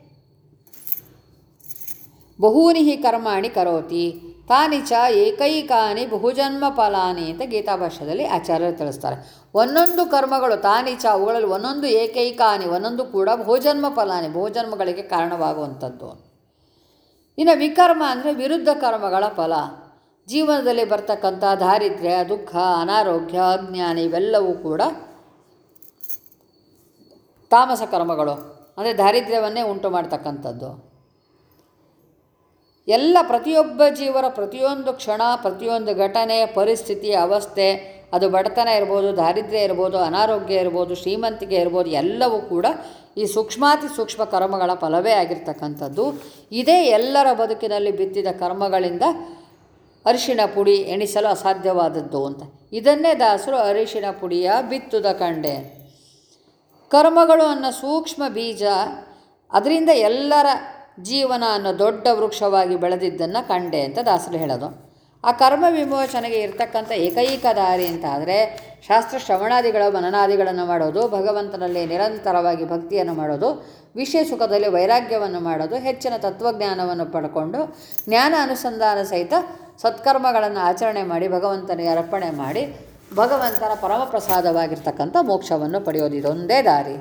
ಬಹೂನಿ ಹಿ ಕರ್ಮಾಣಿ ಕರೋತಿ ತಾನಿ ಚ ಏಕೈಕಾನಿ ಬಹುಜನ್ಮ ಫಲಾನಿ ಅಂತ ಗೀತಾಭಾಷ್ಯದಲ್ಲಿ ಆಚಾರ್ಯರು ತಿಳಿಸ್ತಾರೆ ಒಂದೊಂದು ಕರ್ಮಗಳು ತಾನಿ ಚ ಅವುಗಳಲ್ಲಿ ಒಂದೊಂದು ಏಕೈಕಾನಿ ಒಂದೊಂದು ಕೂಡ ಬಹುಜನ್ಮ ಫಲಾನಿ ಬಹುಜನ್ಮಗಳಿಗೆ ಕಾರಣವಾಗುವಂಥದ್ದು ಇನ್ನು ವಿಕರ್ಮ ಅಂದರೆ ವಿರುದ್ಧ ಕರ್ಮಗಳ ಫಲ ಜೀವನದಲ್ಲಿ ಬರ್ತಕ್ಕಂಥ ದಾರಿದ್ರ್ಯ ದುಃಖ ಅನಾರೋಗ್ಯ ಅಜ್ಞಾನ ಇವೆಲ್ಲವೂ ಕೂಡ ತಾಮಸ ಕರ್ಮಗಳು ಅಂದರೆ ದಾರಿದ್ರ್ಯವನ್ನೇ ಉಂಟು ಮಾಡ್ತಕ್ಕಂಥದ್ದು ಎಲ್ಲ ಪ್ರತಿಯೊಬ್ಬ ಜೀವರ ಪ್ರತಿಯೊಂದು ಕ್ಷಣ ಪ್ರತಿಯೊಂದು ಘಟನೆ ಪರಿಸ್ಥಿತಿ ಅವಸ್ಥೆ ಅದು ಬಡತನ ಇರ್ಬೋದು ದಾರಿದ್ರ್ಯ ಇರ್ಬೋದು ಅನಾರೋಗ್ಯ ಇರ್ಬೋದು ಶ್ರೀಮಂತಿಕೆ ಇರ್ಬೋದು ಎಲ್ಲವೂ ಕೂಡ ಈ ಸೂಕ್ಷ್ಮಾತಿ ಸೂಕ್ಷ್ಮ ಕರ್ಮಗಳ ಫಲವೇ ಆಗಿರ್ತಕ್ಕಂಥದ್ದು ಇದೇ ಎಲ್ಲರ ಬದುಕಿನಲ್ಲಿ ಬಿತ್ತಿದ ಕರ್ಮಗಳಿಂದ ಅರಿಶಿಣ ಪುಡಿ ಎಣಿಸಲು ಅಸಾಧ್ಯವಾದದ್ದು ಅಂತ ಇದನ್ನೇ ದಾಸರು ಅರಿಶಿಣ ಪುಡಿಯ ಬಿತ್ತುದ ಕಂಡೆ ಕರ್ಮಗಳು ಅನ್ನೋ ಸೂಕ್ಷ್ಮ ಬೀಜ ಅದರಿಂದ ಎಲ್ಲರ ಜೀವನ ಅನ್ನೋ ದೊಡ್ಡ ವೃಕ್ಷವಾಗಿ ಬೆಳೆದಿದ್ದನ್ನು ಕಂಡೆ ಅಂತ ದಾಸರು ಹೇಳೋದು ಆ ಕರ್ಮ ವಿಮೋಚನೆಗೆ ಇರ್ತಕ್ಕಂಥ ಏಕೈಕ ದಾರಿ ಅಂತ ಆದರೆ ಶಾಸ್ತ್ರ ಶ್ರವಣಾದಿಗಳ ಮನನಾದಿಗಳನ್ನು ಮಾಡೋದು ಭಗವಂತನಲ್ಲಿ ನಿರಂತರವಾಗಿ ಭಕ್ತಿಯನ್ನು ಮಾಡೋದು ವಿಷಯ ಸುಖದಲ್ಲಿ ವೈರಾಗ್ಯವನ್ನು ಮಾಡೋದು ಹೆಚ್ಚಿನ ತತ್ವಜ್ಞಾನವನ್ನು ಪಡ್ಕೊಂಡು ಜ್ಞಾನ ಅನುಸಂಧಾನ ಸಹಿತ ಸತ್ಕರ್ಮಗಳನ್ನು ಆಚರಣೆ ಮಾಡಿ ಭಗವಂತನಿಗೆ ಅರ್ಪಣೆ ಮಾಡಿ ಭಗವಂತನ ಪರಮಪ್ರಸಾದವಾಗಿರ್ತಕ್ಕಂಥ ಮೋಕ್ಷವನ್ನು ಪಡೆಯೋದು ಇದೊಂದೇ ದಾರಿ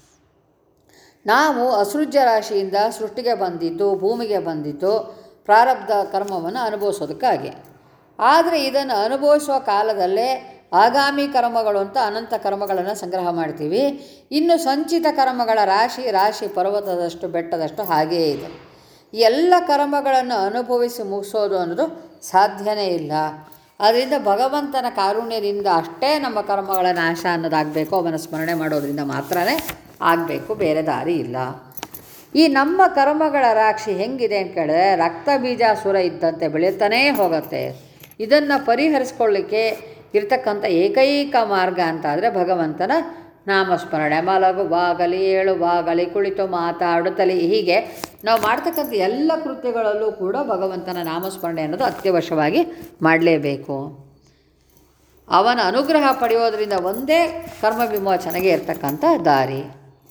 ನಾವು ಅಸೃಜ್ಯ ರಾಶಿಯಿಂದ ಸೃಷ್ಟಿಗೆ ಬಂದಿದ್ದು ಭೂಮಿಗೆ ಬಂದಿದ್ದು ಪ್ರಾರಬ್ಧ ಕರ್ಮವನ್ನು ಅನುಭವಿಸೋದಕ್ಕಾಗಿ ಆದರೆ ಇದನ್ನು ಅನುಭವಿಸುವ ಕಾಲದಲ್ಲೇ ಆಗಾಮಿ ಕರ್ಮಗಳು ಅಂತ ಅನಂತ ಕರ್ಮಗಳನ್ನು ಸಂಗ್ರಹ ಮಾಡ್ತೀವಿ ಇನ್ನು ಸಂಚಿತ ಕರ್ಮಗಳ ರಾಶಿ ರಾಶಿ ಪರ್ವತದಷ್ಟು ಬೆಟ್ಟದಷ್ಟು ಹಾಗೇ ಇದೆ ಈ ಎಲ್ಲ ಕರ್ಮಗಳನ್ನು ಅನುಭವಿಸಿ ಮುಗಿಸೋದು ಅನ್ನೋದು ಸಾಧ್ಯನೇ ಇಲ್ಲ ಅದರಿಂದ ಭಗವಂತನ ಕಾರುಣ್ಯದಿಂದ ಅಷ್ಟೇ ನಮ್ಮ ಕರ್ಮಗಳ ನಾಶ ಅನ್ನೋದಾಗಬೇಕು ಅವನ ಸ್ಮರಣೆ ಮಾಡೋದ್ರಿಂದ ಮಾತ್ರನೇ ಆಗಬೇಕು ಬೇರೆ ದಾರಿ ಇಲ್ಲ ಈ ನಮ್ಮ ಕರ್ಮಗಳ ರಾಶಿ ಹೆಂಗಿದೆ ಅಂತ ಕೇಳಿದ್ರೆ ರಕ್ತ ಬೀಜ ಸುರ ಇದ್ದಂತೆ ಬೆಳೀತಾನೇ ಹೋಗುತ್ತೆ ಇದನ್ನು ಪರಿಹರಿಸ್ಕೊಳ್ಳಿಕ್ಕೆ ಇರ್ತಕ್ಕಂಥ ಏಕೈಕ ಮಾರ್ಗ ಅಂತ ಆದರೆ ಭಗವಂತನ ನಾಮಸ್ಮರಣೆ ಮಲಗುವಾಗಲಿ ಏಳುವಾಗಲಿ ಕುಳಿತು ಮಾತಾಡುತ್ತಲಿ ಹೀಗೆ ನಾವು ಮಾಡ್ತಕ್ಕಂಥ ಎಲ್ಲ ಕೃತ್ಯಗಳಲ್ಲೂ ಕೂಡ ಭಗವಂತನ ನಾಮಸ್ಮರಣೆ ಅನ್ನೋದು ಅತ್ಯವಶ್ಯವಾಗಿ ಮಾಡಲೇಬೇಕು ಅವನ ಅನುಗ್ರಹ ಪಡೆಯೋದರಿಂದ ಒಂದೇ ಕರ್ಮ ವಿಮೋಚನೆಗೆ ಇರ್ತಕ್ಕಂಥ ದಾರಿ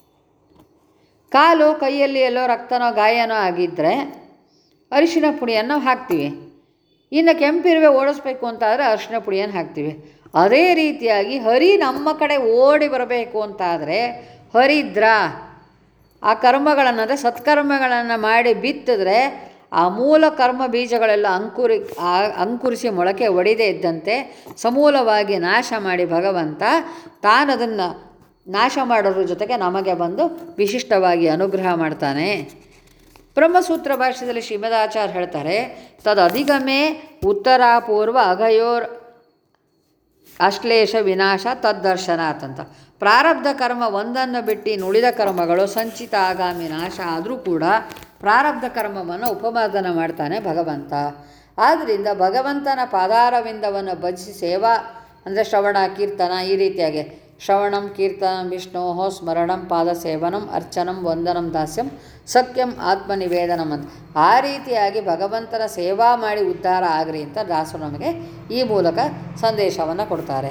ಕಾಲು ಕೈಯಲ್ಲಿ ಎಲ್ಲೋ ರಕ್ತನೋ ಗಾಯನೋ ಆಗಿದ್ದರೆ ಅರಿಶಿಣ ಪುಡಿಯನ್ನು ಹಾಕ್ತೀವಿ ಇನ್ನು ಕೆಂಪಿರುವೆ ಓಡಿಸ್ಬೇಕು ಅಂತಾದರೆ ಅರಿಶಿಣ ಪುಡಿಯನ್ನು ಹಾಕ್ತೀವಿ ಅದೇ ರೀತಿಯಾಗಿ ಹರಿ ನಮ್ಮ ಕಡೆ ಓಡಿ ಬರಬೇಕು ಅಂತಾದರೆ ಹರಿದ್ರ ಆ ಕರ್ಮಗಳನ್ನು ಅಂದರೆ ಸತ್ಕರ್ಮಗಳನ್ನು ಮಾಡಿ ಬಿತ್ತಿದ್ರೆ ಆ ಮೂಲ ಕರ್ಮ ಬೀಜಗಳೆಲ್ಲ ಅಂಕುರಿ ಆ- ಅಂಕುರಿಸಿ ಮೊಳಕೆ ಒಡೆದೇ ಇದ್ದಂತೆ ಸಮೂಲವಾಗಿ ನಾಶ ಮಾಡಿ ಭಗವಂತ ತಾನದನ್ನು ನಾಶ ಮಾಡೋದ್ರ ಜೊತೆಗೆ ನಮಗೆ ಬಂದು ವಿಶಿಷ್ಟವಾಗಿ ಅನುಗ್ರಹ ಮಾಡ್ತಾನೆ ಬ್ರಹ್ಮಸೂತ್ರ ಭಾಷ್ಯದಲ್ಲಿ ಶ್ರೀಮದಾಚಾರ್ಯ ಹೇಳ್ತಾರೆ ತದಧಿಗಮೇ ಉತ್ತರ ಪೂರ್ವ ಅಘಯೋರ್ ಅಶ್ಲೇಷ ವಿನಾಶ ತದ್ದರ್ಶನಾತ್ ಅಂತ ಪ್ರಾರಬ್ಧ ಕರ್ಮ ಒಂದನ್ನು ಬಿಟ್ಟು ಉಳಿದ ಕರ್ಮಗಳು ಸಂಚಿತ ಆಗಾಮಿ ನಾಶ ಆದರೂ ಕೂಡ ಪ್ರಾರಬ್ಧ ಕರ್ಮವನ್ನು ಉಪಮಾದನ ಮಾಡ್ತಾನೆ ಭಗವಂತ ಆದ್ದರಿಂದ ಭಗವಂತನ ಪಾದಾರವಿಂದವನ್ನು ಭಜಿಸಿ ಸೇವಾ ಅಂದರೆ ಶ್ರವಣ ಕೀರ್ತನ ಈ ರೀತಿಯಾಗಿ ಶ್ರವಣಂ ಕೀರ್ತನಂ ವಿಷ್ಣೋ ಸ್ಮರಣಂ ಪಾದ ಸೇವನಂ ಅರ್ಚನಂ ವಂದನಂ ದಾಸ್ಯಂ ಸತ್ಯಂ ಆತ್ಮನಿವೇದನಂ ಅಂತ ಆ ರೀತಿಯಾಗಿ ಭಗವಂತನ ಸೇವಾ ಮಾಡಿ ಉದ್ಧಾರ ಆಗ್ರಿ ಅಂತ ದಾಸರು ನಮಗೆ ಈ ಮೂಲಕ ಸಂದೇಶವನ್ನು ಕೊಡ್ತಾರೆ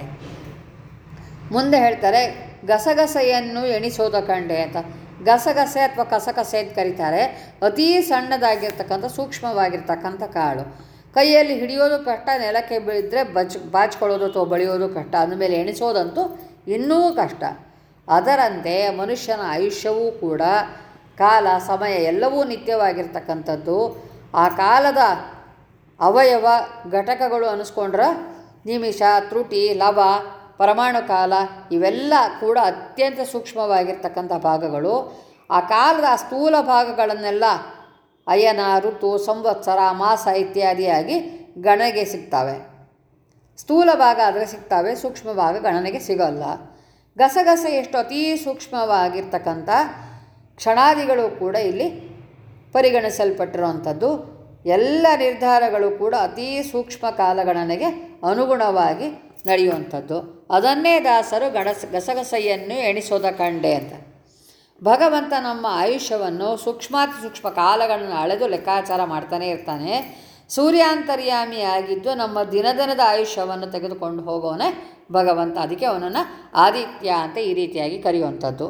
ಮುಂದೆ ಹೇಳ್ತಾರೆ ಗಸಗಸೆಯನ್ನು ಎಣಿಸೋದ ಕಂಡೆ ಅಂತ ಗಸಗಸೆ ಅಥವಾ ಕಸಕಸೆ ಅಂತ ಕರೀತಾರೆ ಅತೀ ಸಣ್ಣದಾಗಿರ್ತಕ್ಕಂಥ ಸೂಕ್ಷ್ಮವಾಗಿರ್ತಕ್ಕಂಥ ಕಾಳು ಕೈಯಲ್ಲಿ ಹಿಡಿಯೋದು ಕಷ್ಟ ನೆಲಕ್ಕೆ ಬೀಳಿದ್ರೆ ಬಚ್ ಬಾಚ್ಕೊಳ್ಳೋದು ಅಥವಾ ಬಳಿಯೋದು ಕಷ್ಟ ಅಂದಮೇಲೆ ಎಣಿಸೋದಂತೂ ಇನ್ನೂ ಕಷ್ಟ ಅದರಂತೆ ಮನುಷ್ಯನ ಆಯುಷ್ಯವೂ ಕೂಡ ಕಾಲ ಸಮಯ ಎಲ್ಲವೂ ನಿತ್ಯವಾಗಿರ್ತಕ್ಕಂಥದ್ದು ಆ ಕಾಲದ ಅವಯವ ಘಟಕಗಳು ಅನಿಸ್ಕೊಂಡ್ರೆ ನಿಮಿಷ ತ್ರುಟಿ ಲವ ಪರಮಾಣು ಕಾಲ ಇವೆಲ್ಲ ಕೂಡ ಅತ್ಯಂತ ಸೂಕ್ಷ್ಮವಾಗಿರ್ತಕ್ಕಂಥ ಭಾಗಗಳು ಆ ಕಾಲದ ಆ ಸ್ಥೂಲ ಭಾಗಗಳನ್ನೆಲ್ಲ ಅಯನ ಋತು ಸಂವತ್ಸರ ಮಾಸ ಇತ್ಯಾದಿಯಾಗಿ ಗಣನೆಗೆ ಸಿಗ್ತವೆ ಸ್ಥೂಲ ಭಾಗ ಆದರೆ ಸಿಗ್ತವೆ ಸೂಕ್ಷ್ಮ ಭಾಗ ಗಣನೆಗೆ ಸಿಗೋಲ್ಲ ಗಸಗಸೆ ಎಷ್ಟು ಅತೀ ಸೂಕ್ಷ್ಮವಾಗಿರ್ತಕ್ಕಂಥ ಕ್ಷಣಾದಿಗಳು ಕೂಡ ಇಲ್ಲಿ ಪರಿಗಣಿಸಲ್ಪಟ್ಟಿರುವಂಥದ್ದು ಎಲ್ಲ ನಿರ್ಧಾರಗಳು ಕೂಡ ಅತೀ ಸೂಕ್ಷ್ಮ ಕಾಲಗಣನೆಗೆ ಅನುಗುಣವಾಗಿ ನಡೆಯುವಂಥದ್ದು ಅದನ್ನೇ ದಾಸರು ಗಣಸ ಗಸಗಸೆಯನ್ನು ಎಣಿಸೋದ ಕಂಡೆ ಅಂತ ಭಗವಂತ ನಮ್ಮ ಆಯುಷ್ಯವನ್ನು ಸೂಕ್ಷ್ಮಾತಿ ಸೂಕ್ಷ್ಮ ಕಾಲಗಳನ್ನು ಅಳೆದು ಲೆಕ್ಕಾಚಾರ ಮಾಡ್ತಾನೆ ಇರ್ತಾನೆ ಸೂರ್ಯಾಂತರ್ಯಾಮಿಯಾಗಿದ್ದು ನಮ್ಮ ದಿನದಿನದ ಆಯುಷ್ಯವನ್ನು ತೆಗೆದುಕೊಂಡು ಹೋಗೋನೆ ಭಗವಂತ ಅದಕ್ಕೆ ಅವನನ್ನು ಆದಿತ್ಯ ಅಂತ ಈ ರೀತಿಯಾಗಿ ಕರೆಯುವಂಥದ್ದು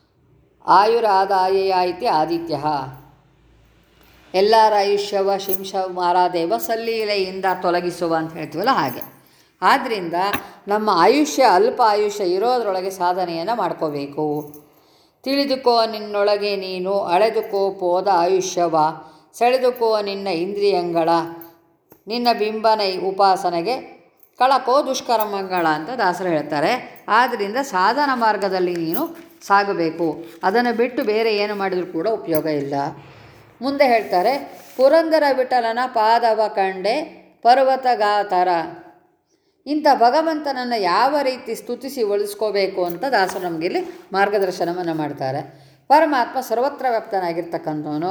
ಆಯುರಾದಾಯ ಇತಿ ಆದಿತ್ಯ ಎಲ್ಲರ ಆಯುಷ್ಯವ ಶಿಂಶ ಮಾರಾದೇವ ಸಲ್ಲೀಲೆಯಿಂದ ತೊಲಗಿಸುವ ಅಂತ ಹೇಳ್ತೀವಲ್ಲ ಹಾಗೆ ಆದ್ದರಿಂದ ನಮ್ಮ ಆಯುಷ್ಯ ಅಲ್ಪ ಆಯುಷ್ಯ ಇರೋದರೊಳಗೆ ಸಾಧನೆಯನ್ನು ಮಾಡ್ಕೋಬೇಕು ತಿಳಿದುಕೋ ನಿನ್ನೊಳಗೆ ನೀನು ಅಳೆದುಕೋ ಪೋದ ಆಯುಷ್ಯವ ಸೆಳೆದುಕೋ ನಿನ್ನ ಇಂದ್ರಿಯಂಗಳ ನಿನ್ನ ಬಿಂಬನ ಉಪಾಸನೆಗೆ ಕಳಕೋ ದುಷ್ಕರ್ಮಗಳ ಅಂತ ದಾಸರು ಹೇಳ್ತಾರೆ ಆದ್ದರಿಂದ ಸಾಧನ ಮಾರ್ಗದಲ್ಲಿ ನೀನು ಸಾಗಬೇಕು ಅದನ್ನು ಬಿಟ್ಟು ಬೇರೆ ಏನು ಮಾಡಿದರೂ ಕೂಡ ಉಪಯೋಗ ಇಲ್ಲ ಮುಂದೆ ಹೇಳ್ತಾರೆ ಪುರಂದರ ವಿಠಲನ ಪಾದವ ಕಂಡೆ ಪರ್ವತಗಾತರ ಇಂಥ ಭಗವಂತನನ್ನು ಯಾವ ರೀತಿ ಸ್ತುತಿಸಿ ಒಲಿಸ್ಕೋಬೇಕು ಅಂತ ದಾಸರು ನಮಗೆ ಇಲ್ಲಿ ಮಾರ್ಗದರ್ಶನವನ್ನು ಮಾಡ್ತಾರೆ ಪರಮಾತ್ಮ ಸರ್ವತ್ರ ವ್ಯಾಪ್ತನಾಗಿರ್ತಕ್ಕಂಥವನು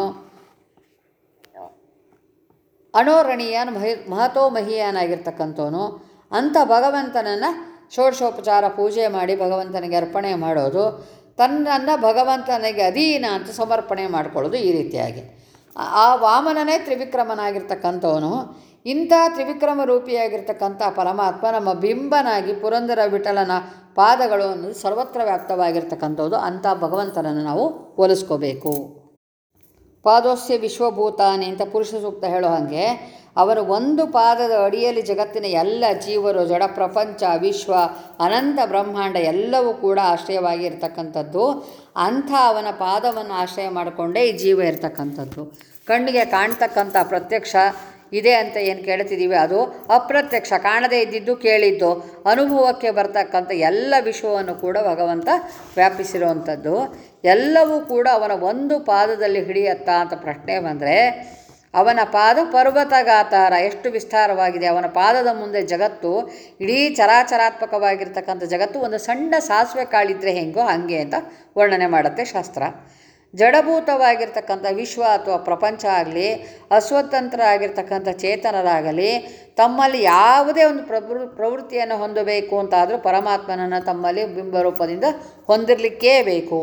ಅಣೋರಣೀಯನ್ ಮಹಿ ಮಹತೋ ಮಹೀಯನಾಗಿರ್ತಕ್ಕಂಥವನು ಅಂಥ ಭಗವಂತನನ್ನು ಷೋಡಶೋಪಚಾರ ಪೂಜೆ ಮಾಡಿ ಭಗವಂತನಿಗೆ ಅರ್ಪಣೆ ಮಾಡೋದು ತನ್ನನ್ನು ಭಗವಂತನಿಗೆ ಅಧೀನ ಅಂತ ಸಮರ್ಪಣೆ ಮಾಡಿಕೊಳ್ಳೋದು ಈ ರೀತಿಯಾಗಿ ಆ- ಆ ವಾಮನನೇ ತ್ರಿವಿಕ್ರಮನಾಗಿರ್ತಕ್ಕಂಥವನು ಇಂಥ ತ್ರಿವಿಕ್ರಮ ರೂಪಿಯಾಗಿರ್ತಕ್ಕಂಥ ಪರಮಾತ್ಮ ನಮ್ಮ ಬಿಂಬನಾಗಿ ಪುರಂದರ ವಿಠಲನ ಪಾದಗಳು ಅನ್ನೋದು ಸರ್ವತ್ರ ವ್ಯಾಪ್ತವಾಗಿರ್ತಕ್ಕಂಥದ್ದು ಅಂಥ ಭಗವಂತನನ್ನು ನಾವು ಹೋಲಿಸ್ಕೋಬೇಕು ಪಾದೋಸ್ಯ ವಿಶ್ವಭೂತಾನಿ ಅಂತ ಪುರುಷ ಸೂಕ್ತ ಹೇಳೋ ಹಾಗೆ ಅವರ ಒಂದು ಪಾದದ ಅಡಿಯಲ್ಲಿ ಜಗತ್ತಿನ ಎಲ್ಲ ಜೀವರು ಜಡ ಪ್ರಪಂಚ ವಿಶ್ವ ಅನಂತ ಬ್ರಹ್ಮಾಂಡ ಎಲ್ಲವೂ ಕೂಡ ಆಶ್ರಯವಾಗಿ ಇರತಕ್ಕಂಥದ್ದು ಅಂಥ ಅವನ ಪಾದವನ್ನು ಆಶ್ರಯ ಮಾಡಿಕೊಂಡೇ ಈ ಜೀವ ಇರತಕ್ಕಂಥದ್ದು ಕಣ್ಣಿಗೆ ಕಾಣ್ತಕ್ಕಂಥ ಪ್ರತ್ಯಕ್ಷ ಇದೆ ಅಂತ ಏನು ಕೇಳ್ತಿದ್ದೀವಿ ಅದು ಅಪ್ರತ್ಯಕ್ಷ ಕಾಣದೇ ಇದ್ದಿದ್ದು ಕೇಳಿದ್ದು ಅನುಭವಕ್ಕೆ ಬರ್ತಕ್ಕಂಥ ಎಲ್ಲ ವಿಶ್ವವನ್ನು ಕೂಡ ಭಗವಂತ ವ್ಯಾಪಿಸಿರುವಂಥದ್ದು ಎಲ್ಲವೂ ಕೂಡ ಅವನ ಒಂದು ಪಾದದಲ್ಲಿ ಹಿಡಿಯತ್ತಾ ಅಂತ ಪ್ರಶ್ನೆ ಬಂದರೆ ಅವನ ಪಾದ ಪರ್ವತಗಾತಾರ ಎಷ್ಟು ವಿಸ್ತಾರವಾಗಿದೆ ಅವನ ಪಾದದ ಮುಂದೆ ಜಗತ್ತು ಇಡೀ ಚರಾಚರಾತ್ಮಕವಾಗಿರ್ತಕ್ಕಂಥ ಜಗತ್ತು ಒಂದು ಸಣ್ಣ ಸಾಸಿವೆ ಕಾಳಿದ್ರೆ ಹೆಂಗೋ ಹಾಗೆ ಅಂತ ವರ್ಣನೆ ಮಾಡುತ್ತೆ ಶಾಸ್ತ್ರ ಜಡಭೂತವಾಗಿರ್ತಕ್ಕಂಥ ವಿಶ್ವ ಅಥವಾ ಪ್ರಪಂಚ ಆಗಲಿ ಅಸ್ವತಂತ್ರ ಆಗಿರ್ತಕ್ಕಂಥ ಚೇತನರಾಗಲಿ ತಮ್ಮಲ್ಲಿ ಯಾವುದೇ ಒಂದು ಪ್ರವೃ ಪ್ರವೃತ್ತಿಯನ್ನು ಹೊಂದಬೇಕು ಅಂತಾದರೂ ಪರಮಾತ್ಮನನ್ನು ತಮ್ಮಲ್ಲಿ ಬಿಂಬರೂಪದಿಂದ ಹೊಂದಿರಲಿಕ್ಕೇ ಬೇಕು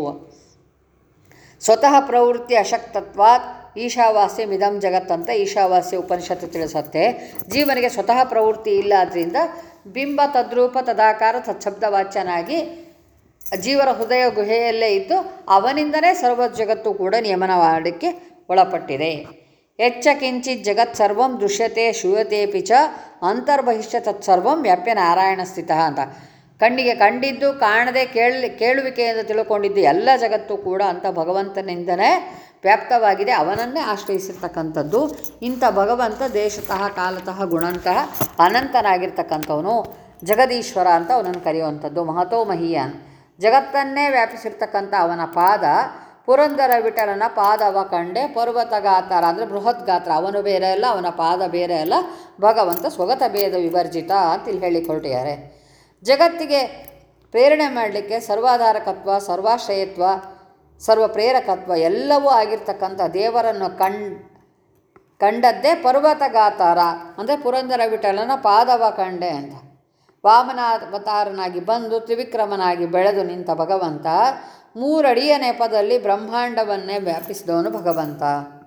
ಸ್ವತಃ ಪ್ರವೃತ್ತಿ ಅಶಕ್ತತ್ವಾತ್ ಈಶಾವಾಸ್ಯ ಮಿದಂ ಜಗತ್ ಅಂತ ಈಶಾವಾಸ್ಯ ಉಪನಿಷತ್ತು ತಿಳಿಸುತ್ತೆ ಜೀವನಿಗೆ ಸ್ವತಃ ಪ್ರವೃತ್ತಿ ಇಲ್ಲ ಆದ್ದರಿಂದ ಬಿಂಬ ತದ್ರೂಪ ತದಾಕಾರ ತತ್ಶಬ್ದವಾಚ್ಯನಾಗಿ ಜೀವರ ಹೃದಯ ಗುಹೆಯಲ್ಲೇ ಇದ್ದು ಅವನಿಂದನೇ ಸರ್ವ ಜಗತ್ತು ಕೂಡ ನಿಯಮನ ಮಾಡಲಿಕ್ಕೆ ಒಳಪಟ್ಟಿದೆ ಎಚ್ಚ ಕಿಂಚಿತ್ ಜಗತ್ ಸರ್ವಂ ದೃಶ್ಯತೆ ಶೂಯತೆಪಿ ಚ ಅಂತರ್ಬಹಿಷ್ಯ ತತ್ಸರ್ವಂ ವ್ಯಾಪ್ಯ ನಾರಾಯಣ ಸ್ಥಿತ ಅಂತ ಕಣ್ಣಿಗೆ ಕಂಡಿದ್ದು ಕಾಣದೆ ಕೇಳಿ ಕೇಳುವಿಕೆಯಿಂದ ತಿಳ್ಕೊಂಡಿದ್ದು ಎಲ್ಲ ಜಗತ್ತು ಕೂಡ ಅಂಥ ಭಗವಂತನಿಂದನೇ ವ್ಯಾಪ್ತವಾಗಿದೆ ಅವನನ್ನೇ ಆಶ್ರಯಿಸಿರ್ತಕ್ಕಂಥದ್ದು ಇಂಥ ಭಗವಂತ ದೇಶತಃ ಕಾಲತಃ ಗುಣಂತಹ ಅನಂತನಾಗಿರ್ತಕ್ಕಂಥವನು ಜಗದೀಶ್ವರ ಅಂತ ಅವನನ್ನು ಕರೆಯುವಂಥದ್ದು ಮಹತೋ ಮಹೀಯಾನ್ ಜಗತ್ತನ್ನೇ ವ್ಯಾಪಿಸಿರ್ತಕ್ಕಂಥ ಅವನ ಪಾದ ಪುರಂದರ ವಿಠಲನ ಪಾದವ ಕಂಡೆ ಪರ್ವತ ಗಾತ್ರ ಅಂದರೆ ಬೃಹತ್ ಗಾತ್ರ ಅವನು ಬೇರೆ ಅಲ್ಲ ಅವನ ಪಾದ ಬೇರೆ ಅಲ್ಲ ಭಗವಂತ ಸ್ವಗತ ಭೇದ ವಿವರ್ಜಿತ ಅಂತ ಇಲ್ಲಿ ಹೇಳಿ ಹೊರಟಿದ್ದಾರೆ ಜಗತ್ತಿಗೆ ಪ್ರೇರಣೆ ಮಾಡಲಿಕ್ಕೆ ಸರ್ವಾಧಾರಕತ್ವ ಸರ್ವಾಶ್ರಯತ್ವ ಸರ್ವ ಪ್ರೇರಕತ್ವ ಎಲ್ಲವೂ ಆಗಿರ್ತಕ್ಕಂಥ ದೇವರನ್ನು ಕಂಡ್ ಕಂಡದ್ದೇ ಪರ್ವತ ಗಾತಾರ ಅಂದರೆ ಪುರಂದರ ವಿಠಲನ ಪಾದವ ಕಂಡೆ ಅಂತ ವಾಮನಾವತಾರನಾಗಿ ಬಂದು ತ್ರಿವಿಕ್ರಮನಾಗಿ ಬೆಳೆದು ನಿಂತ ಭಗವಂತ ಮೂರಡಿಯ ನೆಪದಲ್ಲಿ ಬ್ರಹ್ಮಾಂಡವನ್ನೇ ವ್ಯಾಪಿಸಿದವನು ಭಗವಂತ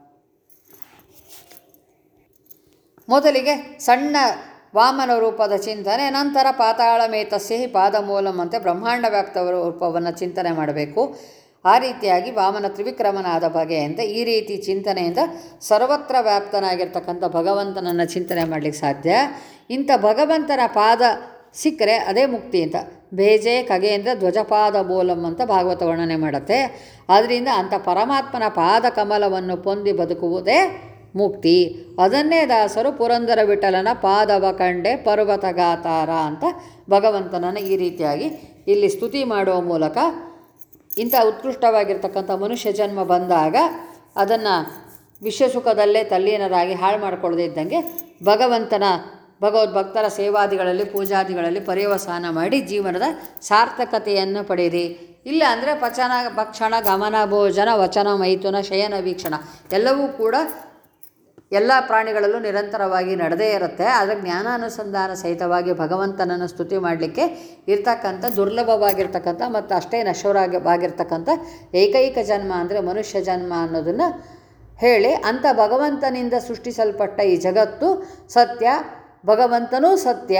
ಮೊದಲಿಗೆ ಸಣ್ಣ ವಾಮನ ರೂಪದ ಚಿಂತನೆ ನಂತರ ಪಾತಾಳ ಮೇತಸ್ಸಿ ಪಾದಮೂಲಂ ಅಂತೆ ಬ್ರಹ್ಮಾಂಡ ವ್ಯಾಪ್ತ ರೂಪವನ್ನು ಚಿಂತನೆ ಮಾಡಬೇಕು ಆ ರೀತಿಯಾಗಿ ವಾಮನ ತ್ರಿವಿಕ್ರಮನಾದ ಬಗೆಯಿಂದ ಈ ರೀತಿ ಚಿಂತನೆಯಿಂದ ಸರ್ವತ್ರ ವ್ಯಾಪ್ತನಾಗಿರ್ತಕ್ಕಂಥ ಭಗವಂತನನ್ನು ಚಿಂತನೆ ಮಾಡಲಿಕ್ಕೆ ಸಾಧ್ಯ ಇಂಥ ಭಗವಂತನ ಪಾದ ಸಿಕ್ಕರೆ ಅದೇ ಮುಕ್ತಿ ಅಂತ ಬೇಜೆ ಖಗೇಂದ್ರ ಧ್ವಜಪಾದ ಬೋಲಂ ಅಂತ ಭಾಗವತ ವರ್ಣನೆ ಮಾಡುತ್ತೆ ಆದ್ದರಿಂದ ಅಂಥ ಪರಮಾತ್ಮನ ಪಾದ ಕಮಲವನ್ನು ಪೊಂದಿ ಬದುಕುವುದೇ ಮುಕ್ತಿ ಅದನ್ನೇ ದಾಸರು ಪುರಂದರ ವಿಠಲನ ಪಾದವ ಕಂಡೆ ಪರ್ವತಗಾತಾರ ಅಂತ ಭಗವಂತನನ್ನು ಈ ರೀತಿಯಾಗಿ ಇಲ್ಲಿ ಸ್ತುತಿ ಮಾಡುವ ಮೂಲಕ ಇಂಥ ಉತ್ಕೃಷ್ಟವಾಗಿರ್ತಕ್ಕಂಥ ಮನುಷ್ಯ ಜನ್ಮ ಬಂದಾಗ ಅದನ್ನು ವಿಶ್ವಸುಖದಲ್ಲೇ ತಲ್ಲೀನರಾಗಿ ಹಾಳು ಮಾಡಿಕೊಳ್ಳದೇ ಇದ್ದಂಗೆ ಭಗವಂತನ ಭಗವದ್ಭಕ್ತರ ಸೇವಾದಿಗಳಲ್ಲಿ ಪೂಜಾದಿಗಳಲ್ಲಿ ಪರ್ಯವಸಾನ ಮಾಡಿ ಜೀವನದ ಸಾರ್ಥಕತೆಯನ್ನು ಪಡೆಯಿರಿ ಇಲ್ಲ ಅಂದರೆ ಪಚನ ಭಕ್ಷಣ ಗಮನ ಭೋಜನ ವಚನ ಮೈಥುನ ಶಯನ ವೀಕ್ಷಣ ಎಲ್ಲವೂ ಕೂಡ ಎಲ್ಲ ಪ್ರಾಣಿಗಳಲ್ಲೂ ನಿರಂತರವಾಗಿ ನಡೆದೇ ಇರುತ್ತೆ ಆದರೆ ಜ್ಞಾನಾನುಸಂಧಾನ ಸಹಿತವಾಗಿ ಭಗವಂತನನ್ನು ಸ್ತುತಿ ಮಾಡಲಿಕ್ಕೆ ಇರ್ತಕ್ಕಂಥ ದುರ್ಲಭವಾಗಿರ್ತಕ್ಕಂಥ ಮತ್ತು ಅಷ್ಟೇ ನಶ್ವರವಾಗಿರ್ತಕ್ಕಂಥ ಏಕೈಕ ಜನ್ಮ ಅಂದರೆ ಮನುಷ್ಯ ಜನ್ಮ ಅನ್ನೋದನ್ನು ಹೇಳಿ ಅಂಥ ಭಗವಂತನಿಂದ ಸೃಷ್ಟಿಸಲ್ಪಟ್ಟ ಈ ಜಗತ್ತು ಸತ್ಯ ಭಗವಂತನೂ ಸತ್ಯ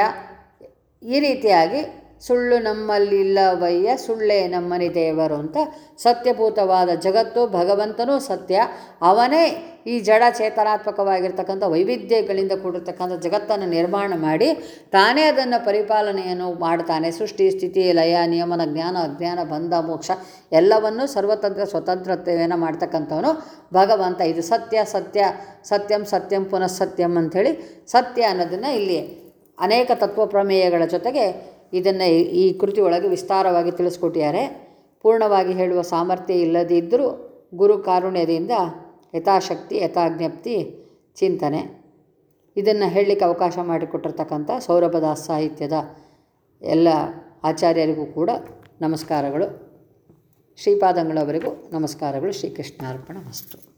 ಈ ರೀತಿಯಾಗಿ ಸುಳ್ಳು ನಮ್ಮಲ್ಲಿಲ್ಲವಯ್ಯ ಸುಳ್ಳೇ ನಮ್ಮನಿ ದೇವರು ಅಂತ ಸತ್ಯಭೂತವಾದ ಜಗತ್ತು ಭಗವಂತನೂ ಸತ್ಯ ಅವನೇ ಈ ಜಡ ಚೇತನಾತ್ಮಕವಾಗಿರ್ತಕ್ಕಂಥ ವೈವಿಧ್ಯಗಳಿಂದ ಕೂಡಿರ್ತಕ್ಕಂಥ ಜಗತ್ತನ್ನು ನಿರ್ಮಾಣ ಮಾಡಿ ತಾನೇ ಅದನ್ನು ಪರಿಪಾಲನೆಯನ್ನು ಮಾಡ್ತಾನೆ ಸೃಷ್ಟಿ ಸ್ಥಿತಿ ಲಯ ನಿಯಮನ ಜ್ಞಾನ ಅಜ್ಞಾನ ಬಂಧ ಮೋಕ್ಷ ಎಲ್ಲವನ್ನೂ ಸರ್ವತಂತ್ರ ಸ್ವತಂತ್ರತೆಯನ್ನು ಮಾಡ್ತಕ್ಕಂಥವನು ಭಗವಂತ ಇದು ಸತ್ಯ ಸತ್ಯ ಸತ್ಯಂ ಸತ್ಯಂ ಪುನಃ ಸತ್ಯಂ ಅಂಥೇಳಿ ಸತ್ಯ ಅನ್ನೋದನ್ನು ಇಲ್ಲಿ ಅನೇಕ ತತ್ವ ಪ್ರಮೇಯಗಳ ಜೊತೆಗೆ ಇದನ್ನು ಈ ಕೃತಿ ಒಳಗೆ ವಿಸ್ತಾರವಾಗಿ ತಿಳಿಸ್ಕೊಟ್ಟಿದ್ದಾರೆ ಪೂರ್ಣವಾಗಿ ಹೇಳುವ ಸಾಮರ್ಥ್ಯ ಇಲ್ಲದಿದ್ದರೂ ಗುರು ಕಾರುಣ್ಯದಿಂದ ಯಥಾಶಕ್ತಿ ಯಥಾಜ್ಞಪ್ತಿ ಚಿಂತನೆ ಇದನ್ನು ಹೇಳಲಿಕ್ಕೆ ಅವಕಾಶ ಮಾಡಿಕೊಟ್ಟಿರ್ತಕ್ಕಂಥ ಸೌರಭದಾಸ್ ಸಾಹಿತ್ಯದ ಎಲ್ಲ ಆಚಾರ್ಯರಿಗೂ ಕೂಡ ನಮಸ್ಕಾರಗಳು ಶ್ರೀಪಾದಂಗಳವರಿಗೂ ನಮಸ್ಕಾರಗಳು ಶ್ರೀಕೃಷ್ಣಾರ್ಪಣ ಮಸ್ತು